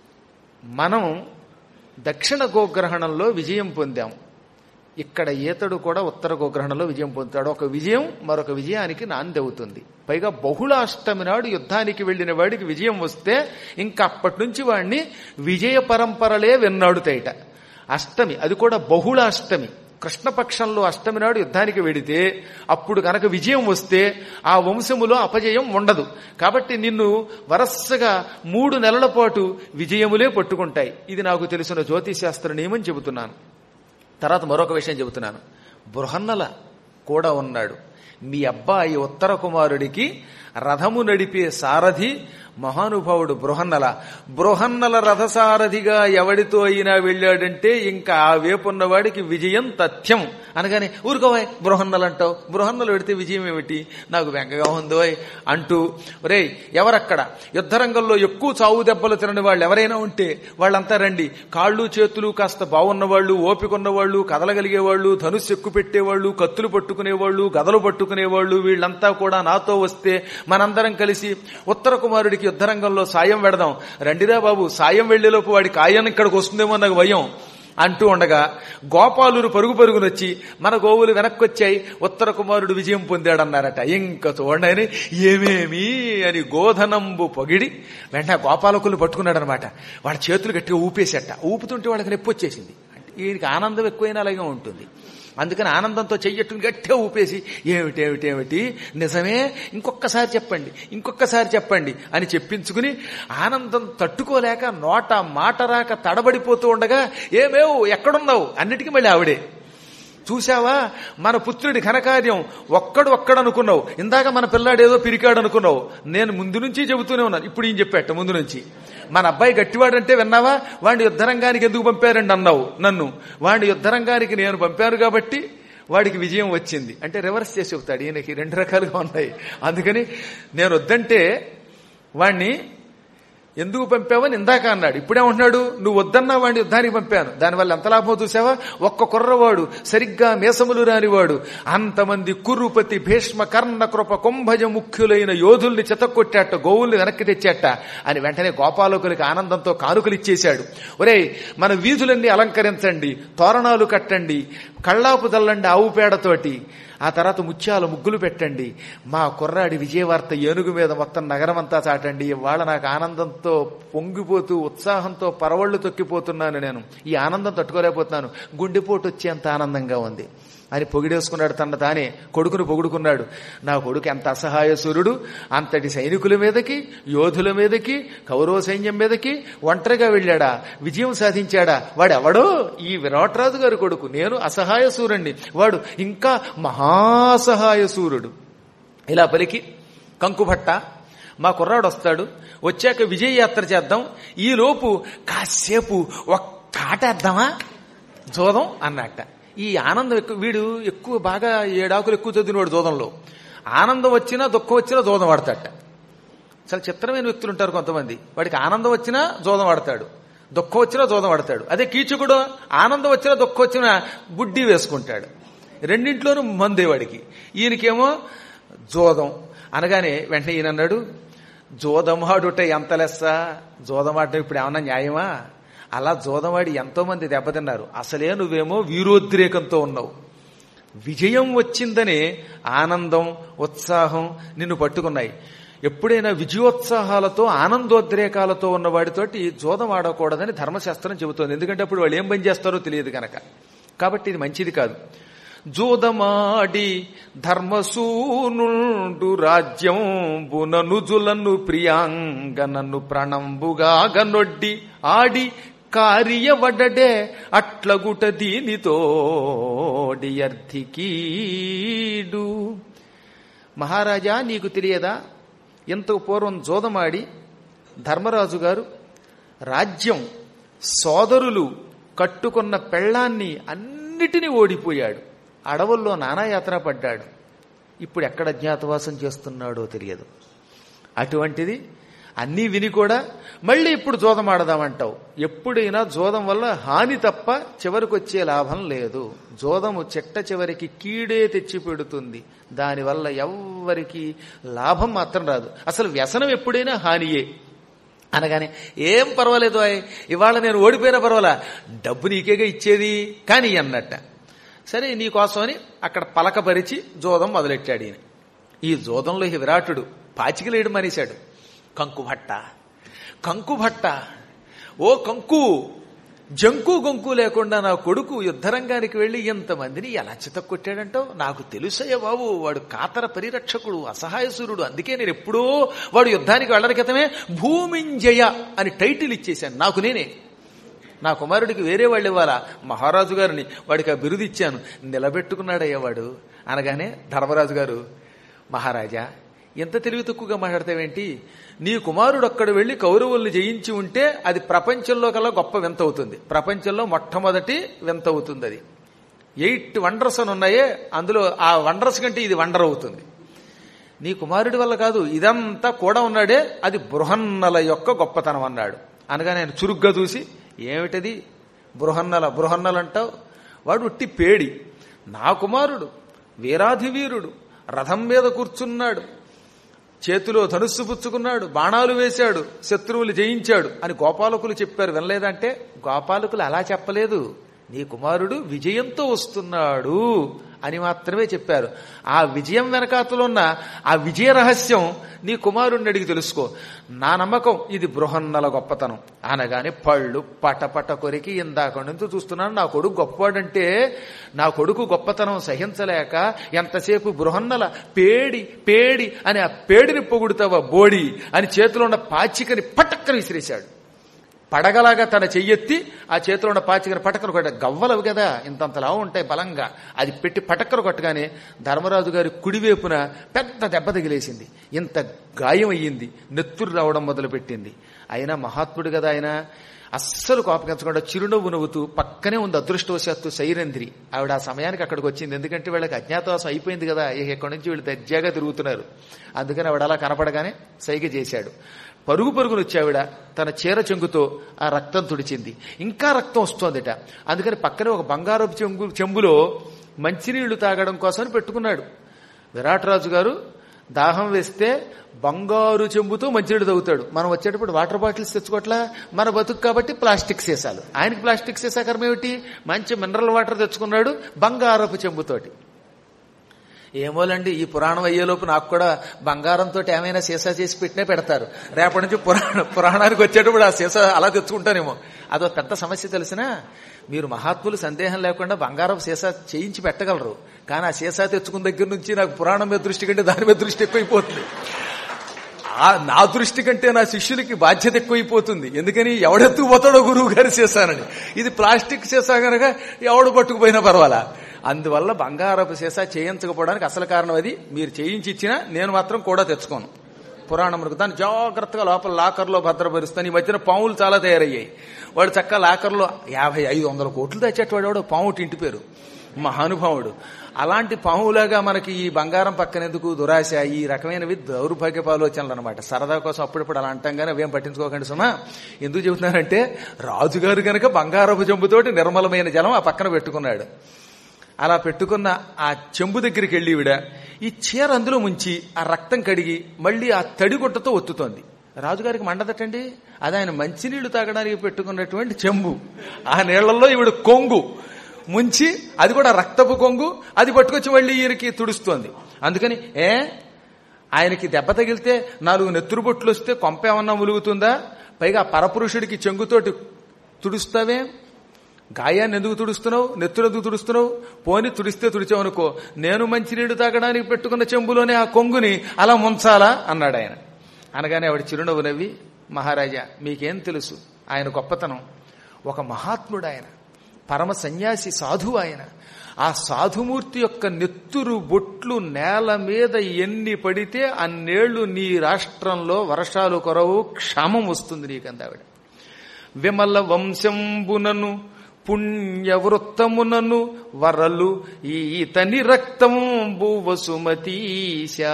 మనం దక్షిణ గోగ్రహణంలో విజయం పొందాం ఇక్కడ ఈతడు కూడా ఉత్తర గోగ్రహణంలో విజయం పొందుతాడు ఒక విజయం మరొక విజయానికి నాంది అవుతుంది పైగా బహుళాష్టమి నాడు యుద్ధానికి వెళ్లిన వాడికి విజయం వస్తే ఇంకా అప్పటి నుంచి వాడిని విజయ పరంపరలే వెన్నాడుతాయిట అష్టమి అది కూడా బహుళాష్టమి కృష్ణపక్షంలో అష్టమి నాడు యుద్ధానికి వెడితే అప్పుడు కనుక విజయం వస్తే ఆ వంశములో అపజయం ఉండదు కాబట్టి నిన్ను వరసగా మూడు నెలల పాటు విజయములే పట్టుకుంటాయి ఇది నాకు తెలిసిన జ్యోతిశాస్త్ర నియమం చెబుతున్నాను తర్వాత మరొక విషయం చెబుతున్నాను బృహన్నల కూడా ఉన్నాడు మీ అబ్బాయి ఉత్తర కుమారుడికి రథము నడిపే సారథి మహానుభావుడు బృహన్నల బృహన్నల రథసారథిగా ఎవడితో అయినా వెళ్ళాడంటే ఇంకా ఆ వేపున్నవాడికి విజయం తథ్యం అనగానే ఊరుకోవాయ్ బృహన్నలు అంటావు బృహన్నలు పెడితే విజయం ఏమిటి నాకు వెంకగా ఉందో అంటూ రే ఎవరక్కడ యుద్ధరంగంలో ఎక్కువ చావు దెబ్బలు తినని వాళ్ళు ఎవరైనా ఉంటే వాళ్ళంతా రండి కాళ్ళు చేతులు కాస్త బాగున్నవాళ్ళు ఓపికన్నవాళ్ళు కదలగలిగేవాళ్ళు ధనుస్సు ఎక్కు పెట్టేవాళ్ళు కత్తులు పట్టుకునేవాళ్ళు గదలు పట్టుకునేవాళ్ళు వీళ్ళంతా కూడా నాతో వస్తే మనందరం కలిసి ఉత్తర కుమారుడికి యుద్ధరంగంలో సాయం వెడదాం రండిరా బాబు సాయం వెళ్లేలోపు వాడికి ఆయం ఇక్కడికి వస్తుందేమో నాకు భయం అంటూ ఉండగా గోపాలురు పరుగు పరుగునొచ్చి మన గోవులు వెనక్కొచ్చాయి ఉత్తర కుమారుడు విజయం పొందాడన్నారట ఇంకా చూడండి ఏమేమి అని గోధనంబు పొగిడి వెంటనే గోపాలకులు పట్టుకున్నాడనమాట వాడి చేతులు గట్టిగా ఊపేసేట ఊపుతుంటే వాళ్ళకి నొప్పి వచ్చేసింది అంటే ఈయనకి ఆనందం ఎక్కువైనా అలాగే ఉంటుంది అందుకని ఆనందంతో చెయ్యట్టుని గట్టిగా ఊపేసి ఏమిటి ఏమిటి ఏమిటి నిజమే ఇంకొకసారి చెప్పండి ఇంకొకసారి చెప్పండి అని చెప్పించుకుని ఆనందం తట్టుకోలేక నోట మాట రాక తడబడిపోతూ ఉండగా ఏమేవు ఎక్కడున్నావు అన్నిటికీ మళ్ళీ ఆవిడే చూశావా మన పుత్రుడి ఘనకార్యం ఒక్కడు ఒక్కడనుకున్నావు ఇందాక మన పిల్లాడు ఏదో పిరికాడు అనుకున్నావు నేను ముందు నుంచి చెబుతూనే ఉన్నాను ఇప్పుడు ఈయన చెప్పాట ముందు నుంచి మన అబ్బాయి గట్టివాడంటే విన్నావా వాడిని యుద్ధరంగానికి ఎందుకు పంపారండి అన్నావు నన్ను వాడిని యుద్ధరంగానికి నేను పంపాను కాబట్టి వాడికి విజయం వచ్చింది అంటే రివర్స్ చేసి చెబుతాడు ఈయనకి రెండు రకాలుగా ఉన్నాయి అందుకని నేను వద్దంటే వాణ్ణి ఎందుకు పంపావని ఇందాక అన్నాడు ఇప్పుడే ఉంటున్నాడు నువ్వు వద్దన్నా వాడిని యుద్ధానికి పంపాను దానివల్ల ఎంత లాభం చూసావా ఒక్క కుర్రవాడు సరిగ్గా మేసములు రానివాడు అంతమంది కురుపతి భీష్మ కర్ణ కృప కుంభజ ముఖ్యులైన యోధుల్ని చితక్కొట్టాట గోవుల్ని వెనక్కి తెచ్చాట అని వెంటనే గోపాలకులకి ఆనందంతో కానుకలు ఇచ్చేశాడు ఒరేయ్ మన వీధులన్నీ అలంకరించండి తోరణాలు కట్టండి కళ్ళాపు చల్లండి ఆవు పేడతోటి ఆ తర్వాత ముత్యాల ముగ్గులు పెట్టండి మా కుర్రాడి విజయవార్త ఏనుగు మీద మొత్తం నగరమంతా చాటండి ఇవాళ నాకు ఆనందంతో పొంగిపోతూ ఉత్సాహంతో పరవళ్లు తొక్కిపోతున్నాను నేను ఈ ఆనందం తట్టుకోలేకపోతున్నాను గుండెపోటు వచ్చేంత ఆనందంగా ఉంది అని పొగిడేసుకున్నాడు తన తానే కొడుకును పొగుడుకున్నాడు నా కొడుకు ఎంత అసహాయ సూర్యుడు అంతటి సైనికుల మీదకి యోధుల మీదకి కౌరవ సైన్యం మీదకి ఒంటరిగా వెళ్ళాడా విజయం సాధించాడా వాడెవడో ఈ విరాట్రాజు గారి కొడుకు నేను అసహాయ సూర్యుణ్ణి వాడు ఇంకా మహాసహాయ సూర్యుడు ఇలా పలికి కంకుభట్ట మా కుర్రాడు వస్తాడు వచ్చాక విజయ యాత్ర చేద్దాం ఈ లోపు కాసేపు ఒక్క ఆట వేద్దామా జోదం అన్నట్ట ఈ ఆనందం ఎక్కువ వీడు ఎక్కువ బాగా ఏడాకులు ఎక్కువ చదివినవాడు జోదంలో ఆనందం వచ్చినా దుఃఖం వచ్చినా జోదం ఆడతాట చాలా చిత్రమైన వ్యక్తులు ఉంటారు కొంతమంది వాడికి ఆనందం వచ్చినా జోదం ఆడతాడు దుఃఖం వచ్చినా జోదం ఆడతాడు అదే కీచుకుడు ఆనందం వచ్చినా దుఃఖం వచ్చినా బుడ్డి వేసుకుంటాడు రెండింట్లోనూ మందే వాడికి ఈయనకేమో జోదం అనగానే వెంటనే ఈయన అన్నాడు జోదమాడుట ఎంత లెస్స జోదమాడటం ఇప్పుడు ఏమన్నా న్యాయమా అలా జోదమాడి ఎంతో మంది దెబ్బతిన్నారు అసలే నువ్వేమో వీరోద్రేకంతో ఉన్నావు విజయం వచ్చిందనే ఆనందం ఉత్సాహం నిన్ను పట్టుకున్నాయి ఎప్పుడైనా విజయోత్సాహాలతో ఆనందోద్రేకాలతో ఉన్న వాడితోటి జోదం ఆడకూడదని ధర్మశాస్త్రం చెబుతోంది ఎందుకంటే అప్పుడు వాళ్ళు ఏం పని చేస్తారో తెలియదు కనుక కాబట్టి ఇది మంచిది కాదు జూదమాడి ధర్మసూనుండు రాజ్యం బుననుజులను ప్రియాంగనను ప్రణంబుగా గనొడ్డి ఆడి కార్యవడడే అట్లగుట దీనితోడి అర్థికీడు మహారాజా నీకు తెలియదా ఎంతో పూర్వం జోదమాడి ధర్మరాజు గారు రాజ్యం సోదరులు కట్టుకున్న పెళ్లాన్ని అన్నిటినీ ఓడిపోయాడు అడవుల్లో నానాయాత్ర పడ్డాడు ఇప్పుడు ఎక్కడ అజ్ఞాతవాసం చేస్తున్నాడో తెలియదు అటువంటిది అన్నీ విని కూడా మళ్ళీ ఇప్పుడు జోదం ఆడదామంటావు ఎప్పుడైనా జోదం వల్ల హాని తప్ప చివరికి వచ్చే లాభం లేదు జోదము చెట్ట చివరికి కీడే తెచ్చి పెడుతుంది దానివల్ల ఎవ్వరికి లాభం మాత్రం రాదు అసలు వ్యసనం ఎప్పుడైనా హానియే అనగానే ఏం పర్వాలేదు అయ్ ఇవాళ నేను ఓడిపోయినా పర్వాలా డబ్బు నీకేగా ఇచ్చేది కానీ అన్నట్ట సరే నీకోసమని అక్కడ పలకపరిచి జోదం మొదలెట్టాడు ఈయన ఈ జోదంలో ఈ విరాటుడు పాచికలేయడం మానేశాడు కంకుభట్ట కంకుభట్ట ఓ కంకు జంకు గొంకు లేకుండా నా కొడుకు యుద్ధరంగానికి వెళ్లి ఎంతమందిని ఎలా చితక్కొట్టాడంటావు నాకు తెలుసయ్య బాబు వాడు కాతర పరిరక్షకుడు అసహాయసూరుడు అందుకే నేను ఎప్పుడో వాడు యుద్ధానికి వెళ్ళని క్రితమే భూమింజయ అని టైటిల్ ఇచ్చేశాను నాకు నేనే నా కుమారుడికి వేరే వాళ్ళు ఇవ్వాలా మహారాజు గారిని వాడికి ఆ బిరుదు ఇచ్చాను నిలబెట్టుకున్నాడయ్యా వాడు అనగానే ధర్మరాజు గారు మహారాజా ఎంత తెలివి తక్కువగా మాట్లాడతావేంటి నీ కుమారుడు అక్కడ వెళ్లి కౌరవుల్ని జయించి ఉంటే అది ప్రపంచంలో కల్లా గొప్ప వింత అవుతుంది ప్రపంచంలో మొట్టమొదటి వింత అవుతుంది అది ఎయిట్ వండర్స్ అని ఉన్నాయే అందులో ఆ వండర్స్ కంటే ఇది వండర్ అవుతుంది నీ కుమారుడి వల్ల కాదు ఇదంతా కూడా ఉన్నాడే అది బృహన్నల యొక్క గొప్పతనం అన్నాడు అనగా నేను చురుగ్గా చూసి ఏమిటది బృహన్నల బృహన్నల అంటావు వాడు ఉట్టి పేడి నా కుమారుడు వీరాధివీరుడు రథం మీద కూర్చున్నాడు చేతిలో ధనుస్సు పుచ్చుకున్నాడు బాణాలు వేశాడు శత్రువులు జయించాడు అని గోపాలకులు చెప్పారు వినలేదంటే గోపాలకులు అలా చెప్పలేదు నీ కుమారుడు విజయంతో వస్తున్నాడు అని మాత్రమే చెప్పారు ఆ విజయం వెనకాతలో ఉన్న ఆ విజయ రహస్యం నీ కుమారుణ్ణి అడిగి తెలుసుకో నా నమ్మకం ఇది బృహన్నల గొప్పతనం అనగానే పళ్ళు పటపట కొరికి ఇందాక నుంచి చూస్తున్నాను నా కొడుకు గొప్పవాడంటే నా కొడుకు గొప్పతనం సహించలేక ఎంతసేపు బృహన్నల పేడి పేడి అని ఆ పేడిని పొగుడుతావా బోడి అని చేతిలో ఉన్న పాచికని పటక్కని విసిరేశాడు పడగలాగా తన చెయ్యెత్తి ఆ చేతిలో ఉన్న పాచికని పటకను కొట్ట గవ్వలవి కదా ఇంతంతలా ఉంటాయి బలంగా అది పెట్టి పటక్కను కొట్టగానే ధర్మరాజు గారి కుడివైపున పెద్ద దెబ్బ తగిలేసింది ఇంత గాయం అయ్యింది నెత్తురు రావడం మొదలుపెట్టింది అయినా మహాత్ముడు కదా ఆయన అస్సలు కోపగించకుండా చిరునవ్వు నవ్వుతూ పక్కనే ఉంది అదృష్టవశాత్తు సైరంధ్రి ఆవిడ ఆ సమయానికి అక్కడికి వచ్చింది ఎందుకంటే వీళ్ళకి అజ్ఞాతవాసం అయిపోయింది కదా ఇక ఇక్కడి నుంచి వీళ్ళు దర్జాగా తిరుగుతున్నారు అందుకని ఆవిడ అలా కనపడగానే సైగ చేశాడు పరుగు పరుగును వచ్చావిడ తన చీర చెంగుతో ఆ రక్తం తుడిచింది ఇంకా రక్తం వస్తోందిట అందుకని పక్కనే ఒక బంగారపు చెంగు చెంబులో మంచినీళ్లు తాగడం కోసమని పెట్టుకున్నాడు విరాటరాజు గారు దాహం వేస్తే బంగారు చెంబుతో మంచినీళ్ళు తాగుతాడు మనం వచ్చేటప్పుడు వాటర్ బాటిల్స్ తెచ్చుకోవట్లా మన బతుకు కాబట్టి ప్లాస్టిక్ సీసాలు ఆయనకి ప్లాస్టిక్ సీసా కర్మ ఏమిటి మంచి మినరల్ వాటర్ తెచ్చుకున్నాడు బంగారపు చెంబుతోటి ఏమోలండి ఈ పురాణం అయ్యేలోపు నాకు కూడా బంగారంతో ఏమైనా సీసా చేసి పెట్టినే పెడతారు రేపటి నుంచి పురాణ పురాణానికి వచ్చేటప్పుడు ఆ సీసా అలా తెచ్చుకుంటానేమో అదో పెద్ద సమస్య తెలిసినా మీరు మహాత్ములు సందేహం లేకుండా బంగారం సీసా చేయించి పెట్టగలరు కానీ ఆ సీసా తెచ్చుకున్న దగ్గర నుంచి నాకు పురాణం మీద దృష్టి కంటే దాని మీద దృష్టి ఎక్కువైపోతుంది ఆ నా దృష్టి కంటే నా శిష్యులకి బాధ్యత ఎక్కువైపోతుంది ఎందుకని ఎవడెత్తుకుపోతాడో గురువు గారి సీసానని ఇది ప్లాస్టిక్ సీసా కనుక ఎవడు పట్టుకుపోయినా పర్వాలా అందువల్ల బంగారపు సీసా చేయించకపోవడానికి అసలు కారణం అది మీరు చేయించి ఇచ్చినా నేను మాత్రం కూడా తెచ్చుకోను పురాణములకు దాన్ని జాగ్రత్తగా లోపల లాకర్లో భద్రపరుస్తాను ఈ మధ్యన పాములు చాలా తయారయ్యాయి వాడు చక్క లాకర్లో యాభై ఐదు వందల కోట్లు తెచ్చేటవాడు వాడు పాము ఇంటి పేరు మహానుభావుడు అలాంటి పాములాగా మనకి ఈ బంగారం పక్కనెందుకు దురాశ ఈ రకమైనవి దౌర్భాగ్యపు ఆలోచనలు అనమాట సరదా కోసం అప్పుడప్పుడు అలా అంటాం కానీ అవేం పట్టించుకోకండి సుమా ఎందుకు చెబుతున్నానంటే రాజుగారు గనక బంగారపు జంబుతోటి నిర్మలమైన జలం ఆ పక్కన పెట్టుకున్నాడు అలా పెట్టుకున్న ఆ చెంబు దగ్గరికి వెళ్ళి విడ ఈ చీర అందులో ముంచి ఆ రక్తం కడిగి మళ్ళీ ఆ తడిగుట్టతో ఒత్తుతోంది రాజుగారికి మండదటండి అది ఆయన మంచినీళ్లు తాగడానికి పెట్టుకున్నటువంటి చెంబు ఆ నీళ్లలో ఈవిడ కొంగు ముంచి అది కూడా రక్తపు కొంగు అది పట్టుకొచ్చి మళ్ళీ ఈయనకి తుడుస్తోంది అందుకని ఏ ఆయనకి దెబ్బ తగిలితే నాలుగు నెత్తురు బొట్లు వస్తే కొంప ఏమన్నా ములుగుతుందా పైగా పరపురుషుడికి చెంగుతోటి తుడుస్తావే గాయాన్ని ఎందుకు తుడుస్తున్నావు నెత్తురు ఎందుకు తుడుస్తున్నావు పోని తుడిస్తే తుడిచావనుకో నేను మంచినీడు తాగడానికి పెట్టుకున్న చెంబులోనే ఆ కొంగుని అలా ముంచాలా అన్నాడు ఆయన అనగానే ఆవిడ చిరునవ్వు నవ్వి మహారాజా మీకేం తెలుసు ఆయన గొప్పతనం ఒక మహాత్ముడు ఆయన పరమ సన్యాసి సాధువు ఆయన ఆ సాధుమూర్తి యొక్క నెత్తురు బొట్లు నేల మీద ఎన్ని పడితే అన్నేళ్లు నీ రాష్ట్రంలో వర్షాలు కొరవు క్షామం వస్తుంది నీకందావిడ విమల వంశంబునను పుణ్యవృత్తమునను వరలు ఈతని రక్తంబు వసుమతీశా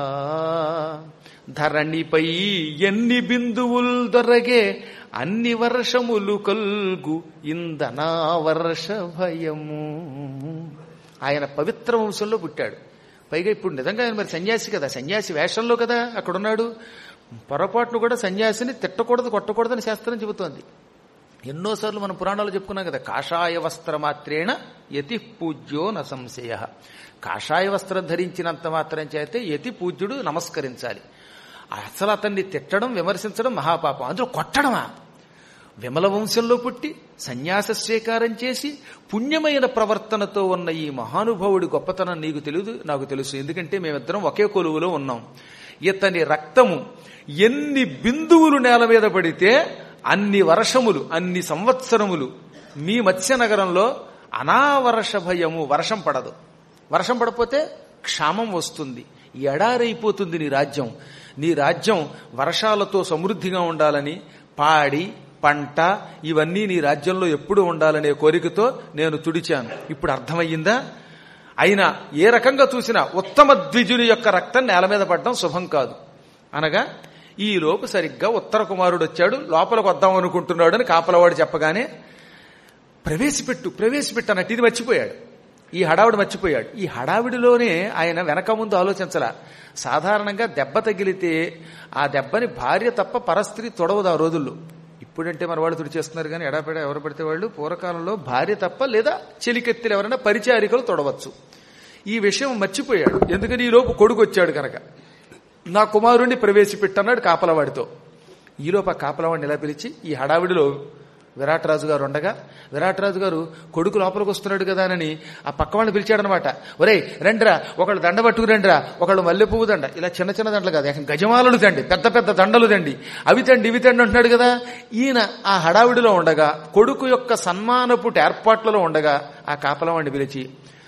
ధరణిపై ఎన్ని బిందువులు దొరగే అన్ని వర్షములు కల్గు ఇందనా వర్ష భయము ఆయన పవిత్ర వంశంలో పుట్టాడు పైగా ఇప్పుడు నిజంగా ఆయన మరి సన్యాసి కదా సన్యాసి వేషంలో కదా అక్కడున్నాడు పొరపాటును కూడా సన్యాసిని తిట్టకూడదు కొట్టకూడదని శాస్త్రం చెబుతోంది ఎన్నోసార్లు మనం పురాణాలు చెప్పుకున్నాం కదా కాషాయ వస్త్ర మాత్రేణ యతి పూజ్యో న సంశయ కాషాయ వస్త్రం ధరించినంత మాత్రం చేస్తే యతి పూజ్యుడు నమస్కరించాలి అసలు అతన్ని తిట్టడం విమర్శించడం మహాపాపం అందులో కొట్టడమా విమల వంశంలో పుట్టి సన్యాస స్వీకారం చేసి పుణ్యమైన ప్రవర్తనతో ఉన్న ఈ మహానుభావుడి గొప్పతనం నీకు తెలియదు నాకు తెలుసు ఎందుకంటే మేమిద్దరం ఒకే కొలువులో ఉన్నాం ఇతని రక్తము ఎన్ని బిందువులు నేల మీద పడితే అన్ని వర్షములు అన్ని సంవత్సరములు మీ మత్స్యనగరంలో అనావర్ష భయము వర్షం పడదు వర్షం పడపోతే క్షామం వస్తుంది ఎడారైపోతుంది నీ రాజ్యం నీ రాజ్యం వర్షాలతో సమృద్ధిగా ఉండాలని పాడి పంట ఇవన్నీ నీ రాజ్యంలో ఎప్పుడు ఉండాలనే కోరికతో నేను తుడిచాను ఇప్పుడు అర్థమయ్యిందా అయినా ఏ రకంగా చూసినా ఉత్తమ ద్విజుని యొక్క రక్తం నేల మీద పడడం శుభం కాదు అనగా ఈ లోపు సరిగ్గా ఉత్తర కుమారుడు వచ్చాడు లోపలికి వద్దాం అనుకుంటున్నాడు అని కాపలవాడు చెప్పగానే ప్రవేశపెట్టు ప్రవేశపెట్టు అన్నట్టు ఇది మర్చిపోయాడు ఈ హడావిడి మర్చిపోయాడు ఈ హడావిడిలోనే ఆయన వెనక ముందు ఆలోచించలా సాధారణంగా దెబ్బ తగిలితే ఆ దెబ్బని భార్య తప్ప పరస్త్రీ తొడవదు ఆ రోజుల్లో ఇప్పుడంటే మన వాళ్ళు తుడిచేస్తున్నారు కానీ ఎడాపెడ ఎవరు పడితే వాళ్ళు పూర్వకాలంలో భార్య తప్ప లేదా చెలికెత్తులు ఎవరైనా పరిచారికలు తొడవచ్చు ఈ విషయం మర్చిపోయాడు ఎందుకని ఈ లోపు కొడుకు వచ్చాడు కనుక నా కుమారుణ్ణి ప్రవేశపెట్టన్నాడు కాపలవాడితో ఈలోపు ఆ కాపలవాడిని ఇలా పిలిచి ఈ హడావిడిలో విరాట్ రాజు గారు ఉండగా విరాట్ రాజు గారు కొడుకు లోపలికి వస్తున్నాడు కదా అని ఆ పక్క వాళ్ళని పిలిచాడనమాట ఒరేయ్ రండిరా ఒకళ్ళు దండ పట్టుకు రండిరా ఒకళ్ళు మల్లె పువ్వు దండ ఇలా చిన్న చిన్న దండలు కాదు ఏకం గజమాలలు తండి పెద్ద పెద్ద దండలు తండి అవి తండి ఇవి తండి అంటున్నాడు కదా ఈయన ఆ హడావిడిలో ఉండగా కొడుకు యొక్క సన్మానపుటి ఏర్పాట్లలో ఉండగా ఆ కాపలవాడిని పిలిచి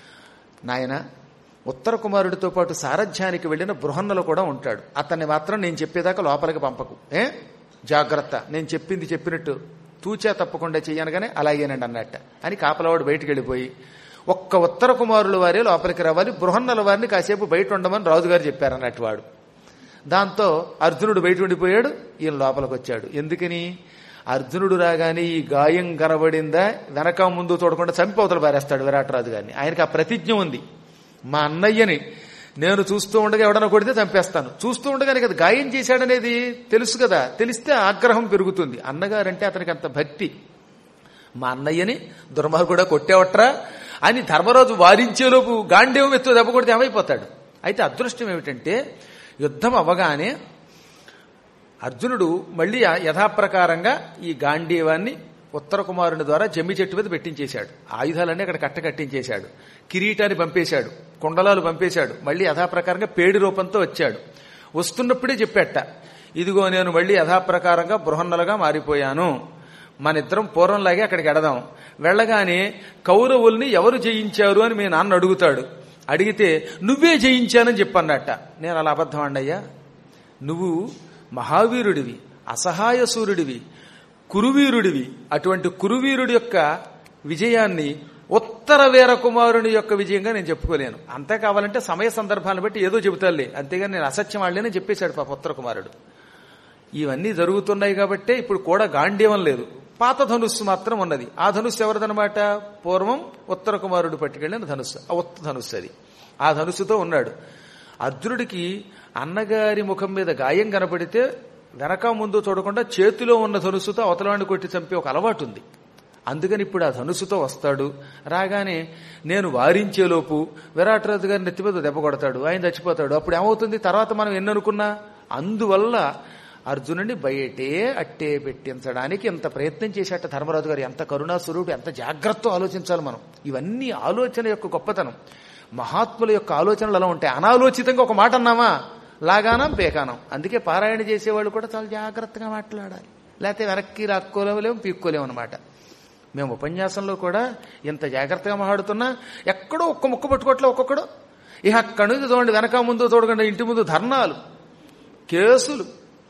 నాయన ఉత్తర కుమారుడితో పాటు సారథ్యానికి వెళ్లిన బృహన్నలు కూడా ఉంటాడు అతన్ని మాత్రం నేను చెప్పేదాకా లోపలికి పంపకు ఏ జాగ్రత్త నేను చెప్పింది చెప్పినట్టు తూచా తప్పకుండా చెయ్యనగానే అలాగేనండి అన్నట్ట అని కాపలవాడు బయటికి వెళ్ళిపోయి ఒక్క ఉత్తర కుమారుల వారే లోపలికి రావాలి బృహన్నల వారిని కాసేపు బయట ఉండమని రాజుగారు చెప్పారన్నట్టు వాడు దాంతో అర్జునుడు బయట ఉండిపోయాడు ఈయన లోపలికి వచ్చాడు ఎందుకని అర్జునుడు రాగానే ఈ గాయం కనబడిందా వెనక ముందు చూడకుండా చంపి అవతల పారేస్తాడు విరాటరాజు గారిని ఆయనకి ఆ ప్రతిజ్ఞ ఉంది మా అన్నయ్యని నేను చూస్తూ ఉండగా ఎవడన్నా కొడితే చంపేస్తాను చూస్తూ ఉండగానే కదా గాయం చేశాడనేది తెలుసు కదా తెలిస్తే ఆగ్రహం పెరుగుతుంది అన్నగారంటే అతనికి అంత భక్తి మా అన్నయ్యని దుర్మార్గుడా కొట్టేవట్రా అని ధర్మరాజు వారించేలోపు గాంధీవం ఎత్తు దెబ్బ కొడితే ఏమైపోతాడు అయితే అదృష్టం ఏమిటంటే యుద్ధం అవ్వగానే అర్జునుడు మళ్ళీ యథాప్రకారంగా ఈ గాంధీవాన్ని ఉత్తర కుమారుని ద్వారా జమ్మి చెట్టు మీద పెట్టించేశాడు ఆయుధాలన్నీ అక్కడ కట్ట కట్టించేశాడు కిరీటాన్ని పంపేశాడు కుండలాలు పంపేశాడు మళ్ళీ యథాప్రకారంగా పేడి రూపంతో వచ్చాడు వస్తున్నప్పుడే చెప్పాట ఇదిగో నేను మళ్ళీ యథాప్రకారంగా బృహన్నలుగా మారిపోయాను మన ఇద్దరం పూర్వంలాగే అక్కడికి ఎడదాం వెళ్ళగానే కౌరవుల్ని ఎవరు జయించారు అని మీ నాన్న అడుగుతాడు అడిగితే నువ్వే జయించానని చెప్పన్నట్ట నేను అలా అబద్ధం అండయ్యా నువ్వు మహావీరుడివి అసహాయ సూర్యుడివి కురువీరుడివి అటువంటి కురువీరుడి యొక్క విజయాన్ని ఉత్తర వీర కుమారుని యొక్క విజయంగా నేను చెప్పుకోలేను అంతే కావాలంటే సమయ సందర్భాన్ని బట్టి ఏదో చెబుతాలే అంతేగాని నేను అసత్యం వాళ్ళని చెప్పేశాడు పాప ఉత్తర కుమారుడు ఇవన్నీ జరుగుతున్నాయి కాబట్టే ఇప్పుడు కూడా గాంధీవం లేదు పాత ధనుస్సు మాత్రం ఉన్నది ఆ ధనుస్సు ఎవరిదనమాట పూర్వం ఉత్తర కుమారుడు పట్టుకెళ్ళిన ధనుస్సు ఆ ఉత్త ధనుస్సు అది ఆ ధనుస్సుతో ఉన్నాడు అర్జునుడికి అన్నగారి ముఖం మీద గాయం కనపడితే వెనక ముందు చూడకుండా చేతిలో ఉన్న ధనుస్సుతో అవతలవాడిని కొట్టి చంపే ఒక అలవాటు ఉంది అందుకని ఇప్పుడు ఆ ధనుస్సుతో వస్తాడు రాగానే నేను వారించేలోపు విరాటరాజు గారి నెత్తి మీద దెబ్బ కొడతాడు ఆయన చచ్చిపోతాడు అప్పుడు ఏమవుతుంది తర్వాత మనం ఎన్ననుకున్నా అందువల్ల అర్జునుడిని బయటే అట్టే పెట్టించడానికి ఎంత ప్రయత్నం చేశాట ధర్మరాజు గారు ఎంత కరుణాస్వరూపుడు ఎంత జాగ్రత్త ఆలోచించాలి మనం ఇవన్నీ ఆలోచన యొక్క గొప్పతనం మహాత్ముల యొక్క ఆలోచనలు అలా ఉంటాయి అనాలోచితంగా ఒక మాట అన్నామా లాగానం పేకానం అందుకే పారాయణ చేసేవాళ్ళు కూడా చాలా జాగ్రత్తగా మాట్లాడాలి లేకపోతే వెనక్కి రాక్కోలేము పీక్కోలేము అనమాట మేము ఉపన్యాసంలో కూడా ఇంత జాగ్రత్తగా మాట్లాడుతున్నా ఎక్కడో ఒక్క ముక్క పట్టుకోవట్లే ఒక్కొక్కడు ఇక అక్కడి నుంచి చూడండి వెనక ముందు చూడకుండా ఇంటి ముందు ధర్నాలు కేసులు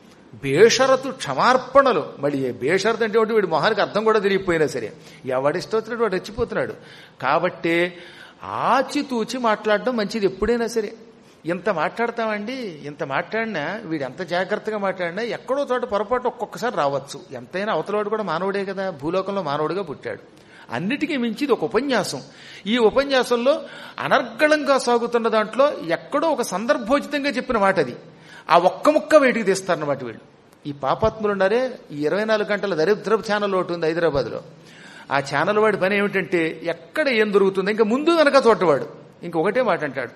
బేషరతు క్షమార్పణలు మళ్ళీ ఏ బేషరతు అంటే ఒకటి వీడి మొహానికి అర్థం కూడా తిరిగిపోయినా సరే ఎవడిష్టం వచ్చినట్టు వాడు రెచ్చిపోతున్నాడు కాబట్టే ఆచితూచి మాట్లాడడం మంచిది ఎప్పుడైనా సరే ఇంత మాట్లాడతామండి ఇంత మాట్లాడినా వీడు ఎంత జాగ్రత్తగా మాట్లాడినా ఎక్కడో చోట పొరపాటు ఒక్కొక్కసారి రావచ్చు ఎంతైనా అవతలవాడు కూడా మానవుడే కదా భూలోకంలో మానవుడిగా పుట్టాడు అన్నిటికీ మించిది ఒక ఉపన్యాసం ఈ ఉపన్యాసంలో అనర్గళంగా సాగుతున్న దాంట్లో ఎక్కడో ఒక సందర్భోచితంగా చెప్పిన మాట అది ఆ ఒక్క ముక్క బయటికి తీస్తారన్నమాట వీళ్ళు ఈ పాపాత్ములు ఉన్నారే ఈ ఇరవై నాలుగు గంటల దరిద్రపు ఛానల్ ఒకటి ఉంది హైదరాబాద్లో ఆ ఛానల్ వాడి పని ఏమిటంటే ఎక్కడ ఏం దొరుకుతుంది ఇంకా ముందు వెనక చోటవాడు ఇంకొకటే మాట అంటాడు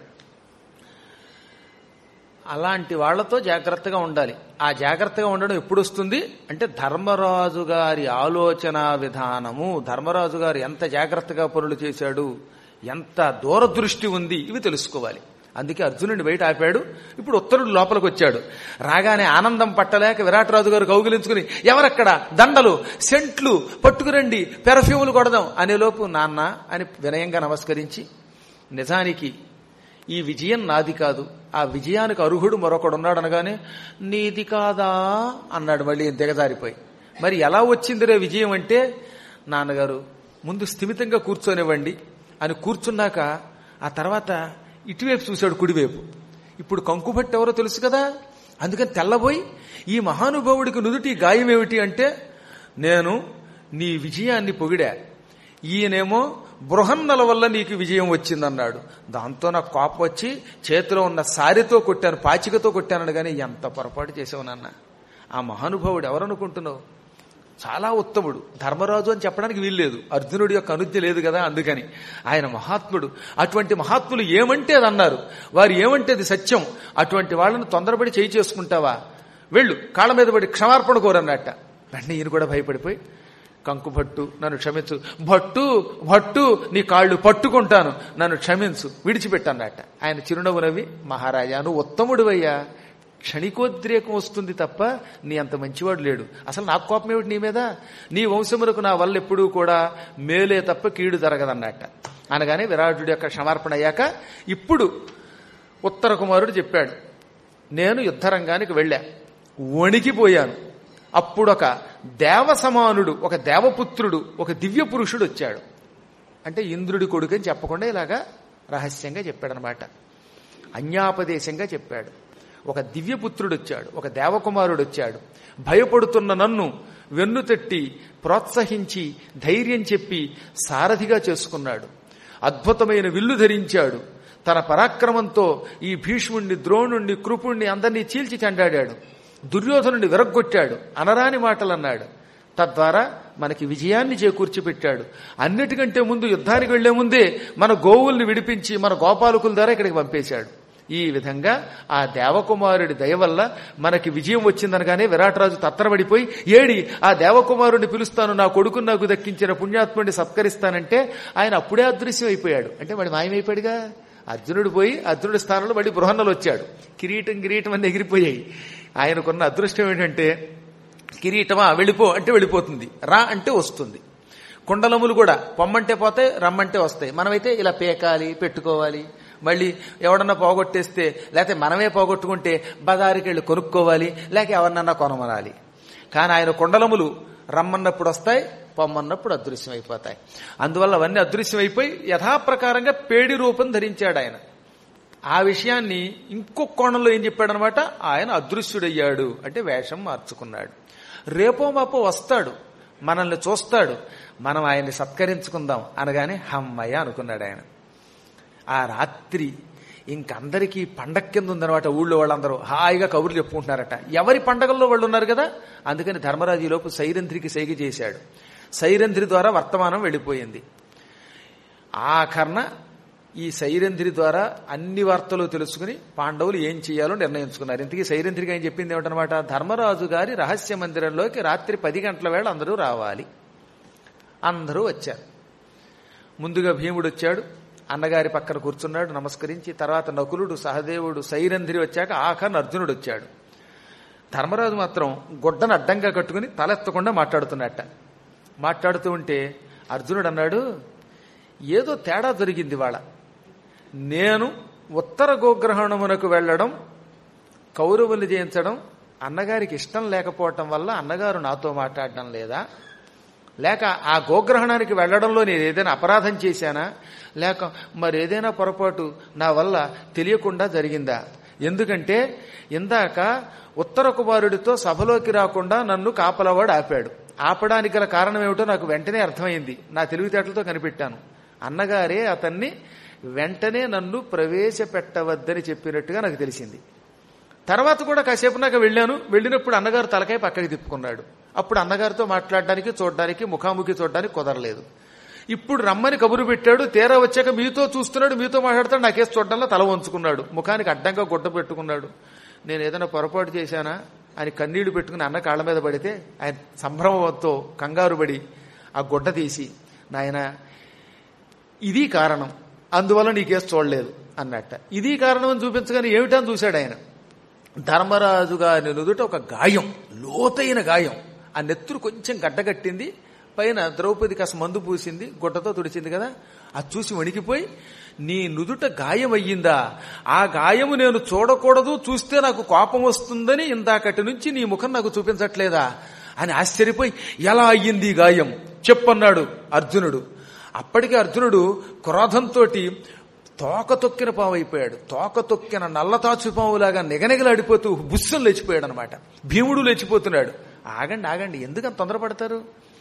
అలాంటి వాళ్లతో జాగ్రత్తగా ఉండాలి ఆ జాగ్రత్తగా ఉండడం ఎప్పుడు వస్తుంది అంటే ధర్మరాజు గారి ఆలోచన విధానము ధర్మరాజు గారు ఎంత జాగ్రత్తగా పనులు చేశాడు ఎంత దూరదృష్టి ఉంది ఇవి తెలుసుకోవాలి అందుకే అర్జునుడిని బయట ఆపాడు ఇప్పుడు ఉత్తరుడు లోపలికి వచ్చాడు రాగానే ఆనందం పట్టలేక విరాటరాజు గారు కౌగిలించుకుని ఎవరక్కడ దండలు సెంట్లు పట్టుకురండి పెర్ఫ్యూములు కొడదాం అనేలోపు నాన్న అని వినయంగా నమస్కరించి నిజానికి ఈ విజయం నాది కాదు ఆ విజయానికి అర్హుడు మరొకడు ఉన్నాడు అనగానే నీది కాదా అన్నాడు మళ్ళీ దిగజారిపోయి మరి ఎలా వచ్చిందిరే విజయం అంటే నాన్నగారు ముందు స్థిమితంగా కూర్చొనివ్వండి అని కూర్చున్నాక ఆ తర్వాత ఇటువైపు చూశాడు కుడివైపు ఇప్పుడు కంకుభట్టి ఎవరో తెలుసు కదా అందుకని తెల్లబోయి ఈ మహానుభావుడికి నుదుటి గాయం ఏమిటి అంటే నేను నీ విజయాన్ని పొగిడా ఈయనేమో బృహన్నల వల్ల నీకు విజయం వచ్చిందన్నాడు దాంతో నాకు కోపం వచ్చి చేతిలో ఉన్న సారితో కొట్టాను పాచికతో కొట్టాను కానీ ఎంత పొరపాటు చేసావు నాన్న ఆ మహానుభావుడు ఎవరనుకుంటున్నావు చాలా ఉత్తముడు ధర్మరాజు అని చెప్పడానికి వీల్లేదు అర్జునుడి యొక్క అనుజ్ఞ లేదు కదా అందుకని ఆయన మహాత్ముడు అటువంటి మహాత్ములు ఏమంటే అది అన్నారు వారు ఏమంటే అది సత్యం అటువంటి వాళ్ళని తొందరపడి చేయి చేసుకుంటావా వెళ్ళు కాళ్ళ మీద పడి క్షమార్పణ కోరన్నట్ట వెంటనే ఈయన కూడా భయపడిపోయి కంకు భట్టు నన్ను క్షమించు భట్టు భట్టు నీ కాళ్ళు పట్టుకుంటాను నన్ను క్షమించు విడిచిపెట్టన్నట్ట ఆయన చిరునవ్వు నవ్వి మహారాజా నువ్వు ఉత్తముడివయ్యా క్షణికోద్రేకం వస్తుంది తప్ప నీ అంత మంచివాడు లేడు అసలు నాకు కోపం ఏమిటి నీ మీద నీ వంశములకు నా వల్ల ఎప్పుడూ కూడా మేలే తప్ప కీడు జరగదన్నట్ట అనగానే విరాటుడి యొక్క క్షమార్పణ అయ్యాక ఇప్పుడు ఉత్తర కుమారుడు చెప్పాడు నేను యుద్ధరంగానికి వెళ్ళా వణికిపోయాను అప్పుడొక దేవ సమానుడు ఒక దేవపుత్రుడు ఒక దివ్య పురుషుడు వచ్చాడు అంటే ఇంద్రుడి కొడుకు అని చెప్పకుండా ఇలాగా రహస్యంగా చెప్పాడనమాట అన్యాపదేశంగా చెప్పాడు ఒక దివ్యపుత్రుడు వచ్చాడు ఒక దేవకుమారుడు వచ్చాడు భయపడుతున్న నన్ను వెన్ను తట్టి ప్రోత్సహించి ధైర్యం చెప్పి సారథిగా చేసుకున్నాడు అద్భుతమైన విల్లు ధరించాడు తన పరాక్రమంతో ఈ భీష్ముణ్ణి ద్రోణుణ్ణి కృపుణ్ణి అందరినీ చీల్చి చెండాడాడు దుర్యోధనుడిని విరగ్గొట్టాడు అనరాని మాటలు అన్నాడు తద్వారా మనకి విజయాన్ని చేకూర్చి పెట్టాడు అన్నిటికంటే ముందు యుద్ధానికి వెళ్లే ముందే మన గోవుల్ని విడిపించి మన గోపాలకుల ద్వారా ఇక్కడికి పంపేశాడు ఈ విధంగా ఆ దేవకుమారుడి దయ వల్ల మనకి విజయం వచ్చిందనగానే విరాటరాజు తత్తరబడిపోయి ఏడి ఆ దేవకుమారుడిని పిలుస్తాను నా కొడుకు నాకు దక్కించిన పుణ్యాత్ముడిని సత్కరిస్తానంటే ఆయన అప్పుడే అదృశ్యం అయిపోయాడు అంటే వాడు మాయమైపోయాడుగా అర్జునుడు పోయి అర్జునుడి స్థానంలో మళ్ళీ బృహన్నలు వచ్చాడు కిరీటం కిరీటం అన్ని ఎగిరిపోయాయి ఆయనకున్న అదృష్టం ఏంటంటే కిరీటమా వెళ్ళిపో అంటే వెళ్ళిపోతుంది రా అంటే వస్తుంది కుండలములు కూడా పొమ్మంటే పోతాయి రమ్మంటే వస్తాయి మనమైతే ఇలా పేకాలి పెట్టుకోవాలి మళ్ళీ ఎవడన్నా పోగొట్టేస్తే లేకపోతే మనమే పోగొట్టుకుంటే బజారుకి వెళ్ళి కొనుక్కోవాలి లేక ఎవరినన్నా కొనమనాలి కానీ ఆయన కుండలములు రమ్మన్నప్పుడు వస్తాయి పొమ్మన్నప్పుడు అదృశ్యం అయిపోతాయి అందువల్ల అవన్నీ అదృశ్యం అయిపోయి యథాప్రకారంగా పేడి రూపం ధరించాడు ఆయన ఆ విషయాన్ని ఇంకొక కోణంలో ఏం చెప్పాడనమాట ఆయన అదృశ్యుడయ్యాడు అంటే వేషం మార్చుకున్నాడు రేపో మాపో వస్తాడు మనల్ని చూస్తాడు మనం ఆయన్ని సత్కరించుకుందాం అనగానే హమ్మయ్య అనుకున్నాడు ఆయన ఆ రాత్రి ఇంకందరికీ పండగ కింద ఉందనమాట ఊళ్ళో వాళ్ళందరూ హాయిగా కబుర్లు చెప్పుకుంటున్నారట ఎవరి పండగల్లో వాళ్ళు ఉన్నారు కదా అందుకని ధర్మరాజు లోపు సైరంధ్రికి సైగ చేశాడు సైరంధ్రి ద్వారా వర్తమానం వెళ్ళిపోయింది ఆఖరణ ఈ సైరంధ్రి ద్వారా అన్ని వార్తలు తెలుసుకుని పాండవులు ఏం చేయాలో నిర్ణయించుకున్నారు ఇంతకీ సైరంధ్రికి ఆయన చెప్పింది ఏమిటనమాట ధర్మరాజు గారి రహస్య మందిరంలోకి రాత్రి పది గంటల వేళ అందరూ రావాలి అందరూ వచ్చారు ముందుగా భీముడు వచ్చాడు అన్నగారి పక్కన కూర్చున్నాడు నమస్కరించి తర్వాత నకులుడు సహదేవుడు సైరంధ్రి వచ్చాక ఆఖరణ అర్జునుడు వచ్చాడు ధర్మరాజు మాత్రం గుడ్డను అడ్డంగా కట్టుకుని తలెత్తకుండా మాట్లాడుతున్నట్ట మాట్లాడుతూ ఉంటే అర్జునుడు అన్నాడు ఏదో తేడా జరిగింది వాళ్ళ నేను ఉత్తర గోగ్రహణమునకు వెళ్ళడం కౌరవులు జయించడం అన్నగారికి ఇష్టం లేకపోవటం వల్ల అన్నగారు నాతో మాట్లాడడం లేదా లేక ఆ గోగ్రహణానికి వెళ్లడంలో నేను ఏదైనా అపరాధం చేశానా లేక మరేదైనా పొరపాటు నా వల్ల తెలియకుండా జరిగిందా ఎందుకంటే ఇందాక ఉత్తర కుమారుడితో సభలోకి రాకుండా నన్ను కాపలవాడు ఆపాడు ఆపడానికి గల కారణం ఏమిటో నాకు వెంటనే అర్థమైంది నా తెలివితేటలతో కనిపెట్టాను అన్నగారే అతన్ని వెంటనే నన్ను ప్రవేశపెట్టవద్దని చెప్పినట్టుగా నాకు తెలిసింది తర్వాత కూడా కాసేపు నాకు వెళ్ళాను వెళ్ళినప్పుడు అన్నగారు తలకాయ పక్కకి తిప్పుకున్నాడు అప్పుడు అన్నగారితో మాట్లాడడానికి చూడడానికి ముఖాముఖి చూడడానికి కుదరలేదు ఇప్పుడు రమ్మని కబురు పెట్టాడు తీరా వచ్చాక మీతో చూస్తున్నాడు మీతో మాట్లాడతాడు నాకేసి చూడడంలో తల వంచుకున్నాడు ముఖానికి అడ్డంగా గుడ్డ పెట్టుకున్నాడు నేను ఏదైనా పొరపాటు చేశానా అని కన్నీళ్లు పెట్టుకుని అన్న కాళ్ళ మీద పడితే ఆయన సంభ్రమంతో కంగారు పడి ఆ గుడ్డ తీసి నాయన ఇది కారణం అందువల్ల నీకేసి చూడలేదు అన్నట్ట ఇది కారణం అని చూపించగానే ఏమిటని చూశాడు ఆయన ధర్మరాజు గారి నుదుట ఒక గాయం లోతైన గాయం ఆ నెత్తురు కొంచెం గడ్డగట్టింది పైన ద్రౌపది కాస్త మందు పూసింది గుడ్డతో తుడిచింది కదా అది చూసి వణికిపోయి నీ నుదుట గాయం అయ్యిందా ఆ గాయము నేను చూడకూడదు చూస్తే నాకు కోపం వస్తుందని ఇందాకటి నుంచి నీ ముఖం నాకు చూపించట్లేదా అని ఆశ్చర్యపోయి ఎలా అయ్యింది ఈ గాయం చెప్పన్నాడు అర్జునుడు అప్పటికే అర్జునుడు క్రోధంతో తోక తొక్కిన పాము అయిపోయాడు తోక తొక్కిన నల్లతాచు పాములాగా నిగనిగలాడిపోతూ బుస్సం లేచిపోయాడు అనమాట భీముడు లేచిపోతున్నాడు ఆగండి ఆగండి ఎందుకంత తొందరపడతారు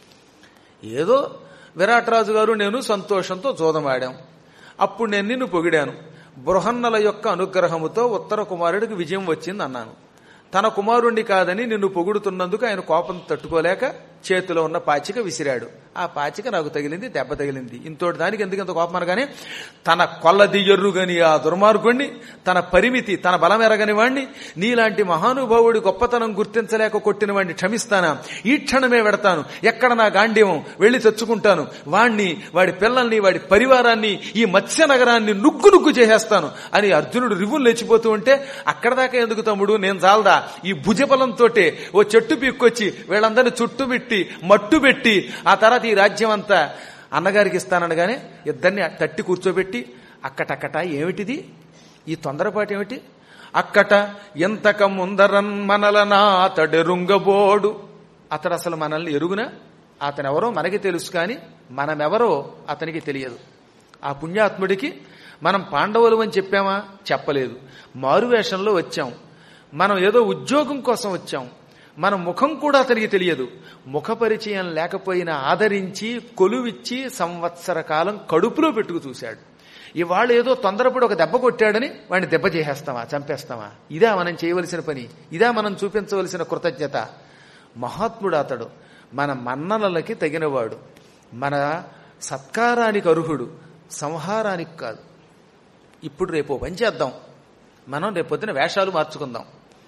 ఏదో విరాటరాజు గారు నేను సంతోషంతో జోదమాడాం అప్పుడు నేను నిన్ను పొగిడాను బృహన్నల యొక్క అనుగ్రహముతో ఉత్తర కుమారుడికి విజయం వచ్చింది అన్నాను తన కుమారుణ్ణి కాదని నిన్ను పొగుడుతున్నందుకు ఆయన కోపం తట్టుకోలేక చేతిలో ఉన్న పాచిక విసిరాడు ఆ పాచిక నాకు తగిలింది దెబ్బ తగిలింది ఇంతోటి దానికి ఎందుకు ఇంత కోపం అనగానే తన కొల్లది ఎర్రుగని ఆ దుర్మార్గుణ్ణి తన పరిమితి తన బలం ఎరగని వాణ్ణి నీలాంటి మహానుభావుడి గొప్పతనం గుర్తించలేక కొట్టిన వాడిని క్షమిస్తానా ఈ క్షణమే వెడతాను ఎక్కడ నా గాంధీవం వెళ్లి తెచ్చుకుంటాను వాణ్ణి వాడి పిల్లల్ని వాడి పరివారాన్ని ఈ మత్స్య నగరాన్ని నుగ్గు నుగ్గు చేసేస్తాను అని అర్జునుడు రివ్వులు లేచిపోతూ ఉంటే అక్కడ దాకా ఎందుకు తమ్ముడు నేను చాలదా ఈ భుజబలంతో ఓ చెట్టు పీక్కొచ్చి వీళ్ళందరినీ చుట్టుబెట్టి మట్టు పెట్టి ఆ తర్వాత ఈ రాజ్యం అంతా అన్నగారికి ఇస్తాననగానే ఇద్దరిని తట్టి కూర్చోబెట్టి అక్కటక్కట ఏమిటిది ఈ తొందరపాటు ఏమిటి అక్కట ఎంతక ముందరన్ మనలనా అతడెరుంగబోడు అతడు అసలు మనల్ని ఎరుగునా అతనెవరో మనకి తెలుసు కానీ మనమెవరో అతనికి తెలియదు ఆ పుణ్యాత్ముడికి మనం పాండవులు అని చెప్పామా చెప్పలేదు మారువేషంలో వచ్చాం మనం ఏదో ఉద్యోగం కోసం వచ్చాం మన ముఖం కూడా అతనికి తెలియదు ముఖ పరిచయం లేకపోయినా ఆదరించి కొలువిచ్చి సంవత్సర కాలం కడుపులో పెట్టుకు చూశాడు ఇవాళ ఏదో తొందరపడి ఒక దెబ్బ కొట్టాడని వాడిని దెబ్బ చేసేస్తామా చంపేస్తామా ఇదా మనం చేయవలసిన పని ఇదా మనం చూపించవలసిన కృతజ్ఞత మహాత్ముడు అతడు మన మన్నలకి తగినవాడు మన సత్కారానికి అర్హుడు సంహారానికి కాదు ఇప్పుడు రేపు పని చేద్దాం మనం రేపొద్దున వేషాలు మార్చుకుందాం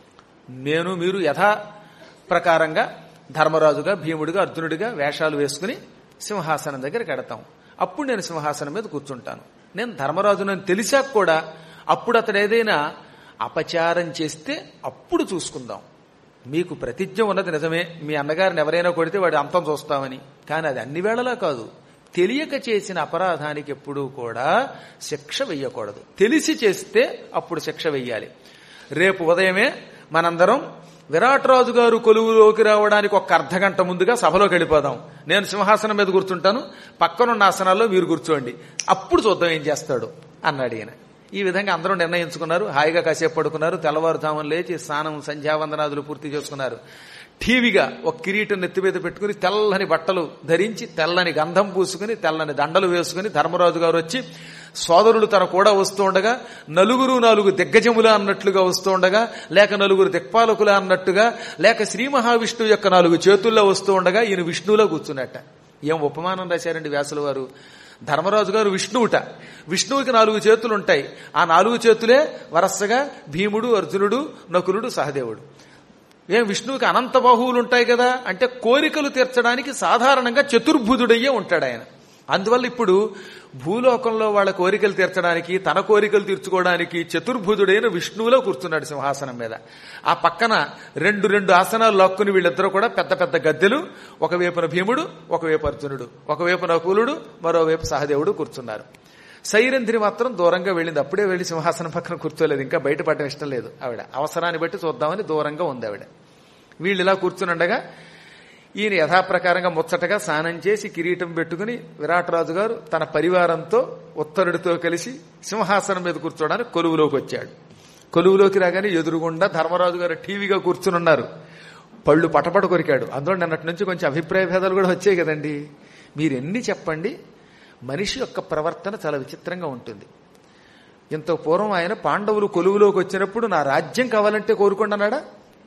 నేను మీరు యథా ప్రకారంగా ధర్మరాజుగా భీముడిగా అర్జునుడిగా వేషాలు వేసుకుని సింహాసనం దగ్గరికి ఎడతాం అప్పుడు నేను సింహాసనం మీద కూర్చుంటాను నేను ధర్మరాజునని తెలిసాక కూడా అప్పుడు అతడు ఏదైనా అపచారం చేస్తే అప్పుడు చూసుకుందాం మీకు ప్రతిజ్ఞ ఉన్నది నిజమే మీ అన్నగారిని ఎవరైనా కొడితే వాడి అంతం చూస్తామని కానీ అది అన్ని వేళలా కాదు తెలియక చేసిన అపరాధానికి ఎప్పుడూ కూడా శిక్ష వెయ్యకూడదు తెలిసి చేస్తే అప్పుడు శిక్ష వెయ్యాలి రేపు ఉదయమే మనందరం విరాటరాజు గారు కొలువులోకి రావడానికి ఒక అర్ధగంట ముందుగా సభలోకి వెళ్ళిపోదాం నేను సింహాసనం మీద కూర్చుంటాను పక్కనున్న ఆసనాల్లో మీరు కూర్చోండి అప్పుడు చూద్దాం ఏం చేస్తాడు అన్నాడు ఈయన ఈ విధంగా అందరూ నిర్ణయించుకున్నారు హాయిగా కాసేపు పడుకున్నారు తెల్లవారుజామున లేచి స్నానం సంధ్యావందనాదులు పూర్తి చేసుకున్నారు ఠీవిగా ఒక కిరీటం నెత్తి మీద పెట్టుకుని తెల్లని బట్టలు ధరించి తెల్లని గంధం పూసుకుని తెల్లని దండలు వేసుకుని ధర్మరాజు గారు వచ్చి సోదరులు తన కూడా వస్తూ ఉండగా నలుగురు నాలుగు దిగ్గజముల అన్నట్లుగా వస్తూ ఉండగా లేక నలుగురు దిక్పాలకుల అన్నట్టుగా లేక శ్రీ మహావిష్ణువు యొక్క నాలుగు చేతుల్లో వస్తూ ఉండగా ఈయన విష్ణువులో కూర్చున్నట్ట ఏం ఉపమానం రాశారండి వ్యాసుల వారు ధర్మరాజు గారు విష్ణువుట విష్ణువుకి నాలుగు చేతులు ఉంటాయి ఆ నాలుగు చేతులే వరసగా భీముడు అర్జునుడు నకులుడు సహదేవుడు ఏం విష్ణువుకి అనంత బాహువులు ఉంటాయి కదా అంటే కోరికలు తీర్చడానికి సాధారణంగా చతుర్భుజుడయ్యే ఉంటాడు ఆయన అందువల్ల ఇప్పుడు భూలోకంలో వాళ్ళ కోరికలు తీర్చడానికి తన కోరికలు తీర్చుకోవడానికి చతుర్భుజుడైన విష్ణువులో కూర్చున్నాడు సింహాసనం మీద ఆ పక్కన రెండు రెండు ఆసనాలు లాక్కుని వీళ్ళిద్దరూ కూడా పెద్ద పెద్ద గద్దెలు ఒకవైపున భీముడు ఒకవైపు అర్జునుడు ఒకవైపు నకులుడు మరోవైపు సహదేవుడు కూర్చున్నారు సైరంధ్రి మాత్రం దూరంగా వెళ్ళింది అప్పుడే వెళ్ళి సింహాసనం పక్కన కూర్చోలేదు ఇంకా బయటపడడం ఇష్టం లేదు ఆవిడ అవసరాన్ని బట్టి చూద్దామని దూరంగా ఉంది ఆవిడ వీళ్ళు ఇలా కూర్చునుండగా ఈయన యథాప్రకారంగా ముచ్చటగా స్నానం చేసి కిరీటం పెట్టుకుని విరాటరాజు గారు తన పరివారంతో ఉత్తరుడితో కలిసి సింహాసనం మీద కూర్చోడానికి కొలువులోకి వచ్చాడు కొలువులోకి రాగానే ఎదురుగుండా ధర్మరాజు గారు టీవీగా కూర్చునున్నారు పళ్ళు పటపట కొరికాడు అందులో నిన్నటి నుంచి కొంచెం అభిప్రాయ భేదాలు కూడా వచ్చాయి కదండి మీరు ఎన్ని చెప్పండి మనిషి యొక్క ప్రవర్తన చాలా విచిత్రంగా ఉంటుంది ఇంత పూర్వం ఆయన పాండవులు కొలువులోకి వచ్చినప్పుడు నా రాజ్యం కావాలంటే కోరుకోండి అన్నాడా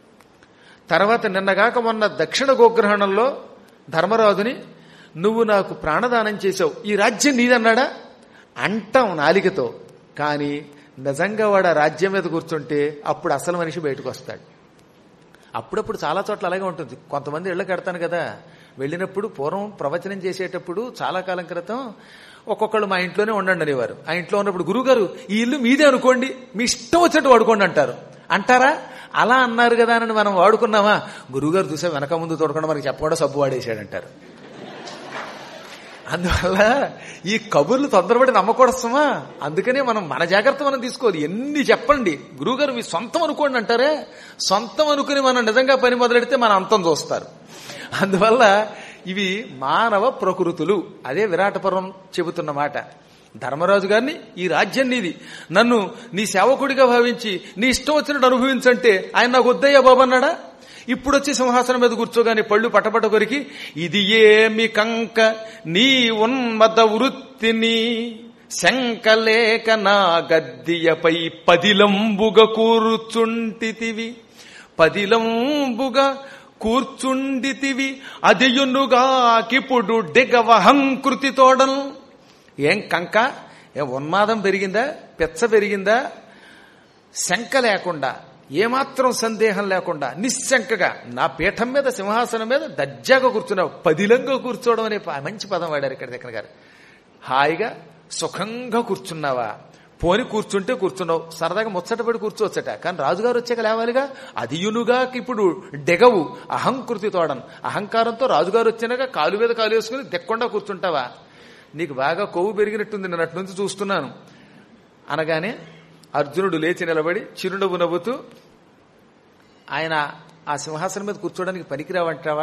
తర్వాత నిన్నగాక మొన్న దక్షిణ గోగ్రహణంలో ధర్మరాజుని నువ్వు నాకు ప్రాణదానం చేసావు ఈ రాజ్యం నీదన్నాడా అంటాం నాలికతో కానీ నిజంగా వాడు ఆ రాజ్యం మీద కూర్చుంటే అప్పుడు అసలు మనిషి బయటకు వస్తాడు అప్పుడప్పుడు చాలా చోట్ల అలాగే ఉంటుంది కొంతమంది ఇళ్ళకి కడతాను కదా వెళ్ళినప్పుడు పూర్వం ప్రవచనం చేసేటప్పుడు చాలా కాలం క్రితం ఒక్కొక్కళ్ళు మా ఇంట్లోనే ఉండండి అనేవారు ఆ ఇంట్లో ఉన్నప్పుడు గురుగారు ఈ ఇల్లు మీదే అనుకోండి మీ ఇష్టం వచ్చినట్టు వాడుకోండి అంటారు అంటారా అలా అన్నారు కదా అని మనం వాడుకున్నామా గురుగారు చూసే వెనక ముందు తోడకుండా మనకి చెప్పకుండా సబ్బు వాడేసాడంటారు అందువల్ల ఈ కబుర్లు తొందరపడి నమ్మకూడస్తామా అందుకనే మనం మన జాగ్రత్త మనం తీసుకోవాలి ఎన్ని చెప్పండి గురువుగారు మీ సొంతం అనుకోండి అంటారే సొంతం అనుకుని మనం నిజంగా పని మొదలెడితే మన అంతం చూస్తారు అందువల్ల ఇవి మానవ ప్రకృతులు అదే విరాటపురం చెబుతున్న మాట ధర్మరాజు గారిని ఈ రాజ్యం నీది నన్ను నీ సేవకుడిగా భావించి నీ ఇష్టం వచ్చినట్టు అనుభవించంటే ఆయన నాకు వద్దయ్యా బాబు అన్నాడా ఇప్పుడు వచ్చి సింహాసనం మీద కూర్చోగాని పళ్ళు పటపట కొరికి ఇది ఏమి కంక నీ ఉన్మత వృత్తిని శంకలేక నా గద్దియపై పదిలంబుగా కూర్చుంటితివి పదిలంబుగా కూర్చుండితివి అదియునుగా కిపుడు డిగవహంకృతి తోడను ఏం కంక ఏం ఉన్మాదం పెరిగిందా పెచ్చ పెరిగిందా శంక లేకుండా ఏమాత్రం సందేహం లేకుండా నిశ్శంకగా నా పీఠం మీద సింహాసనం మీద దర్జాగా కూర్చున్నావు పదిలంగా కూర్చోవడం అనే ప- మంచి పదం వాడారు ఇక్కడ దగ్గర గారు హాయిగా సుఖంగా కూర్చున్నావా పోని కూర్చుంటే కూర్చున్నావు సరదాగా ముచ్చటపడి కూర్చోవచ్చట కానీ రాజుగారు వచ్చాక లేవాలిగా అదియునుగా ఇప్పుడు డెగవు అహంకృతి తోడను అహంకారంతో రాజుగారు వచ్చినాక కాలు మీద కాలు వేసుకుని దెక్కుండా కూర్చుంటావా నీకు బాగా కొవ్వు పెరిగినట్టుంది నేను అటు నుంచి చూస్తున్నాను అనగానే అర్జునుడు లేచి నిలబడి చిరునవ్వు నవ్వుతూ ఆయన ఆ సింహాసనం మీద కూర్చోడానికి పనికిరావంటావా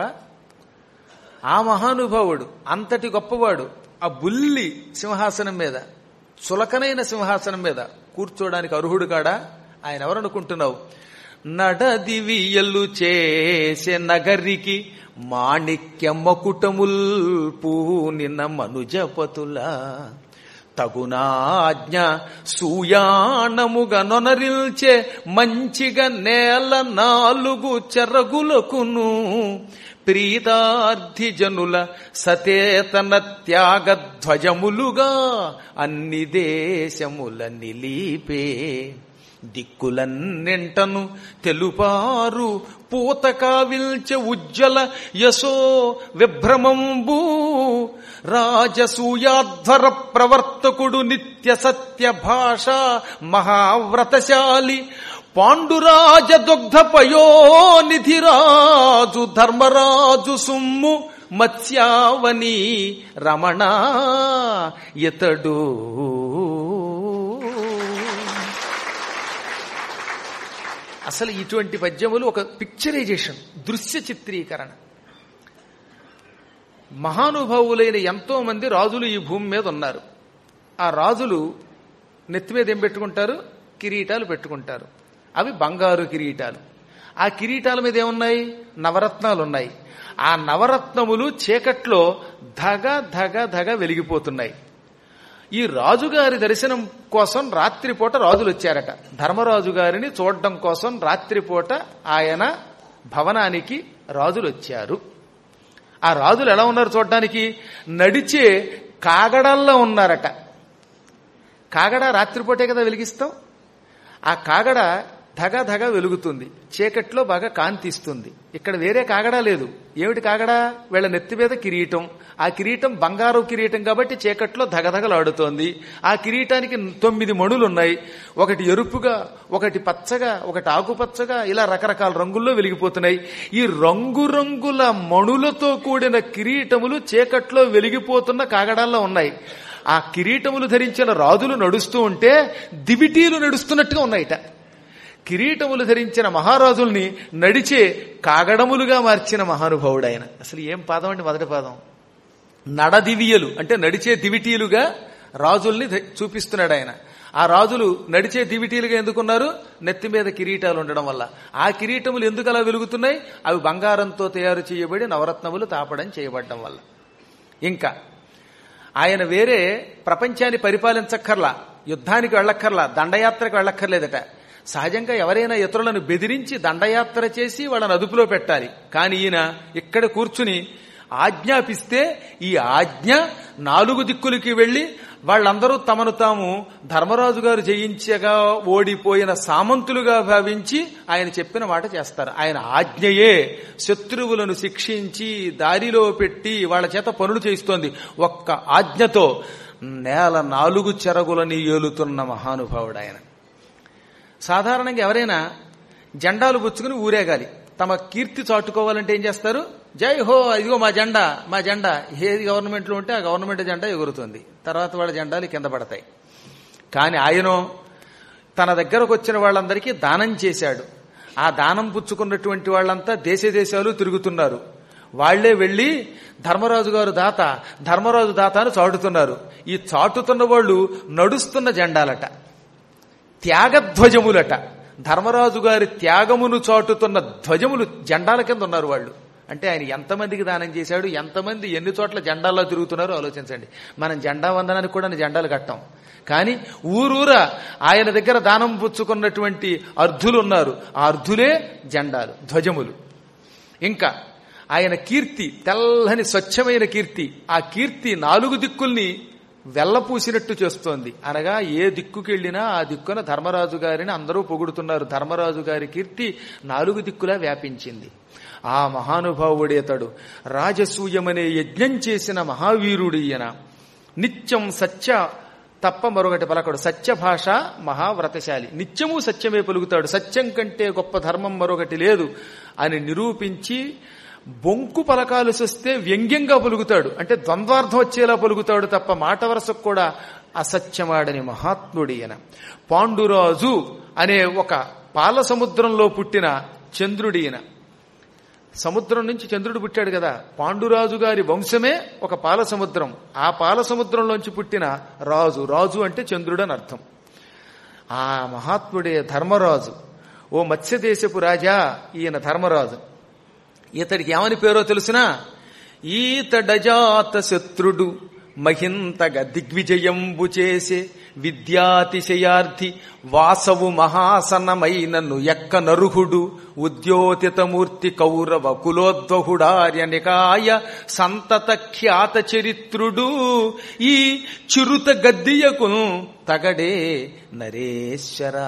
ఆ మహానుభావుడు అంతటి గొప్పవాడు ఆ బుల్లి సింహాసనం మీద చులకనైన సింహాసనం మీద కూర్చోడానికి అర్హుడు కాడా ఆయన ఎవరనుకుంటున్నావు నడదివియలు చేసే నగరికి మాణిక్య మకుటముల్ పూనిన మనుజపతుల తగునాజ్ఞ సూయాణముగా నొనరిల్చే మంచిగా నేల నాలుగు చెరగులకును ప్రీతార్థి జనుల సతేతన త్యాగధ్వజములుగా అన్ని దేశముల నిలీపే దిక్కులన్నెంటను తెలుపారు పూతకావిల్చె ఉజ్వల యశో విభ్రమంబు రాజసూయాధ్వర ప్రవర్తకుడు నిత్య సత్య భాష మహావ్రతశాలి పాండురాజ దుగ్ధ పయోనిధిరాజు ధర్మరాజు సుమ్ము మత్స్యావని రమణ ఇతడు అసలు ఇటువంటి పద్యములు ఒక పిక్చరైజేషన్ దృశ్య చిత్రీకరణ మహానుభావులైన ఎంతో మంది రాజులు ఈ భూమి మీద ఉన్నారు ఆ రాజులు నెత్తి మీద ఏం పెట్టుకుంటారు కిరీటాలు పెట్టుకుంటారు అవి బంగారు కిరీటాలు ఆ కిరీటాల మీద ఏమున్నాయి నవరత్నాలు ఉన్నాయి ఆ నవరత్నములు చీకట్లో ధగ ధగ ధగ వెలిగిపోతున్నాయి ఈ రాజుగారి దర్శనం కోసం రాత్రిపూట రాజులు వచ్చారట ధర్మరాజు గారిని చూడడం కోసం రాత్రిపూట ఆయన భవనానికి రాజులు వచ్చారు ఆ రాజులు ఎలా ఉన్నారు చూడడానికి నడిచే కాగడల్లో ఉన్నారట కాగడ రాత్రిపూటే కదా వెలిగిస్తాం ఆ కాగడ ధగ ధగ వెలుగుతుంది చీకట్లో బాగా కాంతిస్తుంది ఇక్కడ వేరే కాగడా లేదు ఏమిటి కాగడా వీళ్ళ నెత్తి మీద కిరీటం ఆ కిరీటం బంగారు కిరీటం కాబట్టి చీకట్లో ధగధగలాడుతోంది ఆ కిరీటానికి తొమ్మిది మణులు ఉన్నాయి ఒకటి ఎరుపుగా ఒకటి పచ్చగా ఒకటి ఆకుపచ్చగా ఇలా రకరకాల రంగుల్లో వెలిగిపోతున్నాయి ఈ రంగురంగుల మణులతో కూడిన కిరీటములు చీకట్లో వెలిగిపోతున్న కాగడాల్లో ఉన్నాయి ఆ కిరీటములు ధరించిన రాజులు నడుస్తూ ఉంటే దివిటీలు నడుస్తున్నట్టుగా ఉన్నాయిట కిరీటములు ధరించిన మహారాజుల్ని నడిచే కాగడములుగా మార్చిన మహానుభావుడు ఆయన అసలు ఏం పాదం అండి మొదటి పాదం నడదివియలు అంటే నడిచే దివిటీలుగా రాజుల్ని ధ- చూపిస్తున్నాడు ఆయన ఆ రాజులు నడిచే దివిటీలుగా ఎందుకున్నారు నెత్తి మీద కిరీటాలు ఉండడం వల్ల ఆ కిరీటములు ఎందుకు అలా వెలుగుతున్నాయి అవి బంగారంతో తయారు చేయబడి నవరత్నములు తాపడం చేయబడడం వల్ల ఇంకా ఆయన వేరే ప్రపంచాన్ని పరిపాలించక్కర్లా యుద్ధానికి వెళ్ళక్కర్లా దండయాత్రకు వెళ్ళక్కర్లేదట సహజంగా ఎవరైనా ఇతరులను బెదిరించి దండయాత్ర చేసి వాళ్ళని అదుపులో పెట్టాలి కానీ ఈయన ఇక్కడ కూర్చుని ఆజ్ఞాపిస్తే ఈ ఆజ్ఞ నాలుగు దిక్కులకి వెళ్లి వాళ్ళందరూ తమను తాము ధర్మరాజు గారు జయించగా ఓడిపోయిన సామంతులుగా భావించి ఆయన చెప్పిన మాట చేస్తారు ఆయన ఆజ్ఞయే శత్రువులను శిక్షించి దారిలో పెట్టి వాళ్ళ చేత పనులు చేయిస్తోంది ఒక్క ఆజ్ఞతో నేల నాలుగు చెరగులని ఏలుతున్న మహానుభావుడు ఆయన సాధారణంగా ఎవరైనా జెండాలు పుచ్చుకుని ఊరేగాలి తమ కీర్తి చాటుకోవాలంటే ఏం చేస్తారు జై హో ఇదిగో మా జెండా మా జెండా ఏది గవర్నమెంట్లో ఉంటే ఆ గవర్నమెంట్ జెండా ఎగురుతుంది తర్వాత వాళ్ళ జెండాలు కింద పడతాయి కానీ ఆయన తన దగ్గరకు వచ్చిన వాళ్ళందరికీ దానం చేశాడు ఆ దానం పుచ్చుకున్నటువంటి వాళ్ళంతా దేశ దేశాలు తిరుగుతున్నారు వాళ్లే వెళ్లి ధర్మరాజు గారు దాత ధర్మరాజు దాత అని చాటుతున్నారు ఈ చాటుతున్న వాళ్ళు నడుస్తున్న జెండాలట త్యాగధ్వజములట ధర్మరాజు గారి త్యాగమును చాటుతున్న ధ్వజములు జెండాల కింద ఉన్నారు వాళ్ళు అంటే ఆయన ఎంతమందికి దానం చేశాడు ఎంతమంది ఎన్ని చోట్ల జెండాల్లో తిరుగుతున్నారో ఆలోచించండి మనం జెండా వందనానికి కూడా జెండాలు కట్టాం కానీ ఊరూరా ఆయన దగ్గర దానం పుచ్చుకున్నటువంటి అర్ధులు ఉన్నారు ఆ అర్ధులే జెండాలు ధ్వజములు ఇంకా ఆయన కీర్తి తెల్లని స్వచ్ఛమైన కీర్తి ఆ కీర్తి నాలుగు దిక్కుల్ని వెల్లపూసినట్టు చేస్తోంది అనగా ఏ దిక్కుకి వెళ్ళినా ఆ దిక్కున ధర్మరాజు గారిని అందరూ పొగుడుతున్నారు ధర్మరాజు గారి కీర్తి నాలుగు దిక్కులా వ్యాపించింది ఆ మహానుభావుడే అతడు రాజసూయమనే యజ్ఞం చేసిన మహావీరుడు ఈయన నిత్యం సత్య తప్ప మరొకటి పలకడు సత్య భాష మహావ్రతశాలి నిత్యము సత్యమే పలుకుతాడు సత్యం కంటే గొప్ప ధర్మం మరొకటి లేదు అని నిరూపించి బొంకు పలకాల్సి వస్తే వ్యంగ్యంగా పలుకుతాడు అంటే ద్వంద్వార్థం వచ్చేలా పలుకుతాడు తప్ప మాట వరసకు కూడా అసత్యమాడని మహాత్ముడి ఈయన పాండురాజు అనే ఒక పాల సముద్రంలో పుట్టిన చంద్రుడి ఈయన సముద్రం నుంచి చంద్రుడు పుట్టాడు కదా పాండురాజు గారి వంశమే ఒక పాల సముద్రం ఆ పాల సముద్రంలోంచి పుట్టిన రాజు రాజు అంటే చంద్రుడు అని అర్థం ఆ మహాత్ముడే ధర్మరాజు ఓ మత్స్యదేశపు రాజా ఈయన ధర్మరాజు ఇతడికి ఏమని పేరో తెలుసునా ఈతడజాత శత్రుడు మహింతగ దిగ్విజయంబు చేసే విద్యాతిశయార్థి వాసవు మహాసనమైనను ఎక్క నరుహుడు ఉద్యోతితమూర్తి కౌరవ కులోద్వహుడార్యనికాయ సంతత ఖ్యాత చరిత్రుడు ఈ చిరుత గద్దియకు తగడే నరేశ్వర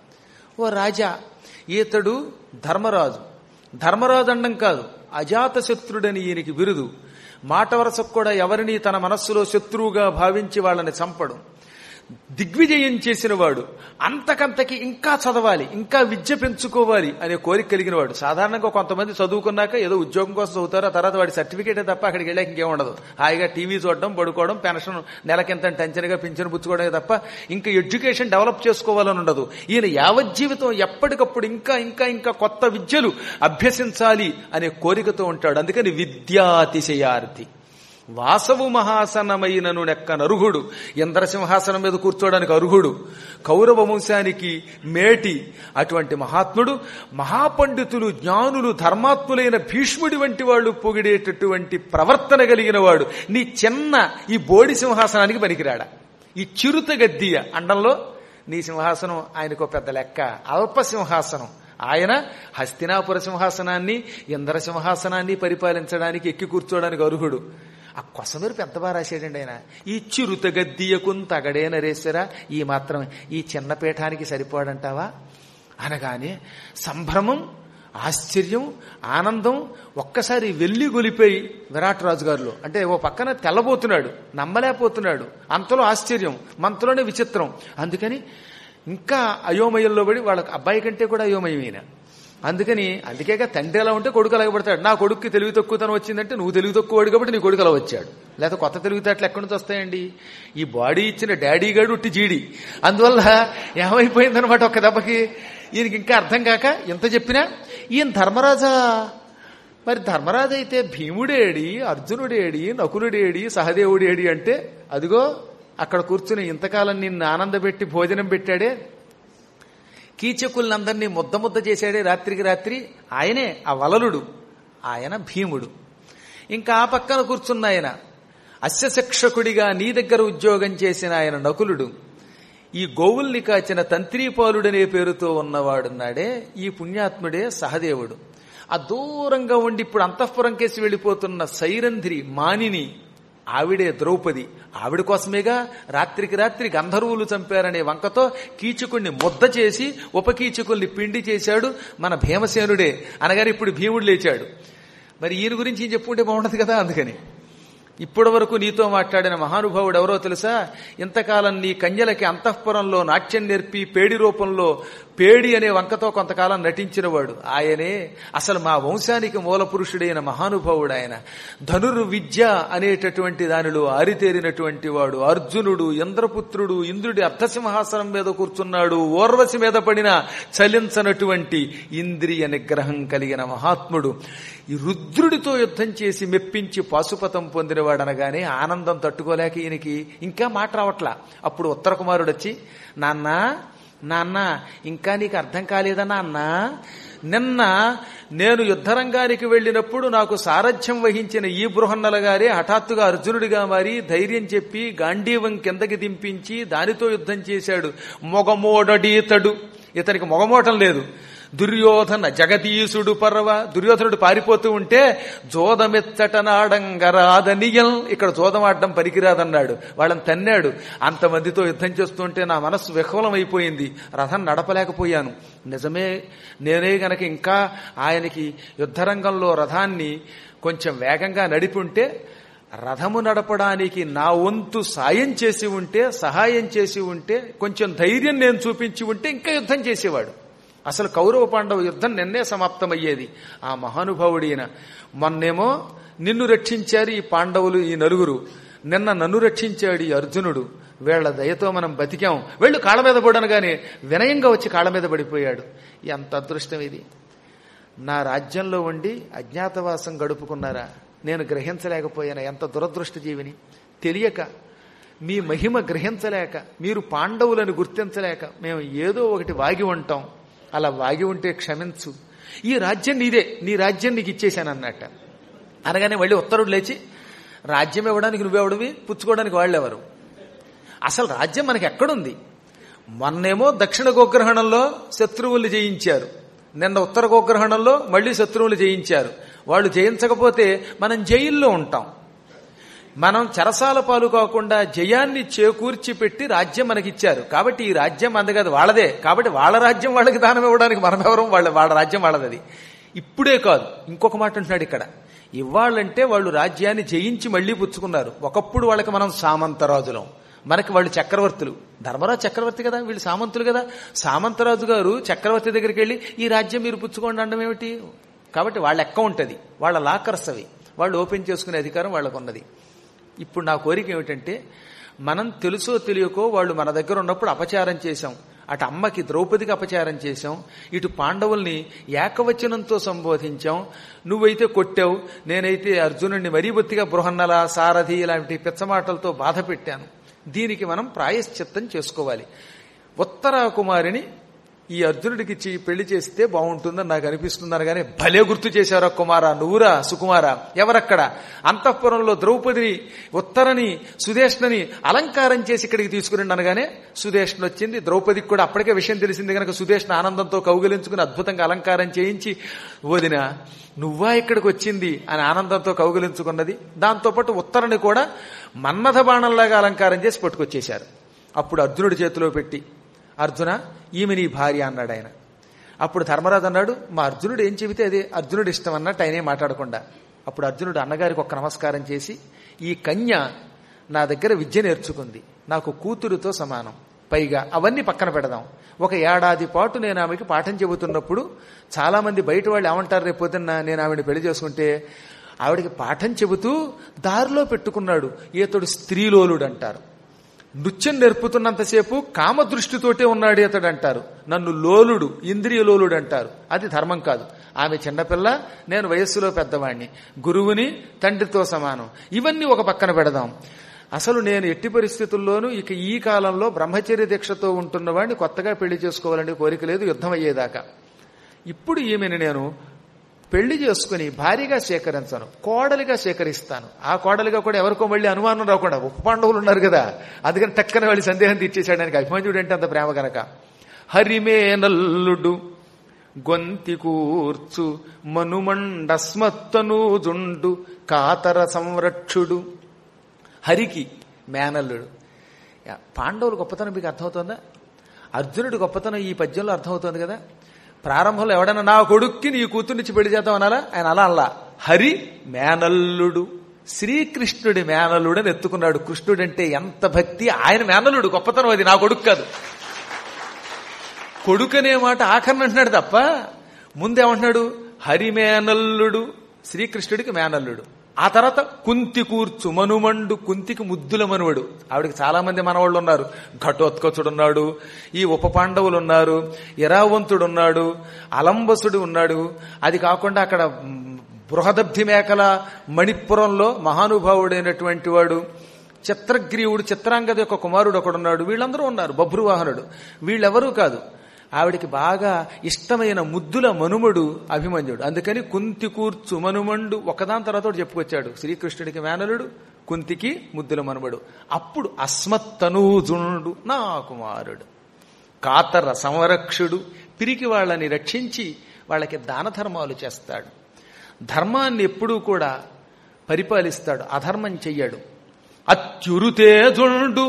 ఓ రాజా ఈతడు ధర్మరాజు ధర్మరాజు అండం కాదు అజాత శత్రుడని ఈయనకి బిరుదు మాట వరసకు కూడా ఎవరిని తన మనస్సులో శత్రువుగా భావించి వాళ్ళని చంపడం దిగ్విజయం చేసిన వాడు అంతకంతకి ఇంకా చదవాలి ఇంకా విద్య పెంచుకోవాలి అనే కోరిక కలిగిన వాడు సాధారణంగా కొంతమంది చదువుకున్నాక ఏదో ఉద్యోగం కోసం చదువుతారు ఆ తర్వాత వాడి సర్టిఫికేటే తప్ప అక్కడికి వెళ్ళాక ఇంకేం ఉండదు హాయిగా టీవీ చూడడం పడుకోవడం పెన్షన్ నెలకింత టెన్షన్గా పింఛన్ పుచ్చుకోవడమే తప్ప ఇంకా ఎడ్యుకేషన్ డెవలప్ చేసుకోవాలని ఉండదు ఈయన యావజ్జీవితం ఎప్పటికప్పుడు ఇంకా ఇంకా ఇంకా కొత్త విద్యలు అభ్యసించాలి అనే కోరికతో ఉంటాడు అందుకని విద్యాతిశయార్థి వాసవు మహాసనమైనను నెక్క నరుహుడు ఇంద్రసింహాసనం మీద కూర్చోడానికి అర్హుడు కౌరవ వంశానికి మేటి అటువంటి మహాత్ముడు మహాపండితులు జ్ఞానులు ధర్మాత్ములైన భీష్ముడి వంటి వాళ్ళు పొగిడేటటువంటి ప్రవర్తన కలిగిన వాడు నీ చిన్న ఈ బోడి సింహాసనానికి పనికిరాడా ఈ చిరుత గద్దీయ అండంలో నీ సింహాసనం ఆయనకు పెద్ద లెక్క అల్ప సింహాసనం ఆయన హస్తినాపుర సింహాసనాన్ని ఇంద్ర సింహాసనాన్ని పరిపాలించడానికి ఎక్కి కూర్చోడానికి అర్హుడు ఆ కొసమెరుపు ఎంత బాగా రాశాడండి ఆయన ఈ చిరుత గద్దీయకున్ తగడే నరేశ్వర ఈ మాత్రం ఈ చిన్న పీఠానికి సరిపోడంటావా అనగానే సంభ్రమం ఆశ్చర్యం ఆనందం ఒక్కసారి వెళ్లి గొలిపోయి విరాట్ రాజు గారిలో అంటే ఓ పక్కన తెల్లబోతున్నాడు నమ్మలేకపోతున్నాడు అంతలో ఆశ్చర్యం మంతలోనే విచిత్రం అందుకని ఇంకా అయోమయంలో పడి వాళ్ళ అబ్బాయి కంటే కూడా అయోమయమైన అందుకని అందుకేగా తండ్రి ఎలా ఉంటే కొడుకు అలాగే పడతాడు నా కొడుక్కి తెలివి తక్కువతనం వచ్చిందంటే నువ్వు తెలివి తక్కువవాడు కాబట్టి నీ కొడుకు అలా వచ్చాడు లేకపోతే కొత్త తెలివితేటలు ఎక్కడి నుంచి వస్తాయండి ఈ బాడీ ఇచ్చిన డాడీ గాడు ఉట్టి జీడి అందువల్ల ఏమైపోయిందనమాట ఒక్క దెబ్బకి ఈయనకి ఇంకా అర్థం కాక ఎంత చెప్పినా ఈయన ధర్మరాజా మరి ధర్మరాజు అయితే భీముడేడి అర్జునుడేడి నకులుడేడి సహదేవుడేడి అంటే అదిగో అక్కడ కూర్చుని ఇంతకాలం నిన్ను ఆనందపెట్టి భోజనం పెట్టాడే కీచకులందరినీ ముద్ద ముద్ద చేశాడే రాత్రికి రాత్రి ఆయనే ఆ వలలుడు ఆయన భీముడు ఇంకా ఆ పక్కన కూర్చున్న ఆయన అస్యశిక్షకుడిగా నీ దగ్గర ఉద్యోగం చేసిన ఆయన నకులుడు ఈ గోవుల్ని కాచిన తంత్రీపాలుడనే పేరుతో ఉన్నవాడున్నాడే ఈ పుణ్యాత్ముడే సహదేవుడు ఆ దూరంగా ఉండి ఇప్పుడు అంతఃపురం కేసి వెళ్ళిపోతున్న సైరంధ్రి మానిని ఆవిడే ద్రౌపది ఆవిడ కోసమేగా రాత్రికి రాత్రి గంధర్వులు చంపారనే వంకతో కీచకుణ్ణి ముద్ద చేసి ఉపకీచకుల్ని పిండి చేశాడు మన భీమసేనుడే అనగానే ఇప్పుడు భీముడు లేచాడు మరి ఈయన గురించి చెప్పుకుంటే బాగుండదు కదా అందుకని ఇప్పటి వరకు నీతో మాట్లాడిన మహానుభావుడు ఎవరో తెలుసా ఇంతకాలం నీ కన్యలకి అంతఃపురంలో నాట్యం నేర్పి పేడి రూపంలో పేడి అనే వంకతో కొంతకాలం నటించినవాడు ఆయనే అసలు మా వంశానికి మూల పురుషుడైన మహానుభావుడు ఆయన ధనుర్విద్య అనేటటువంటి దానిలో ఆరితేరినటువంటి వాడు అర్జునుడు ఇంద్రపుత్రుడు ఇంద్రుడి అర్ధసింహాసనం మీద కూర్చున్నాడు ఓర్వశి మీద పడిన చలించనటువంటి ఇంద్రియ నిగ్రహం కలిగిన మహాత్ముడు ఈ రుద్రుడితో యుద్ధం చేసి మెప్పించి పాశుపతం పొందినవాడు అనగానే ఆనందం తట్టుకోలేక ఈయనకి ఇంకా మాట రావట్లా అప్పుడు ఉత్తర కుమారుడు వచ్చి నాన్న నాన్న ఇంకా నీకు అర్థం కాలేదా నాన్న నిన్న నేను యుద్ధరంగానికి వెళ్ళినప్పుడు నాకు సారథ్యం వహించిన ఈ బృహన్నల గారే హఠాత్తుగా అర్జునుడిగా మారి ధైర్యం చెప్పి గాంధీవం కిందకి దింపించి దానితో యుద్ధం చేశాడు మొగమోడడీతడు ఇతనికి మొగమోటం లేదు దుర్యోధన జగదీశుడు పర్వ దుర్యోధనుడు పారిపోతూ ఉంటే జోదమెత్తటనాడంగరాదనియం ఇక్కడ జోదమాడడం పనికిరాదన్నాడు వాళ్ళని తన్నాడు అంతమందితో యుద్ధం చేస్తుంటే నా మనస్సు విహ్వలం అయిపోయింది రథం నడపలేకపోయాను నిజమే నేనే గనక ఇంకా ఆయనకి యుద్ధరంగంలో రథాన్ని కొంచెం వేగంగా నడిపి ఉంటే రథము నడపడానికి నా వంతు సాయం చేసి ఉంటే సహాయం చేసి ఉంటే కొంచెం ధైర్యం నేను చూపించి ఉంటే ఇంకా యుద్ధం చేసేవాడు అసలు కౌరవ పాండవ యుద్ధం నిన్నే సమాప్తమయ్యేది ఆ మహానుభావుడైన మొన్నేమో నిన్ను రక్షించారు ఈ పాండవులు ఈ నలుగురు నిన్న నన్ను రక్షించాడు ఈ అర్జునుడు వీళ్ల దయతో మనం బతికాం వెళ్ళు కాళ్ళ మీద పడనగానే వినయంగా వచ్చి కాళ్ళ మీద పడిపోయాడు ఎంత అదృష్టం ఇది నా రాజ్యంలో ఉండి అజ్ఞాతవాసం గడుపుకున్నారా నేను గ్రహించలేకపోయాను ఎంత దురదృష్ట జీవిని తెలియక మీ మహిమ గ్రహించలేక మీరు పాండవులను గుర్తించలేక మేము ఏదో ఒకటి వాగి ఉంటాం అలా వాగి ఉంటే క్షమించు ఈ రాజ్యం నీదే నీ రాజ్యం నీకు ఇచ్చేశాను అన్నట్ట అనగానే మళ్ళీ ఉత్తరుడు లేచి రాజ్యం ఇవ్వడానికి నువ్వెవడివి పుచ్చుకోవడానికి వాళ్ళెవరు అసలు రాజ్యం మనకి ఎక్కడుంది మొన్నేమో దక్షిణ గోగ్రహణంలో శత్రువుల్ని జయించారు నిన్న ఉత్తర గోగ్రహణంలో మళ్ళీ శత్రువులు జయించారు వాళ్ళు జయించకపోతే మనం జైల్లో ఉంటాం మనం చెరసాల పాలు కాకుండా జయాన్ని చేకూర్చి పెట్టి రాజ్యం మనకిచ్చారు కాబట్టి ఈ రాజ్యం అంది కాదు వాళ్ళదే కాబట్టి వాళ్ళ రాజ్యం వాళ్ళకి దానం ఇవ్వడానికి మనం ఎవరం వాళ్ళ వాళ్ళ రాజ్యం వాళ్ళది అది ఇప్పుడే కాదు ఇంకొక మాట అంటున్నాడు ఇక్కడ ఇవ్వాలంటే వాళ్ళు రాజ్యాన్ని జయించి మళ్లీ పుచ్చుకున్నారు ఒకప్పుడు వాళ్ళకి మనం సామంతరాజులం మనకి వాళ్ళు చక్రవర్తులు ధర్మరాజు చక్రవర్తి కదా వీళ్ళు సామంతులు కదా సామంతరాజు గారు చక్రవర్తి దగ్గరికి వెళ్ళి ఈ రాజ్యం మీరు పుచ్చుకోండి అనడం ఏమిటి కాబట్టి వాళ్ళ అకౌంట్ అది వాళ్ళ లాకర్స్ అవి వాళ్ళు ఓపెన్ చేసుకునే అధికారం వాళ్ళకు ఉన్నది ఇప్పుడు నా కోరిక ఏమిటంటే మనం తెలుసో తెలియకో వాళ్ళు మన దగ్గర ఉన్నప్పుడు అపచారం చేశాం అటు అమ్మకి ద్రౌపదికి అపచారం చేశాం ఇటు పాండవుల్ని ఏకవచనంతో సంబోధించాం నువ్వైతే కొట్టావు నేనైతే అర్జునుడిని మరీ బొత్తిగా బృహన్నల సారథి ఇలాంటి పిచ్చమాటలతో బాధ పెట్టాను దీనికి మనం ప్రాయశ్చిత్తం చేసుకోవాలి ఉత్తర కుమారిని ఈ అర్జునుడికి ఇచ్చి పెళ్లి చేస్తే బాగుంటుందని నాకు అనిపిస్తుంది అనగానే భలే గుర్తు చేశారా కుమారా నువ్వురా సుకుమారా ఎవరక్కడ అంతఃపురంలో ద్రౌపదిని ఉత్తరని సుదేష్ణని అలంకారం చేసి ఇక్కడికి తీసుకురండి అనగానే సుదేష్ణ వచ్చింది ద్రౌపదికి కూడా అప్పటికే విషయం తెలిసింది కనుక సుదేష్ణ ఆనందంతో కౌగిలించుకుని అద్భుతంగా అలంకారం చేయించి వదిన నువ్వా ఇక్కడికి వచ్చింది అని ఆనందంతో కౌగిలించుకున్నది దాంతోపాటు ఉత్తరని కూడా మన్మథ బాణంలాగా అలంకారం చేసి పట్టుకొచ్చేశారు అప్పుడు అర్జునుడి చేతిలో పెట్టి అర్జున ఈమె నీ భార్య అన్నాడు ఆయన అప్పుడు ధర్మరాజు అన్నాడు మా అర్జునుడు ఏం చెబితే అదే అర్జునుడు ఇష్టం అన్నట్టు ఆయనే మాట్లాడకుండా అప్పుడు అర్జునుడు అన్నగారికి ఒక నమస్కారం చేసి ఈ కన్య నా దగ్గర విద్య నేర్చుకుంది నాకు కూతురుతో సమానం పైగా అవన్నీ పక్కన పెడదాం ఒక ఏడాది పాటు నేను ఆమెకి పాఠం చెబుతున్నప్పుడు చాలా మంది బయట వాళ్ళు ఏమంటారు రేపు పొద్దున్న నేను ఆవిడ పెళ్లి చేసుకుంటే ఆవిడకి పాఠం చెబుతూ దారిలో పెట్టుకున్నాడు ఈతడు స్త్రీలోలుడు అంటారు నృత్యం నేర్పుతున్నంతసేపు కామదృష్టితోటే ఉన్నాడు అతడు అంటారు నన్ను లోలుడు ఇంద్రియ లోలుడు అంటారు అది ధర్మం కాదు ఆమె చిన్నపిల్ల నేను వయస్సులో పెద్దవాణ్ణి గురువుని తండ్రితో సమానం ఇవన్నీ ఒక పక్కన పెడదాం అసలు నేను ఎట్టి పరిస్థితుల్లోనూ ఇక ఈ కాలంలో బ్రహ్మచర్య దీక్షతో ఉంటున్నవాడిని కొత్తగా పెళ్లి చేసుకోవాలని కోరిక లేదు యుద్ధం అయ్యేదాకా ఇప్పుడు ఈమెను నేను పెళ్లి చేసుకుని భారీగా సేకరించను కోడలిగా సేకరిస్తాను ఆ కోడలిగా కూడా ఎవరికో మళ్ళీ అనుమానం రాకుండా ఉప పాండవులు ఉన్నారు కదా అందుకని టక్కన వెళ్ళి సందేహం తీర్చేశాడు ఆయనకి అభిమన్యుడు అంటే అంత ప్రేమ గనక హరిమే నల్లుడు గొంతి కూర్చు మనుమండస్మత్తను జుండు కాతర సంరక్షుడు హరికి మేనల్లుడు యా, పాండవులు గొప్పతనం మీకు అర్థమవుతుందా అర్జునుడి గొప్పతనం ఈ పద్యంలో అర్థమవుతుంది కదా ప్రారంభంలో ఎవడన్నా నా కొడుక్కి నీ కూతుర్నిచ్చి పెళ్లి చేద్దాం అనాలా ఆయన అలా అలా హరి మేనల్లుడు శ్రీకృష్ణుడి మేనల్లుడు అని ఎత్తుకున్నాడు కృష్ణుడంటే ఎంత భక్తి ఆయన మేనల్లుడు గొప్పతనం అది నా కొడుకు కాదు కొడుకనే మాట ఆఖరణ అంటున్నాడు తప్ప ముందేమంటున్నాడు హరిమేనల్లుడు శ్రీకృష్ణుడికి మేనల్లుడు ఆ తర్వాత కుంతి కూర్చు మనుమండు కుంతికి ముద్దుల మనువడు ఆవిడకి చాలా మంది మనవాళ్ళు ఉన్నారు ఘటోత్కచుడు ఉన్నాడు ఈ ఉప పాండవులు ఉన్నారు ఇరావంతుడు ఉన్నాడు అలంబసుడు ఉన్నాడు అది కాకుండా అక్కడ బృహదబ్ధి మేకల మణిపురంలో మహానుభావుడైనటువంటి వాడు చిత్రగ్రీవుడు చిత్రాంగద యొక్క కుమారుడు ఒకడున్నాడు వీళ్ళందరూ ఉన్నారు బభ్రువాహనుడు వీళ్ళెవరూ కాదు ఆవిడికి బాగా ఇష్టమైన ముద్దుల మనుమడు అభిమన్యుడు అందుకని కుంతి కూర్చు మనుమండు ఒకదాని తర్వాత ఒకటి చెప్పుకొచ్చాడు శ్రీకృష్ణుడికి మేనలుడు కుంతికి ముద్దుల మనుమడు అప్పుడు అస్మత్తనూజుండు నా కుమారుడు కాతర సంరక్షుడు పిరికి వాళ్ళని రక్షించి వాళ్ళకి దాన ధర్మాలు చేస్తాడు ధర్మాన్ని ఎప్పుడూ కూడా పరిపాలిస్తాడు అధర్మం చెయ్యడు అత్యురుతేజుండు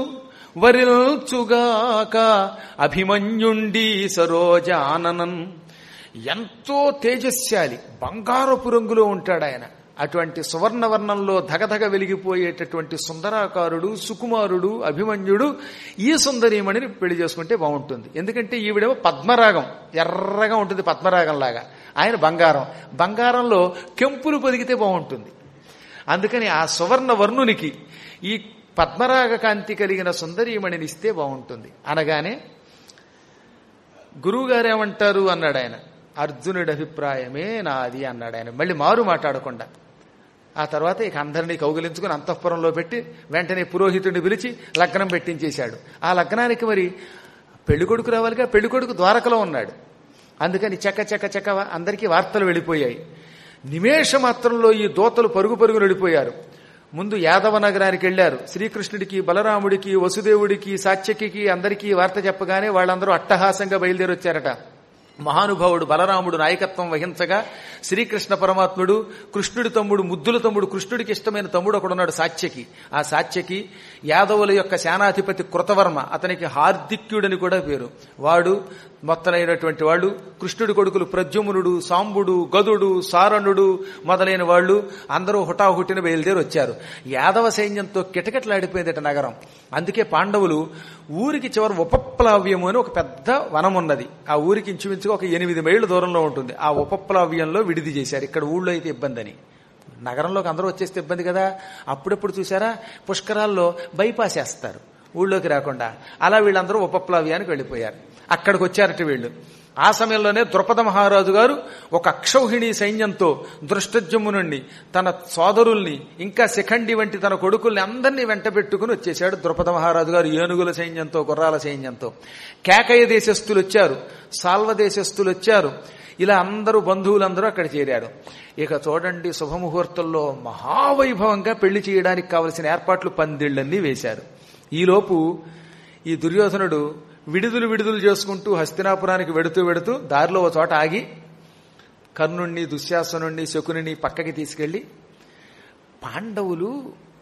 వరిల్చుగాక అభిమన్యుండి సరోజాననన్ ఎంతో తేజస్శాలి బంగారపు రంగులో ఉంటాడు ఆయన అటువంటి సువర్ణవర్ణంలో ధగధగ వెలిగిపోయేటటువంటి సుందరాకారుడు సుకుమారుడు అభిమన్యుడు ఈ సుందరీమణిని పెళ్లి చేసుకుంటే బాగుంటుంది ఎందుకంటే ఈవిడేమో పద్మరాగం ఎర్రగా ఉంటుంది పద్మరాగం లాగా ఆయన బంగారం బంగారంలో కెంపులు పొదిగితే బాగుంటుంది అందుకని ఆ సువర్ణ వర్ణునికి ఈ పద్మరాగ కాంతి కలిగిన సుందరీమణిని ఇస్తే బాగుంటుంది అనగానే గురువుగారు ఏమంటారు అన్నాడు ఆయన అర్జునుడి అభిప్రాయమే నాది అన్నాడు ఆయన మళ్ళీ మారు మాట్లాడకుండా ఆ తర్వాత ఇక అందరినీ కౌగిలించుకుని అంతఃపురంలో పెట్టి వెంటనే పురోహితుడిని పిలిచి లగ్నం పెట్టించేశాడు ఆ లగ్నానికి మరి పెళ్లికొడుకు రావాలిగా పెళ్లికొడుకు ద్వారకలో ఉన్నాడు అందుకని చక్క చక్క చక్క అందరికీ వార్తలు వెళ్ళిపోయాయి నిమేష మాత్రంలో ఈ దోతలు పరుగు పరుగులు వెళ్ళిపోయారు ముందు యాదవ నగరానికి వెళ్లారు శ్రీకృష్ణుడికి బలరాముడికి వసుదేవుడికి సాత్యకి అందరికీ వార్త చెప్పగానే వాళ్ళందరూ అట్టహాసంగా బయలుదేరి వచ్చారట మహానుభావుడు బలరాముడు నాయకత్వం వహించగా శ్రీకృష్ణ పరమాత్ముడు కృష్ణుడి తమ్ముడు ముద్దుల తమ్ముడు కృష్ణుడికి ఇష్టమైన తమ్ముడు ఒకడున్నాడు సాత్యకి ఆ సాత్యకి యాదవుల యొక్క సేనాధిపతి కృతవర్మ అతనికి హార్దిక్యుడని కూడా పేరు వాడు మొత్తలైనటువంటి వాళ్ళు కృష్ణుడి కొడుకులు ప్రద్యుమ్నుడు సాంబుడు గదుడు సారణుడు మొదలైన వాళ్ళు అందరూ హుటాహుటిన బయలుదేరి వచ్చారు యాదవ సైన్యంతో కిటకిటలాడిపోయిందట నగరం అందుకే పాండవులు ఊరికి చివరి ఉపప్లావ్యము అని ఒక పెద్ద వనం ఉన్నది ఆ ఊరికి ఇంచుమించుగా ఒక ఎనిమిది మైళ్ళ దూరంలో ఉంటుంది ఆ ఉపప్లావ్యంలో విడిది చేశారు ఇక్కడ ఊళ్ళో అయితే ఇబ్బంది అని నగరంలోకి అందరూ వచ్చేస్తే ఇబ్బంది కదా అప్పుడప్పుడు చూసారా పుష్కరాల్లో బైపాస్ వేస్తారు ఊళ్ళోకి రాకుండా అలా వీళ్ళందరూ ఉపప్లావ్యానికి వెళ్ళిపోయారు అక్కడికి వచ్చారట వీళ్ళు ఆ సమయంలోనే ద్రుపద మహారాజు గారు ఒక అక్షౌహిణి సైన్యంతో దృష్టజమ్మునుండి తన సోదరుల్ని ఇంకా శిఖండి వంటి తన కొడుకుల్ని అందరినీ వెంట పెట్టుకుని వచ్చేశాడు ద్రుపద మహారాజు గారు ఏనుగుల సైన్యంతో గుర్రాల సైన్యంతో కేకయ దేశస్థులు వచ్చారు సాల్వ దేశస్థులు వచ్చారు ఇలా అందరూ బంధువులందరూ అక్కడ చేరారు ఇక చూడండి శుభముహూర్తంలో మహావైభవంగా పెళ్లి చేయడానికి కావలసిన ఏర్పాట్లు పందిళ్లన్నీ వేశారు ఈలోపు ఈ దుర్యోధనుడు విడుదలు విడుదలు చేసుకుంటూ హస్తినాపురానికి వెడుతూ వెడుతూ దారిలో ఒక చోట ఆగి కర్ణుణ్ణి దుశ్శాసనుణ్ణి శకుని పక్కకి తీసుకెళ్లి పాండవులు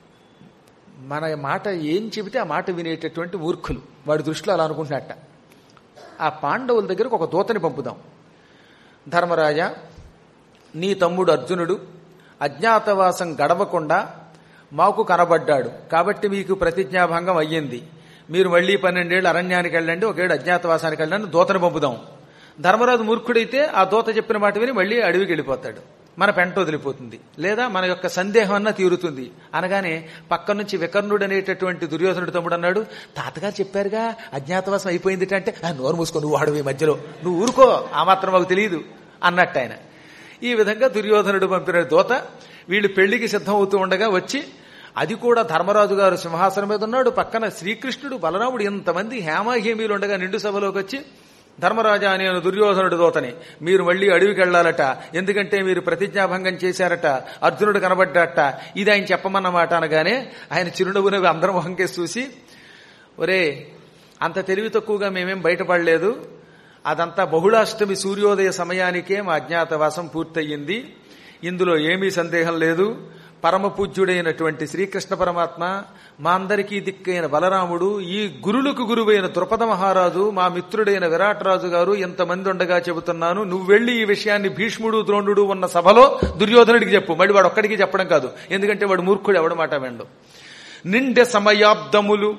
మన మాట ఏం చెబితే ఆ మాట వినేటటువంటి మూర్ఖులు వాడి దృష్టిలో అలా అనుకుంటున్నట్ట ఆ పాండవుల దగ్గరకు ఒక దూతని పంపుదాం ధర్మరాజా నీ తమ్ముడు అర్జునుడు అజ్ఞాతవాసం గడవకుండా మాకు కనబడ్డాడు కాబట్టి మీకు ప్రతిజ్ఞాభంగం అయ్యింది మీరు మళ్లీ పన్నెండేళ్ళు అరణ్యానికి వెళ్ళండి ఒకేడు అజ్ఞాతవాసానికి వెళ్ళండి దూతను పంపుదాం ధర్మరాజు మూర్ఖుడైతే ఆ దూత చెప్పిన మాట విని మళ్లీ అడవికి వెళ్ళిపోతాడు మన పెంట వదిలిపోతుంది లేదా మన యొక్క సందేహం అన్నా తీరుతుంది అనగానే పక్క నుంచి వికర్ణుడు అనేటటువంటి దుర్యోధనుడు తమ్ముడు అన్నాడు తాతగారు చెప్పారుగా అజ్ఞాతవాసం అయిపోయింది అంటే "ఆ, నోరు మూసుకో నువ్వు వాడవి మధ్యలో నువ్వు ఊరుకో ఆ మాత్రం మాకు తెలియదు అన్నట్టు ఆయన ఈ విధంగా దుర్యోధనుడు పంపిన దూత వీళ్ళు పెళ్లికి సిద్ధం అవుతూ ఉండగా వచ్చి అది కూడా ధర్మరాజు గారు సింహాసనం మీద ఉన్నాడు పక్కన శ్రీకృష్ణుడు బలరాముడు ఇంతమంది హేమాహేమీలు ఉండగా నిండు సభలోకి వచ్చి ధర్మరాజా నేను దుర్యోధనుడు దోతని మీరు మళ్ళీ అడవికి వెళ్లాలట ఎందుకంటే మీరు ప్రతిజ్ఞాభంగం చేశారట అర్జునుడు కనబడ్డట ఇది ఆయన చెప్పమన్నమాట అనగానే ఆయన చిరునవ్వునవి అందరం మొహంకేసి చూసి ఒరే అంత తెలివి తక్కువగా మేమేం బయటపడలేదు అదంతా బహుళాష్టమి సూర్యోదయ సమయానికే మా అజ్ఞాతవాసం పూర్తయింది ఇందులో ఏమీ సందేహం లేదు పరమ పూజ్యుడైనటువంటి శ్రీకృష్ణ పరమాత్మ మా అందరికీ దిక్కైన బలరాముడు ఈ గురులకు గురువైన ద్రుపద మహారాజు మా మిత్రుడైన విరాటరాజు గారు ఎంతమంది ఉండగా చెబుతున్నాను నువ్వు వెళ్లి ఈ విషయాన్ని భీష్ముడు ద్రోణుడు ఉన్న సభలో దుర్యోధనుడికి చెప్పు మళ్ళీ వాడు ఒక్కడికి చెప్పడం కాదు ఎందుకంటే వాడు మూర్ఖుడు ఎవడు మాట వెండు నిండె సమయాబ్దములు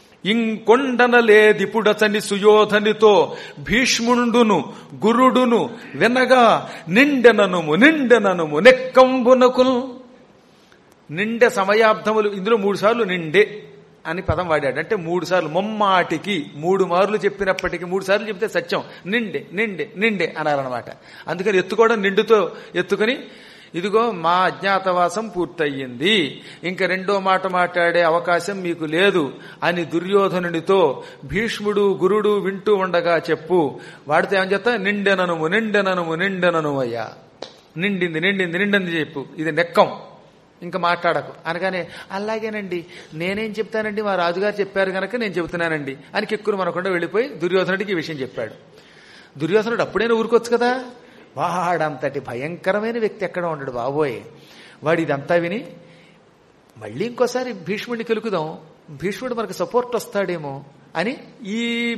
ఇంకొండనలేదిపుడతని సుయోధనితో భీష్ముండును గురుడును వినగా నిండెననుము నిండెననుము నెక్కంబునకుల్ నిండె సమయాబ్దములు ఇందులో మూడు సార్లు నిండే అని పదం వాడాడు అంటే మూడు సార్లు మొమ్మాటికి మూడు మార్లు చెప్పినప్పటికీ మూడు సార్లు చెప్తే సత్యం నిండే నిండే నిండే అన్నారనమాట అందుకని ఎత్తుకోవడం నిండుతో ఎత్తుకుని ఇదిగో మా అజ్ఞాతవాసం పూర్తయింది ఇంకా రెండో మాట మాట్లాడే అవకాశం మీకు లేదు అని దుర్యోధనునితో భీష్ముడు గురుడు వింటూ ఉండగా చెప్పు వాడితే ఏమని చెప్తా నిండెననుము నిండెననుము నిండెనను అయ్యా నిండింది నిండింది నిండింది చెప్పు ఇది నెక్కం ఇంకా మాట్లాడకు అనగానే అలాగేనండి నేనేం చెప్తానండి మా రాజుగారు చెప్పారు గనక నేను చెబుతున్నానండి అని కిక్కురు మనకుండా వెళ్ళిపోయి దుర్యోధనుడికి ఈ విషయం చెప్పాడు దుర్యోధనుడు అప్పుడైనా ఊరుకోవచ్చు కదా వాడంతటి భయంకరమైన వ్యక్తి ఎక్కడ ఉండడు బాబోయ్ వాడు ఇదంతా విని మళ్ళీ ఇంకోసారి భీష్ముడిని కెలుకుదాం భీష్ముడు మనకు సపోర్ట్ వస్తాడేమో అని ఈ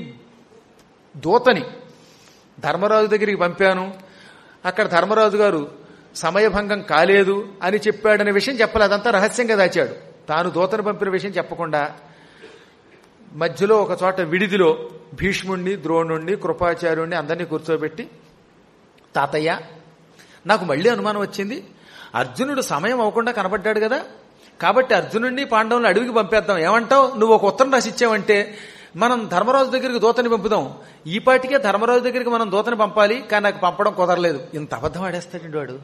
దూతని ధర్మరాజు దగ్గరికి పంపాను అక్కడ ధర్మరాజు గారు సమయభంగం కాలేదు అని చెప్పాడనే విషయం చెప్పలేదు అదంతా రహస్యంగా దాచాడు తాను దూతను పంపిన విషయం చెప్పకుండా మధ్యలో ఒక చోట విడిదిలో భీష్ముణ్ణి ద్రోణుణ్ణి కృపాచార్యుణ్ణి అందరినీ కూర్చోబెట్టి తాతయ్య నాకు మళ్ళీ అనుమానం వచ్చింది అర్జునుడు సమయం అవ్వకుండా కనబడ్డాడు కదా కాబట్టి అర్జునుడిని పాండవులను అడవికి పంపేద్దాం ఏమంటావు నువ్వు ఒక ఉత్తరం రాసి ఇచ్చావంటే మనం ధర్మరాజు దగ్గరికి దూతని పంపుదాం ఈ పాటికే ధర్మరాజు దగ్గరికి మనం దూతని పంపాలి కానీ నాకు పంపడం కుదరలేదు ఇంత అబద్ధం ఆడేస్తాడండి వాడు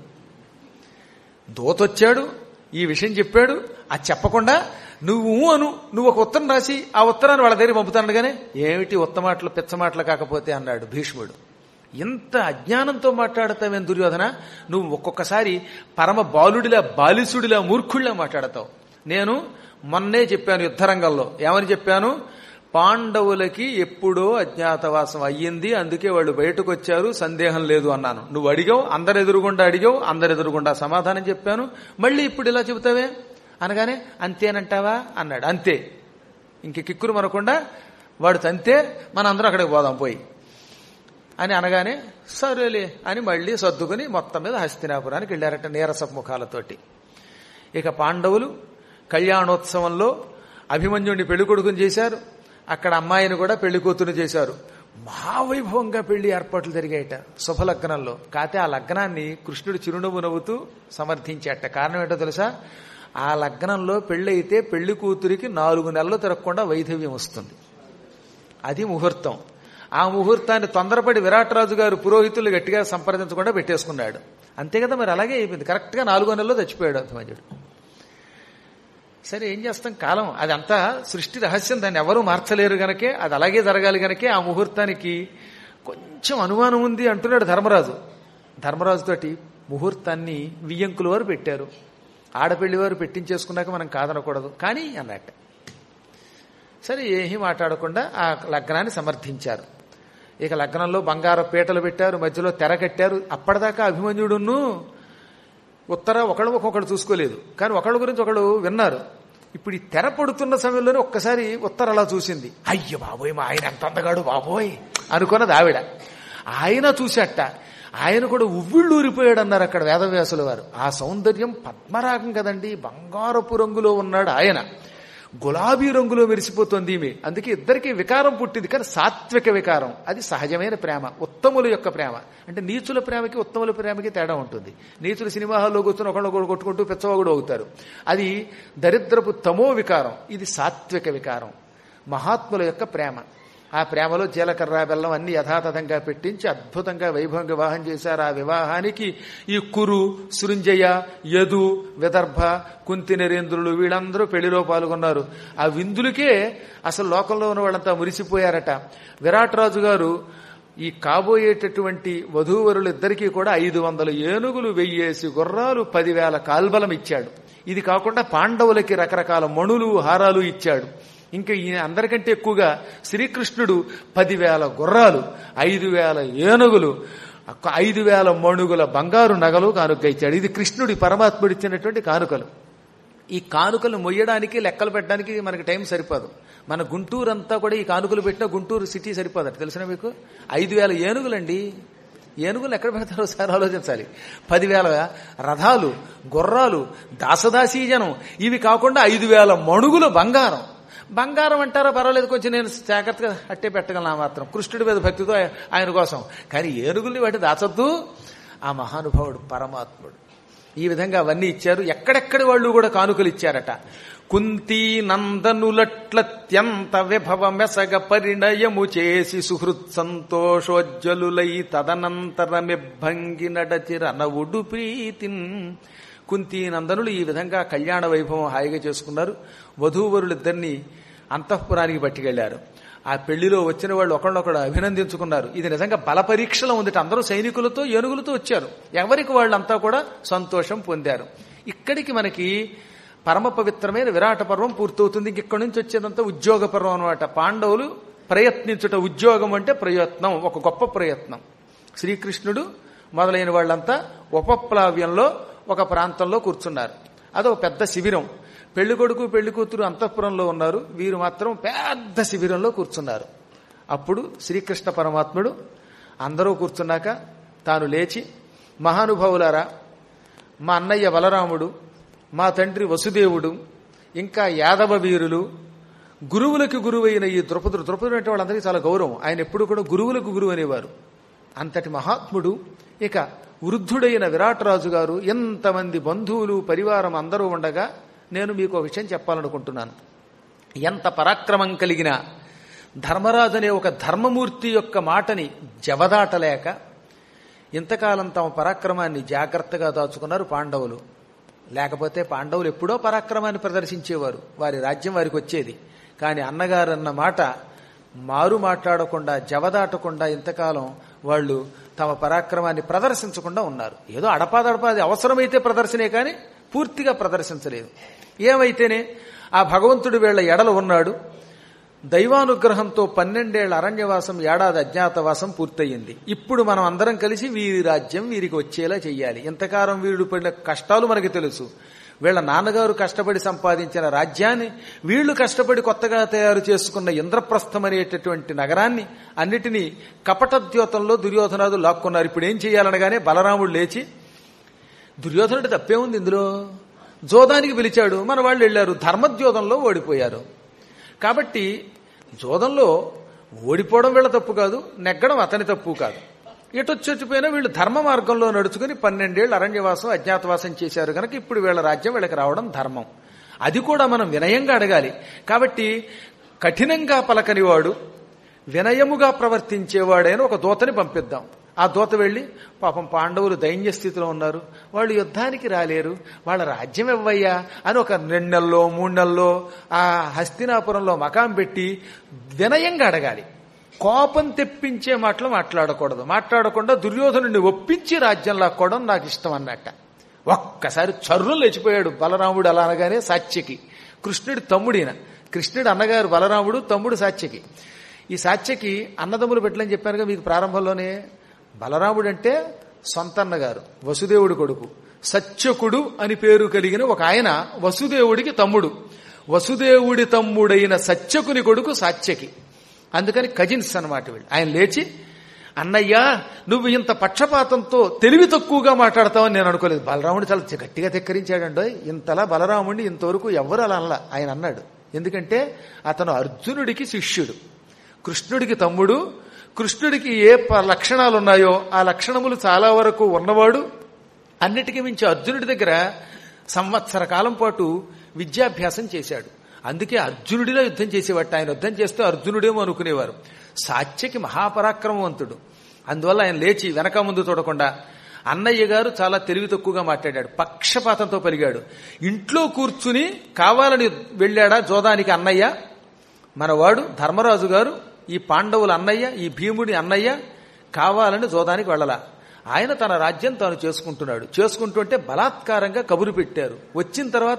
దూత వచ్చాడు ఈ విషయం చెప్పాడు అది చెప్పకుండా నువ్వు అను నువ్వు ఒక ఉత్తరం రాసి ఆ ఉత్తరాన్ని వాళ్ళ దగ్గర పంపుతానగానే ఏమిటి ఉత్తమాటలు పిచ్చమాటలు కాకపోతే అన్నాడు భీష్ముడు ఇంత అజ్ఞానంతో మాట్లాడతావేం దుర్యోధన నువ్వు ఒక్కొక్కసారి పరమ బాలుడిలా బాలిసుడిలా మూర్ఖుడిలా మాట్లాడతావు నేను మొన్నే చెప్పాను యుద్ధరంగంలో ఏమని చెప్పాను పాండవులకి ఎప్పుడో అజ్ఞాతవాసం అయ్యింది అందుకే వాళ్ళు బయటకు వచ్చారు సందేహం లేదు అన్నాను నువ్వు అడిగావు అందరు ఎదురుగుండా అడిగావు అందరు ఎదురుగుండా సమాధానం చెప్పాను మళ్ళీ ఇప్పుడు ఇలా చెబుతావే అనగానే అంతేనంటావా అన్నాడు అంతే ఇంక కిక్కురు మనకుండా వాడు తంతే మన అందరం అక్కడికి పోదాం పోయి అని అనగానే సరేలే అని మళ్ళీ సర్దుకుని మొత్తం మీద హస్తినాపురానికి వెళ్ళారట నీరస ముఖాలతోటి ఇక పాండవులు కళ్యాణోత్సవంలో అభిమన్యుడిని పెళ్లి కొడుకుని చేశారు అక్కడ అమ్మాయిని కూడా పెళ్లి కూతురు చేశారు మహావైభవంగా పెళ్లి ఏర్పాట్లు జరిగాయట శుభలగ్నంలో కాతే ఆ లగ్నాన్ని కృష్ణుడు చిరునవ్వు నవ్వుతూ సమర్థించాట కారణం ఏంటో తెలుసా ఆ లగ్నంలో పెళ్లి అయితే పెళ్లి కూతురికి నాలుగు నెలలు తిరగకుండా వైధవ్యం వస్తుంది అది ముహూర్తం ఆ ముహూర్తాన్ని తొందరపడి విరాటరాజు గారు పురోహితులు గట్టిగా సంప్రదించకుండా పెట్టేసుకున్నాడు అంతే కదా మరి అలాగే అయిపోయింది కరెక్ట్గా నాలుగో నెలలో చచ్చిపోయాడు అభిమన్యుడు సరే ఏం చేస్తాం కాలం అదంతా సృష్టి రహస్యం దాన్ని ఎవరూ మార్చలేరు గనకే అది అలాగే జరగాలి గనకే ఆ ముహూర్తానికి కొంచెం అనుమానం ఉంది అంటున్నాడు ధర్మరాజు ధర్మరాజుతోటి ముహూర్తాన్ని వియ్యంకుల వారు పెట్టారు ఆడపెళ్లి వారు పెట్టించేసుకున్నాక మనం కాదనకూడదు కానీ అన్నట్టు సరే ఏమీ మాట్లాడకుండా ఆ లగ్నాన్ని సమర్థించారు ఇక లగ్నంలో బంగారు పీటలు పెట్టారు మధ్యలో తెర కట్టారు అప్పటిదాకా అభిమన్యుడును ఉత్తర ఒకళ్ళు ఒక్కొక్కడు చూసుకోలేదు కానీ ఒకళ్ళ గురించి ఒకళ్ళు విన్నారు ఇప్పుడు ఈ తెర పడుతున్న సమయంలోనే ఒక్కసారి ఉత్తర అలా చూసింది అయ్య బాబోయ్ మా ఆయన ఎంత అందగాడు బాబోయ్ అనుకున్నది ఆవిడ ఆయన చూశాట ఆయన కూడా ఉవ్విళ్ళు ఊరిపోయాడు అన్నారు అక్కడ వేదవ్యాసుల వారు ఆ సౌందర్యం పద్మరాగం కదండి బంగారపు రంగులో ఉన్నాడు ఆయన గులాబీ రంగులో మెరిసిపోతుంది ఈమె అందుకే ఇద్దరికి వికారం పుట్టింది కానీ సాత్విక వికారం అది సహజమైన ప్రేమ ఉత్తముల యొక్క ప్రేమ అంటే నీచుల ప్రేమకి ఉత్తముల ప్రేమకి తేడా ఉంటుంది నీచులు సినిమా హాల్లో కూర్చొని ఒకళ్ళు కొట్టుకుంటూ పెచ్చవాగుడు అవుతారు అది దరిద్రపు తమో వికారం ఇది సాత్విక వికారం మహాత్ముల యొక్క ప్రేమ ఆ ప్రేమలో జీలకర్ర బెల్లం అన్ని యథాతథంగా పెట్టించి అద్భుతంగా వైభవంగా వివాహం చేశారు ఆ వివాహానికి ఈ కురు సృంజయ యదు విదర్భ కుంతి నరేంద్రులు వీళ్ళందరూ పెళ్లిలో పాల్గొన్నారు ఆ విందులకే అసలు లోకంలో ఉన్న వాళ్ళంతా మురిసిపోయారట విరాట్ రాజు గారు ఈ కాబోయేటటువంటి వధూవరులు ఇద్దరికీ కూడా ఐదు వందల ఏనుగులు వెయ్యేసి గుర్రాలు పదివేల కాల్బలం ఇచ్చాడు ఇది కాకుండా పాండవులకి రకరకాల మణులు హారాలు ఇచ్చాడు ఇంకా ఈయన అందరికంటే ఎక్కువగా శ్రీకృష్ణుడు పదివేల గుర్రాలు ఐదు వేల ఏనుగులు ఐదు వేల మణుగుల బంగారు నగలు కానుక ఇచ్చాడు ఇది కృష్ణుడి పరమాత్ముడు ఇచ్చినటువంటి కానుకలు ఈ కానుకలు మొయ్యడానికి లెక్కలు పెట్టడానికి మనకి టైం సరిపోదు మన గుంటూరు అంతా కూడా ఈ కానుకలు పెట్టినా గుంటూరు సిటీ సరిపోదట తెలిసిన మీకు ఐదు వేల ఏనుగులండి ఏనుగులు ఎక్కడ పెడతారో సార్ ఆలోచించాలి పదివేల రథాలు గుర్రాలు దాసదాసీ జనం ఇవి కాకుండా ఐదు వేల మణుగులు బంగారం బంగారం అంటారా పర్వాలేదు కొంచెం నేను జాగ్రత్తగా అట్టే పెట్టగలను మాత్రం కృష్ణుడి మీద భక్తితో ఆయన కోసం కానీ ఏనుగుల్ని వాటి దాచొద్దు ఆ మహానుభావుడు పరమాత్ముడు ఈ విధంగా అవన్నీ ఇచ్చారు ఎక్కడెక్కడి వాళ్ళు కూడా కానుకలు ఇచ్చారట కుంతీ నందనులట్లత్యంత విభవ మెసగ పరిణయము చేసి సుహృత్ సంతోషోజ్వలులై తదనంతరమిభంగి నడచిరనవుడు ప్రీతిన్ కుంతీ నందనులు ఈ విధంగా కళ్యాణ వైభవం హాయిగా చేసుకున్నారు వధూవరులిద్దరినీ అంతఃపురానికి పట్టుకెళ్లారు ఆ పెళ్లిలో వచ్చిన వాళ్ళు ఒకళ్ళొకడు అభినందించుకున్నారు ఇది నిజంగా బల పరీక్షలో ఉంది అందరూ సైనికులతో ఏనుగులతో వచ్చారు ఎవరికి వాళ్ళంతా కూడా సంతోషం పొందారు ఇక్కడికి మనకి పరమ పవిత్రమైన విరాట పర్వం పూర్తవుతుంది ఇక్కడి నుంచి వచ్చేదంతా ఉద్యోగ పర్వం అనమాట పాండవులు ప్రయత్నించుట ఉద్యోగం అంటే ప్రయత్నం ఒక గొప్ప ప్రయత్నం శ్రీకృష్ణుడు మొదలైన వాళ్ళంతా ఉపప్లావ్యంలో ఒక ప్రాంతంలో కూర్చున్నారు అదొక పెద్ద శిబిరం పెళ్లి కొడుకు పెళ్లి కూతురు అంతఃపురంలో ఉన్నారు వీరు మాత్రం పెద్ద శిబిరంలో కూర్చున్నారు అప్పుడు శ్రీకృష్ణ పరమాత్ముడు అందరూ కూర్చున్నాక తాను లేచి మహానుభావులారా మా అన్నయ్య బలరాముడు మా తండ్రి వసుదేవుడు ఇంకా యాదవ వీరులు గురువులకు గురువైన ఈ ద్రుపదుడు ద్రుపదుడు అంటే వాళ్ళందరికీ చాలా గౌరవం ఆయన ఎప్పుడు కూడా గురువులకు గురువు అనేవారు అంతటి మహాత్ముడు ఇక వృద్ధుడైన విరాటరాజు గారు ఎంతమంది బంధువులు పరివారం అందరూ ఉండగా నేను మీకు ఒక విషయం చెప్పాలనుకుంటున్నాను ఎంత పరాక్రమం కలిగిన ధర్మరాజు అనే ఒక ధర్మమూర్తి యొక్క మాటని జవదాటలేక ఇంతకాలం తమ పరాక్రమాన్ని జాగ్రత్తగా దాచుకున్నారు పాండవులు లేకపోతే పాండవులు ఎప్పుడో పరాక్రమాన్ని ప్రదర్శించేవారు వారి రాజ్యం వారికి వచ్చేది కానీ అన్నగారు అన్న మాట మారు మాట్లాడకుండా జవదాటకుండా ఇంతకాలం వాళ్ళు తమ పరాక్రమాన్ని ప్రదర్శించకుండా ఉన్నారు ఏదో అడపాదడపాది అవసరమైతే ప్రదర్శనే కానీ పూర్తిగా ప్రదర్శించలేదు ఏమైతేనే ఆ భగవంతుడు వీళ్ళ ఎడల ఉన్నాడు దైవానుగ్రహంతో పన్నెండేళ్ల అరణ్యవాసం ఏడాది అజ్ఞాతవాసం పూర్తయింది ఇప్పుడు మనం అందరం కలిసి వీరి రాజ్యం వీరికి వచ్చేలా చెయ్యాలి ఇంతకాలం వీడు పడిన కష్టాలు మనకి తెలుసు వీళ్ళ నాన్నగారు కష్టపడి సంపాదించిన రాజ్యాన్ని వీళ్లు కష్టపడి కొత్తగా తయారు చేసుకున్న ఇంద్రప్రస్థం అనేటటువంటి నగరాన్ని అన్నిటినీ కపటద్యోతంలో దుర్యోధనాదు లాక్కున్నారు ఇప్పుడు ఏం చేయాలనగానే బలరాముడు లేచి దుర్యోధనుడు తప్పే ఉంది ఇందులో జోదానికి పిలిచాడు మన వాళ్ళు వెళ్ళారు ధర్మద్యోతంలో ఓడిపోయారు కాబట్టి జోదంలో ఓడిపోవడం వీళ్ళ తప్పు కాదు నెగ్గడం అతని తప్పు కాదు ఎటొచ్చొచ్చిపోయినా వీళ్ళు ధర్మ మార్గంలో నడుచుకుని పన్నెండేళ్లు అరణ్యవాసం అజ్ఞాతవాసం చేశారు కనుక ఇప్పుడు వీళ్ళ రాజ్యం వీళ్ళకి రావడం ధర్మం అది కూడా మనం వినయంగా అడగాలి కాబట్టి కఠినంగా పలకనివాడు వినయముగా ప్రవర్తించేవాడైన ఒక దూతని పంపిద్దాం ఆ దూత వెళ్ళి పాపం పాండవులు దైన్య స్థితిలో ఉన్నారు వాళ్ళు యుద్ధానికి రాలేరు వాళ్ళ రాజ్యం ఇవ్వయ్యా అని ఒక రెండు నెలలో మూడు నెలల్లో ఆ హస్తినాపురంలో మకాం పెట్టి వినయంగా అడగాలి కోపం తెప్పించే మాటలు మాట్లాడకూడదు మాట్లాడకుండా దుర్యోధనుడిని ఒప్పించి రాజ్యం లాక్కోవడం నాకు ఇష్టం అన్నట్ట ఒక్కసారి చర్రు లేచిపోయాడు బలరాముడు అలా అనగానే సాత్యకి కృష్ణుడి తమ్ముడిన కృష్ణుడు అన్నగారు బలరాముడు తమ్ముడు సాత్యకి ఈ సాత్యకి అన్నదమ్ములు పెట్టలని చెప్పానుగా మీకు ప్రారంభంలోనే బలరాముడు అంటే సొంతన్న గారు వసుదేవుడి కొడుకు సత్యకుడు అని పేరు కలిగిన ఒక ఆయన వసుదేవుడికి తమ్ముడు వసుదేవుడి తమ్ముడైన సత్యకుని కొడుకు సాత్యకి అందుకని కజిన్స్ అన్నమాట వీళ్ళు ఆయన లేచి అన్నయ్యా నువ్వు ఇంత పక్షపాతంతో తెలివి తక్కువగా మాట్లాడతావని నేను అనుకోలేదు బలరాముడు చాలా గట్టిగా తెక్కరించాడండో ఇంతలా బలరాముడిని ఇంతవరకు ఎవరు అలా అనలా ఆయన అన్నాడు ఎందుకంటే అతను అర్జునుడికి శిష్యుడు కృష్ణుడికి తమ్ముడు కృష్ణుడికి ఏ ప- లక్షణాలు ఉన్నాయో ఆ లక్షణములు చాలా వరకు ఉన్నవాడు అన్నిటికీ మించి అర్జునుడి దగ్గర సంవత్సర కాలం పాటు విద్యాభ్యాసం చేశాడు అందుకే అర్జునుడిలో యుద్ధం చేసేవాడు ఆయన యుద్ధం చేస్తే అర్జునుడేమో అనుకునేవారు సాత్యకి మహాపరాక్రమవంతుడు అందువల్ల ఆయన లేచి వెనక ముందు చూడకుండా అన్నయ్య గారు చాలా తెలివి తక్కువగా మాట్లాడాడు పక్షపాతంతో పలిగాడు ఇంట్లో కూర్చుని కావాలని వెళ్ళాడా జోదానికి అన్నయ్య మనవాడు ధర్మరాజు గారు ఈ పాండవుల అన్నయ్య ఈ భీముడి అన్నయ్య కావాలని జోదానికి వెళ్ళలా ఆయన తన రాజ్యం తాను చేసుకుంటున్నాడు చేసుకుంటుంటే బలాత్కారంగా కబురు పెట్టారు వచ్చిన తర్వాత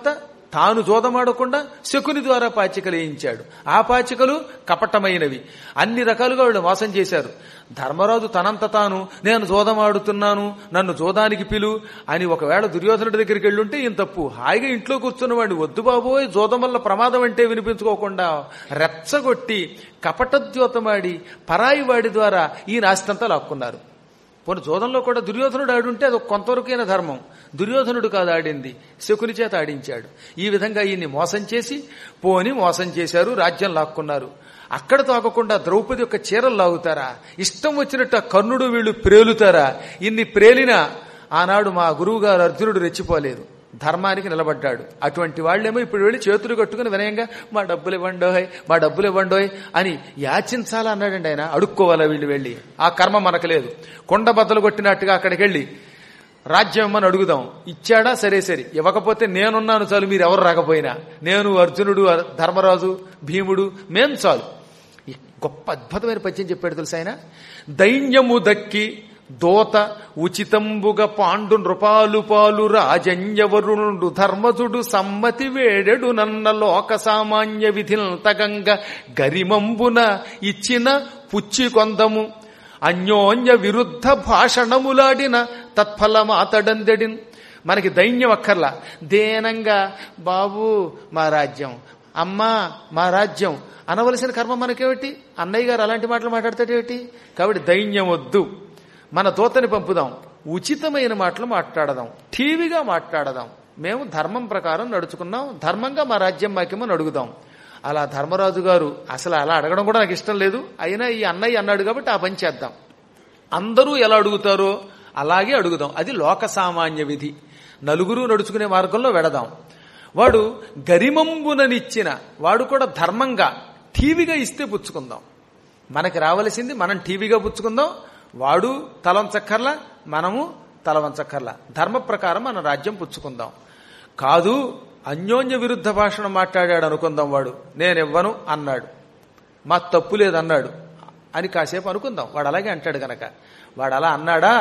తాను జోదమాడకుండా శకుని ద్వారా పాచికలు వేయించాడు ఆ పాచికలు కపటమైనవి అన్ని రకాలుగా వాళ్ళు మోసం చేశారు ధర్మరాజు తనంత తాను నేను జోదమాడుతున్నాను నన్ను జోదానికి పిలు అని ఒకవేళ దుర్యోధనుడి దగ్గరికి వెళ్ళుంటే ఈయన తప్పు హాయిగా ఇంట్లో కూర్చున్న వాడిని వద్దు బాబోయ్ జోదం వల్ల ప్రమాదం అంటే వినిపించుకోకుండా రెచ్చగొట్టి కపటద్యోతమాడి పరాయి వాడి ద్వారా ఈ నాస్తంతా లాక్కున్నారు పోనీ జోదంలో కూడా దుర్యోధనుడు ఆడుంటే అది కొంతవరకైన ధర్మం దుర్యోధనుడు కాదు ఆడింది శకుని చేత ఆడించాడు ఈ విధంగా ఈయన్ని మోసం చేసి పోని మోసం చేశారు రాజ్యం లాక్కున్నారు అక్కడ తాగకుండా ద్రౌపది యొక్క చీరలు లాగుతారా ఇష్టం వచ్చినట్టు ఆ కర్ణుడు వీళ్ళు ప్రేలుతారా ఇన్ని ప్రేలినా ఆనాడు మా గురువుగారు అర్జునుడు రెచ్చిపోలేదు ధర్మానికి నిలబడ్డాడు అటువంటి వాళ్ళేమో ఇప్పుడు వెళ్ళి చేతులు కట్టుకుని వినయంగా మా డబ్బులు ఇవ్వండోయ్ మా డబ్బులు ఇవ్వండోయ్ అని యాచించాలా అన్నాడండి ఆయన అడుక్కోవాలా వీళ్ళు వెళ్ళి ఆ కర్మ మనకు లేదు కొండ బద్దలు కొట్టినట్టుగా అక్కడికి వెళ్ళి రాజ్యం ఇమ్మని అడుగుదాం ఇచ్చాడా సరే సరే ఇవ్వకపోతే నేనున్నాను చాలు మీరు ఎవరు రాకపోయినా నేను అర్జునుడు ధర్మరాజు భీముడు మేం చాలు ఈ గొప్ప అద్భుతమైన పద్యం చెప్పాడు తెలుసు ఆయన దైన్యము దక్కి దోత ఉచితంబుగ పాండు నృపాలు పాలు రాజన్యవరుణుడు ధర్మజుడు సమ్మతి వేడెడు నన్న లోక సామాన్య విధిల్ తగంగ గరిమంబున ఇచ్చిన పుచ్చి కొందము అన్యోన్య విరుద్ధ భాషణములాడిన తత్ఫలమాతడందెడిన్ మనకి దైన్యం అక్కర్లా దేనంగా బాబు మా రాజ్యం అమ్మా మా రాజ్యం అనవలసిన కర్మ మనకేమిటి అన్నయ్య గారు అలాంటి మాటలు మాట్లాడతాడేమిటి కాబట్టి దైన్యం వద్దు మన దూతని పంపుదాం ఉచితమైన మాటలు మాట్లాడదాం టీవీగా మాట్లాడదాం మేము ధర్మం ప్రకారం నడుచుకున్నాం ధర్మంగా మా రాజ్యం మాకేమని అడుగుదాం అలా ధర్మరాజు గారు అసలు అలా అడగడం కూడా నాకు ఇష్టం లేదు అయినా ఈ అన్నయ్య అన్నాడు కాబట్టి ఆ పని చేద్దాం అందరూ ఎలా అడుగుతారో అలాగే అడుగుదాం అది లోక సామాన్య విధి నలుగురు నడుచుకునే మార్గంలో వెడదాం వాడు గరిమంబుననిచ్చిన వాడు కూడా ధర్మంగా టీవీగా ఇస్తే పుచ్చుకుందాం మనకి రావలసింది మనం టీవీగా పుచ్చుకుందాం వాడు తలంచక్కర్లా మనము తలవంచక్కర్లా ధర్మ ప్రకారం మన రాజ్యం పుచ్చుకుందాం కాదు అన్యోన్య విరుద్ధ భాషను మాట్లాడాడు అనుకుందాం వాడు నేనివ్వను అన్నాడు మా తప్పు లేదన్నాడు అని కాసేపు అనుకుందాం వాడు అలాగే అంటాడు గనక వాడు అలా అన్నాడా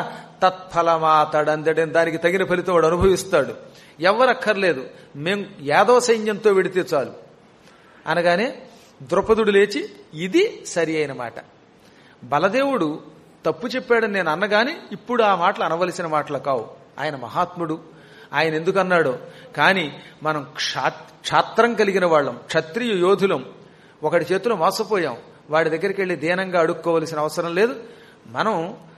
తత్ఫలమాతడందడి దానికి తగిన ఫలితం వాడు అనుభవిస్తాడు ఎవరక్కర్లేదు మేం యాదవ సైన్యంతో వెడితే చాలు అనగానే ద్రుపదుడు లేచి ఇది సరి అయిన మాట బలదేవుడు తప్పు చెప్పాడని నేను అన్నగాని ఇప్పుడు ఆ మాటలు అనవలసిన మాటలు కావు ఆయన మహాత్ముడు ఆయన ఎందుకన్నాడో కానీ మనం క్షా క్షాత్రం కలిగిన వాళ్ళం క్షత్రియ యోధులం ఒకటి చేతిలో మోసపోయాం వాడి దగ్గరికి వెళ్ళి దీనంగా అడుక్కోవలసిన అవసరం లేదు మనం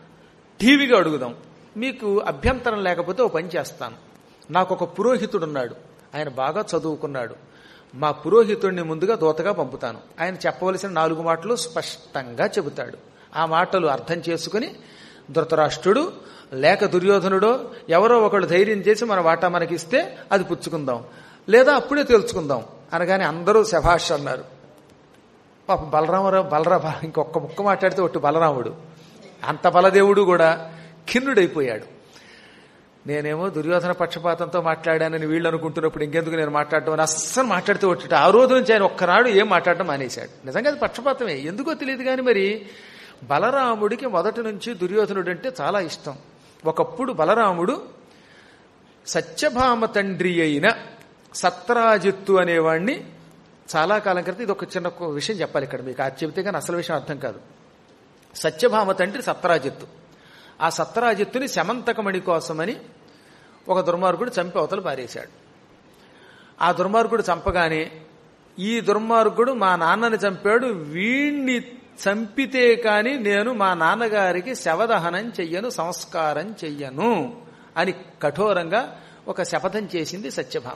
టీవీగా అడుగుదాం మీకు అభ్యంతరం లేకపోతే ఓ పని చేస్తాను నాకు ఒక పురోహితుడున్నాడు ఆయన బాగా చదువుకున్నాడు మా పురోహితుడిని ముందుగా దూతగా పంపుతాను ఆయన చెప్పవలసిన నాలుగు మాటలు స్పష్టంగా చెబుతాడు ఆ మాటలు అర్థం చేసుకుని ధృతరాష్ట్రుడు లేక దుర్యోధనుడో ఎవరో ఒకళ్ళు ధైర్యం చేసి మన వాటా మనకిస్తే అది పుచ్చుకుందాం లేదా అప్పుడే తెలుసుకుందాం అనగానే అందరూ శభాష్ అన్నారు పాప బలరామరావు బలరా ఇంకొక ముక్క మాట్లాడితే ఒట్టు బలరాముడు అంత బలదేవుడు కూడా ఖిన్నుడైపోయాడు నేనేమో దుర్యోధన పక్షపాతంతో మాట్లాడానని వీళ్ళు అనుకుంటున్నప్పుడు ఇంకెందుకు నేను మాట్లాడటం అని అస్సలు మాట్లాడితే ఒట్టుట ఆ రోజు నుంచి ఆయన ఒక్కనాడు ఏం మాట్లాడటం మానేశాడు నిజంగా అది పక్షపాతమే ఎందుకో తెలియదు కానీ మరి బలరాముడికి మొదటి నుంచి దుర్యోధనుడు అంటే చాలా ఇష్టం ఒకప్పుడు బలరాముడు సత్యభామ తండ్రి అయిన సత్రాజిత్తు అనేవాణ్ణి చాలా కాలం క్రితం ఇది ఒక చిన్న విషయం చెప్పాలి ఇక్కడ మీకు అది చెబితే కానీ అసలు విషయం అర్థం కాదు సత్యభామ తండ్రి సత్రాజిత్తు ఆ సత్రాజిత్తుని శమంతకమణి కోసమని ఒక దుర్మార్గుడు చంపి అవతలు పారేశాడు ఆ దుర్మార్గుడు చంపగానే ఈ దుర్మార్గుడు మా నాన్నని చంపాడు వీణ్ణి చంపితే కాని నేను మా నాన్నగారికి శవదహనం చెయ్యను సంస్కారం చెయ్యను అని కఠోరంగా ఒక శపథం చేసింది సత్యభామ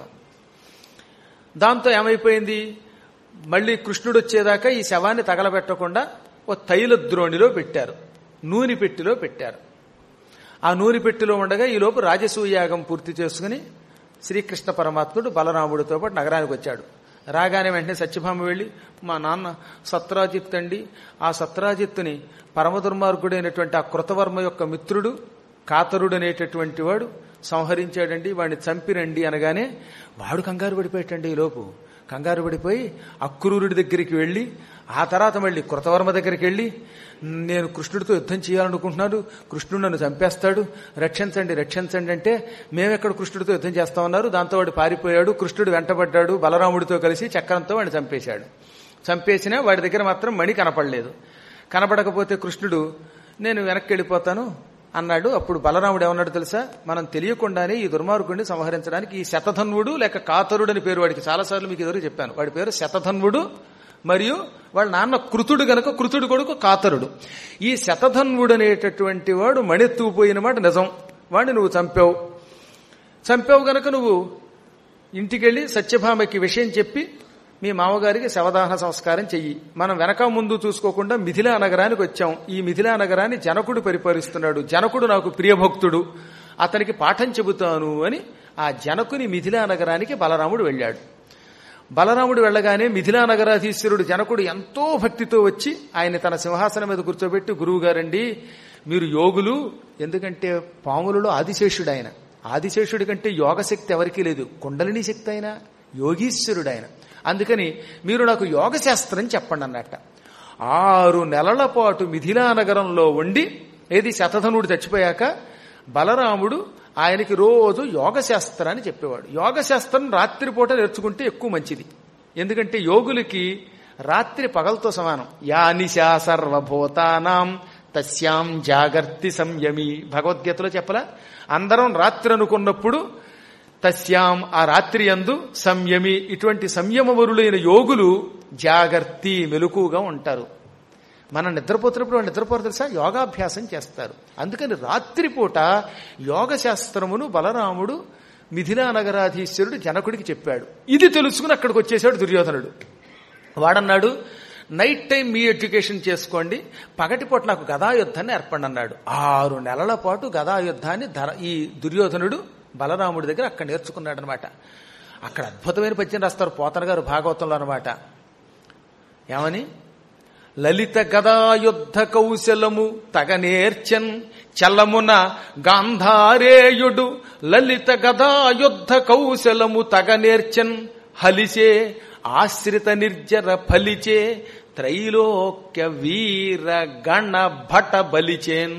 దాంతో ఏమైపోయింది మళ్ళీ కృష్ణుడు వచ్చేదాకా ఈ శవాన్ని తగలబెట్టకుండా ఓ తైల ద్రోణిలో పెట్టారు నూనె పెట్టిలో పెట్టారు ఆ నూనె పెట్టిలో ఉండగా ఈలోపు రాజసూయాగం పూర్తి చేసుకుని శ్రీకృష్ణ పరమాత్ముడు బలరాముడితో పాటు నగరానికి వచ్చాడు రాగానే వెంటనే సత్యభామ వెళ్ళి మా నాన్న సత్రాజిత్ అండి ఆ సత్రాజిత్తుని పరమ దుర్మార్గుడైనటువంటి ఆ కృతవర్మ యొక్క మిత్రుడు కాతరుడు అనేటటువంటి వాడు సంహరించాడండి వాడిని చంపిరండి అనగానే వాడు కంగారు పడిపోయాడండి ఈలోపు కంగారు పడిపోయి అక్రూరుడి దగ్గరికి వెళ్ళి ఆ తర్వాత మళ్ళీ కృతవర్మ దగ్గరికి వెళ్ళి నేను కృష్ణుడితో యుద్ధం చేయాలనుకుంటున్నాను కృష్ణుడు నన్ను చంపేస్తాడు రక్షించండి రక్షించండి అంటే మేమెక్కడ కృష్ణుడితో యుద్ధం చేస్తామన్నారు దాంతో వాడు పారిపోయాడు కృష్ణుడు వెంటబడ్డాడు బలరాముడితో కలిసి చక్రంతో వాడిని చంపేశాడు చంపేసినా వాడి దగ్గర మాత్రం మణి కనపడలేదు కనపడకపోతే కృష్ణుడు నేను వెనక్కి వెళ్ళిపోతాను అన్నాడు అప్పుడు బలరాముడు ఏమన్నాడు తెలుసా మనం తెలియకుండానే ఈ దుర్మార్గుడిని సంహరించడానికి ఈ శతధన్వుడు లేక కాతరుడు అని పేరు వాడికి చాలాసార్లు మీకు ఎదురు చెప్పాను వాడి పేరు శతధన్వుడు మరియు వాళ్ళ నాన్న కృతుడు గనక కృతుడు కొడుకు కాతరుడు ఈ శతధన్వుడు అనేటటువంటి వాడు మణెత్తుకుపోయిన మాట నిజం వాడిని నువ్వు చంపావు చంపావు గనక నువ్వు ఇంటికెళ్ళి సత్యభామకి విషయం చెప్పి మీ మామగారికి శవదాహన సంస్కారం చెయ్యి మనం వెనక ముందు చూసుకోకుండా మిథిలా నగరానికి వచ్చాం ఈ మిథిలా నగరాన్ని జనకుడు పరిపాలిస్తున్నాడు జనకుడు నాకు ప్రియభక్తుడు అతనికి పాఠం చెబుతాను అని ఆ జనకుని మిథిలా నగరానికి బలరాముడు వెళ్ళాడు బలరాముడు వెళ్ళగానే మిథిలా నగరాధీశ్వరుడు జనకుడు ఎంతో భక్తితో వచ్చి ఆయన తన సింహాసనం మీద కూర్చోబెట్టి గురువు గారండి మీరు యోగులు ఎందుకంటే పాములలో ఆదిశేషుడు ఆయన ఆదిశేషుడి కంటే యోగశక్తి ఎవరికీ లేదు కుండలిని శక్తి అయినా యోగీశ్వరుడు ఆయన అందుకని మీరు నాకు యోగశాస్త్రం చెప్పండి అన్నట్ట ఆరు నెలల పాటు మిథిలా నగరంలో ఉండి ఏది శతధనుడు చచ్చిపోయాక బలరాముడు ఆయనకి రోజు యోగశాస్త్రాన్ని చెప్పేవాడు యోగశాస్త్రం రాత్రిపూట నేర్చుకుంటే ఎక్కువ మంచిది ఎందుకంటే యోగులకి రాత్రి పగలతో సమానం యా నిశా సర్వభూతానాం తస్యాం జాగర్తి సంయమి భగవద్గీతలో చెప్పలా అందరం రాత్రి అనుకున్నప్పుడు తస్యాం ఆ రాత్రి అందు సంయమి ఇటువంటి సంయమవరులైన యోగులు జాగర్తి మెలకుగా ఉంటారు మనం నిద్రపోతున్నప్పుడు వాళ్ళు నిద్రపోరు తెలుసా యోగాభ్యాసం చేస్తారు అందుకని రాత్రిపూట యోగ శాస్త్రమును బలరాముడు మిథిలా నగరాధీశ్వరుడు జనకుడికి చెప్పాడు ఇది తెలుసుకుని అక్కడికి వచ్చేసాడు దుర్యోధనుడు వాడన్నాడు నైట్ టైం మీ ఎడ్యుకేషన్ చేసుకోండి పగటిపూట నాకు గదాయుద్ధాన్ని ఏర్పడి అన్నాడు ఆరు నెలల పాటు గదాయుద్ధాన్ని ధర ఈ దుర్యోధనుడు బలరాముడి దగ్గర అక్కడ నేర్చుకున్నాడు అనమాట అక్కడ అద్భుతమైన పద్యం రాస్తారు పోతన గారు భాగవతంలో అనమాట ఏమని లలిత గదాయుద్ధ కౌశలము తగనేర్చన్ చల్లమున గాంధారేయుడు లలిత గదాయుద్ధ కౌశలము తగనేర్చన్ హలిసే ఆశ్రిత నిర్జర ఫలిచే త్రైలోక్య వీర గణ భట బలిచేన్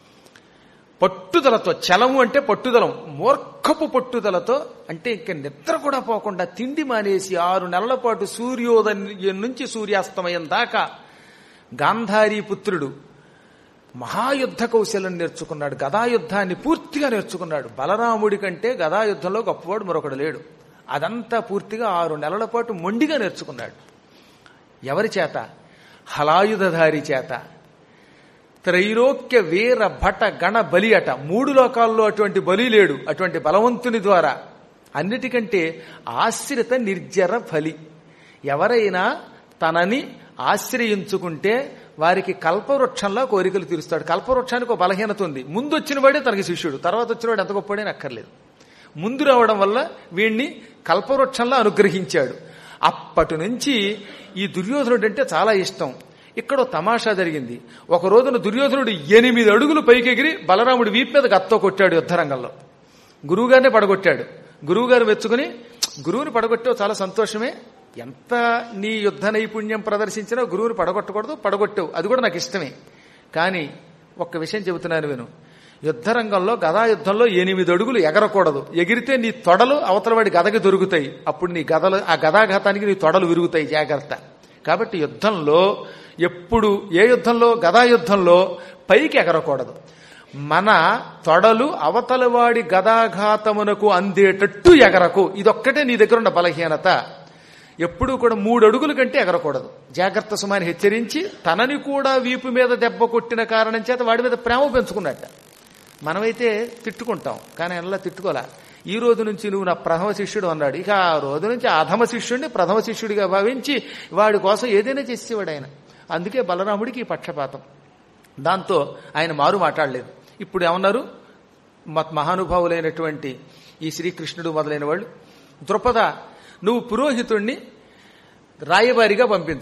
పట్టుదలతో చలము అంటే పట్టుదలం మూర్ఖపు పట్టుదలతో అంటే ఇంక నిద్ర కూడా పోకుండా తిండి మానేసి ఆరు నెలల పాటు సూర్యోదయం నుంచి సూర్యాస్తమయం దాకా గాంధారీ పుత్రుడు మహాయుద్ధ కౌశలం నేర్చుకున్నాడు గదాయుద్ధాన్ని పూర్తిగా నేర్చుకున్నాడు బలరాముడి కంటే గదాయుద్ధంలో గొప్పవాడు మరొకడు లేడు అదంతా పూర్తిగా ఆరు నెలల పాటు మొండిగా నేర్చుకున్నాడు ఎవరి చేత హలాయుధధారి చేత త్రైలోక్య వీర భట గణ బలి అట మూడు లోకాల్లో అటువంటి బలి లేడు అటువంటి బలవంతుని ద్వారా అన్నిటికంటే ఆశ్రిత నిర్జర ఫలి ఎవరైనా తనని ఆశ్రయించుకుంటే వారికి కల్పవృక్షంలో కోరికలు తీరుస్తాడు కల్పవృక్షానికి ఒక బలహీనత ఉంది ముందు వచ్చిన వాడే తనకి శిష్యుడు తర్వాత వచ్చిన వాడు ఎంత గొప్పవాడని అక్కర్లేదు ముందు రావడం వల్ల వీణ్ణి కల్పవృక్షంలో అనుగ్రహించాడు అప్పటి నుంచి ఈ దుర్యోధనుడు అంటే చాలా ఇష్టం ఇక్కడ తమాషా జరిగింది ఒక రోజున దుర్యోధనుడు ఎనిమిది అడుగులు పైకెగిరి బలరాముడి వీపు మీద గత్తో కొట్టాడు యుద్ధరంగంలో గురువుగారినే పడగొట్టాడు గురువుగారు మెచ్చుకుని గురువుని పడగొట్టావు చాలా సంతోషమే ఎంత నీ యుద్ధ నైపుణ్యం ప్రదర్శించినా గురువుని పడగొట్టకూడదు పడగొట్టావు అది కూడా నాకు ఇష్టమే కానీ ఒక్క విషయం చెబుతున్నాను విను యుద్ధరంగంలో గదా యుద్ధంలో ఎనిమిది అడుగులు ఎగరకూడదు ఎగిరితే నీ తొడలు అవతలవాడి గదకి దొరుకుతాయి అప్పుడు నీ గదలు ఆ గదాఘాతానికి నీ తొడలు విరుగుతాయి జాగ్రత్త కాబట్టి యుద్ధంలో ఎప్పుడు ఏ యుద్ధంలో గదా యుద్ధంలో పైకి ఎగరకూడదు మన తొడలు అవతలవాడి గదాఘాతమునకు అందేటట్టు ఎగరకు ఇదొక్కటే నీ దగ్గర ఉన్న బలహీనత ఎప్పుడూ కూడా మూడు అడుగుల కంటే ఎగరకూడదు జాగ్రత్త సుమాని హెచ్చరించి తనని కూడా వీపు మీద దెబ్బ కొట్టిన కారణం చేత వాడి మీద ప్రేమ పెంచుకున్నట్ట మనమైతే తిట్టుకుంటాం కానీ అలా తిట్టుకోలే ఈ రోజు నుంచి నువ్వు నా ప్రథమ శిష్యుడు అన్నాడు ఇక ఆ రోజు నుంచి అధమ శిష్యుడిని ప్రథమ శిష్యుడిగా భావించి వాడి కోసం ఏదైనా చేసేవాడు ఆయన అందుకే బలరాముడికి ఈ పక్షపాతం దాంతో ఆయన మారు మాట్లాడలేదు ఇప్పుడు ఏమన్నారు మత్ మహానుభావులైనటువంటి ఈ శ్రీకృష్ణుడు మొదలైన వాళ్ళు ద్రుపద నువ్వు పురోహితుణ్ణి రాయబారిగా పంపించు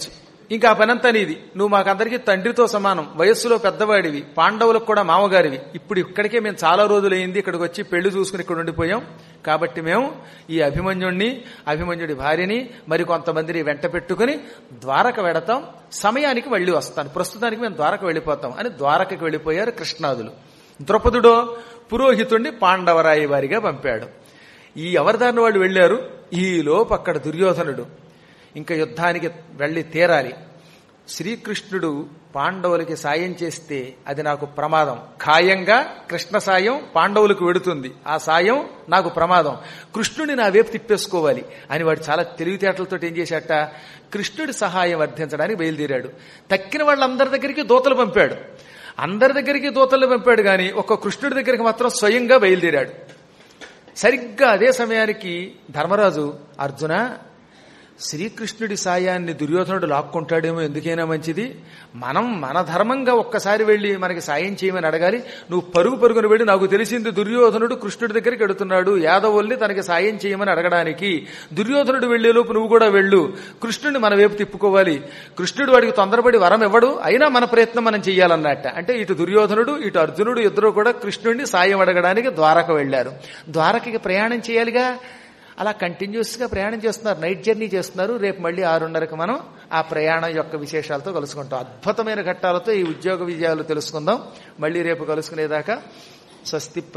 ఇంకా ఆ పనంతా నీది నువ్వు మాకందరికీ తండ్రితో సమానం వయస్సులో పెద్దవాడివి పాండవులకు కూడా మామగారివి ఇప్పుడు ఇక్కడికే మేము చాలా రోజులైంది ఇక్కడికి వచ్చి పెళ్లి చూసుకుని ఇక్కడ ఉండిపోయాం కాబట్టి మేము ఈ అభిమన్యుణ్ణి అభిమన్యుడి భార్యని మరి కొంతమందిని వెంట పెట్టుకుని ద్వారక వెడతాం సమయానికి వెళ్ళి వస్తాను ప్రస్తుతానికి మేము ద్వారక వెళ్ళిపోతాం అని ద్వారకకి వెళ్ళిపోయారు కృష్ణాదులు ద్రౌపదుడో పురోహితుణ్ణి పాండవరాయి వారిగా పంపాడు ఈ అవరదారిన వాళ్ళు వెళ్లారు ఈలోపు అక్కడ దుర్యోధనుడు ఇంకా యుద్ధానికి వెళ్లి తీరాలి శ్రీకృష్ణుడు పాండవులకి సాయం చేస్తే అది నాకు ప్రమాదం ఖాయంగా కృష్ణ సాయం పాండవులకు వెడుతుంది ఆ సాయం నాకు ప్రమాదం కృష్ణుడిని నా వైపు తిప్పేసుకోవాలి అని వాడు చాలా తెలివితేటలతో ఏం చేశాట కృష్ణుడి సహాయం అర్థించడానికి బయలుదేరాడు తక్కిన వాళ్ళందరి దగ్గరికి దూతలు పంపాడు అందరి దగ్గరికి దూతలు పంపాడు గాని ఒక్క కృష్ణుడి దగ్గరికి మాత్రం స్వయంగా బయలుదేరాడు సరిగ్గా అదే సమయానికి ధర్మరాజు అర్జున శ్రీకృష్ణుడి సాయాన్ని దుర్యోధనుడు లాక్కుంటాడేమో ఎందుకైనా మంచిది మనం మన ధర్మంగా ఒక్కసారి వెళ్ళి మనకి సాయం చేయమని అడగాలి నువ్వు పరుగు పరుగున వెళ్ళి నాకు తెలిసింది దుర్యోధనుడు కృష్ణుడి దగ్గరికి ఎడుతున్నాడు యాదవుల్ని తనకి సాయం చేయమని అడగడానికి దుర్యోధనుడు వెళ్లేలోపు నువ్వు కూడా వెళ్ళు కృష్ణుడిని మన వైపు తిప్పుకోవాలి కృష్ణుడు వాడికి తొందరపడి వరం ఇవ్వడు అయినా మన ప్రయత్నం మనం చెయ్యాలన్నట్ట అంటే ఇటు దుర్యోధనుడు ఇటు అర్జునుడు ఇద్దరు కూడా కృష్ణుడిని సాయం అడగడానికి ద్వారక వెళ్లారు ద్వారకకి ప్రయాణం చేయాలిగా అలా కంటిన్యూస్ గా ప్రయాణం చేస్తున్నారు నైట్ జర్నీ చేస్తున్నారు రేపు మళ్ళీ ఆరున్నరకు మనం ఆ ప్రయాణం యొక్క విశేషాలతో కలుసుకుంటాం అద్భుతమైన ఘట్టాలతో ఈ ఉద్యోగ విజయాలు తెలుసుకుందాం మళ్ళీ రేపు కలుసుకునేదాకా స్వస్తి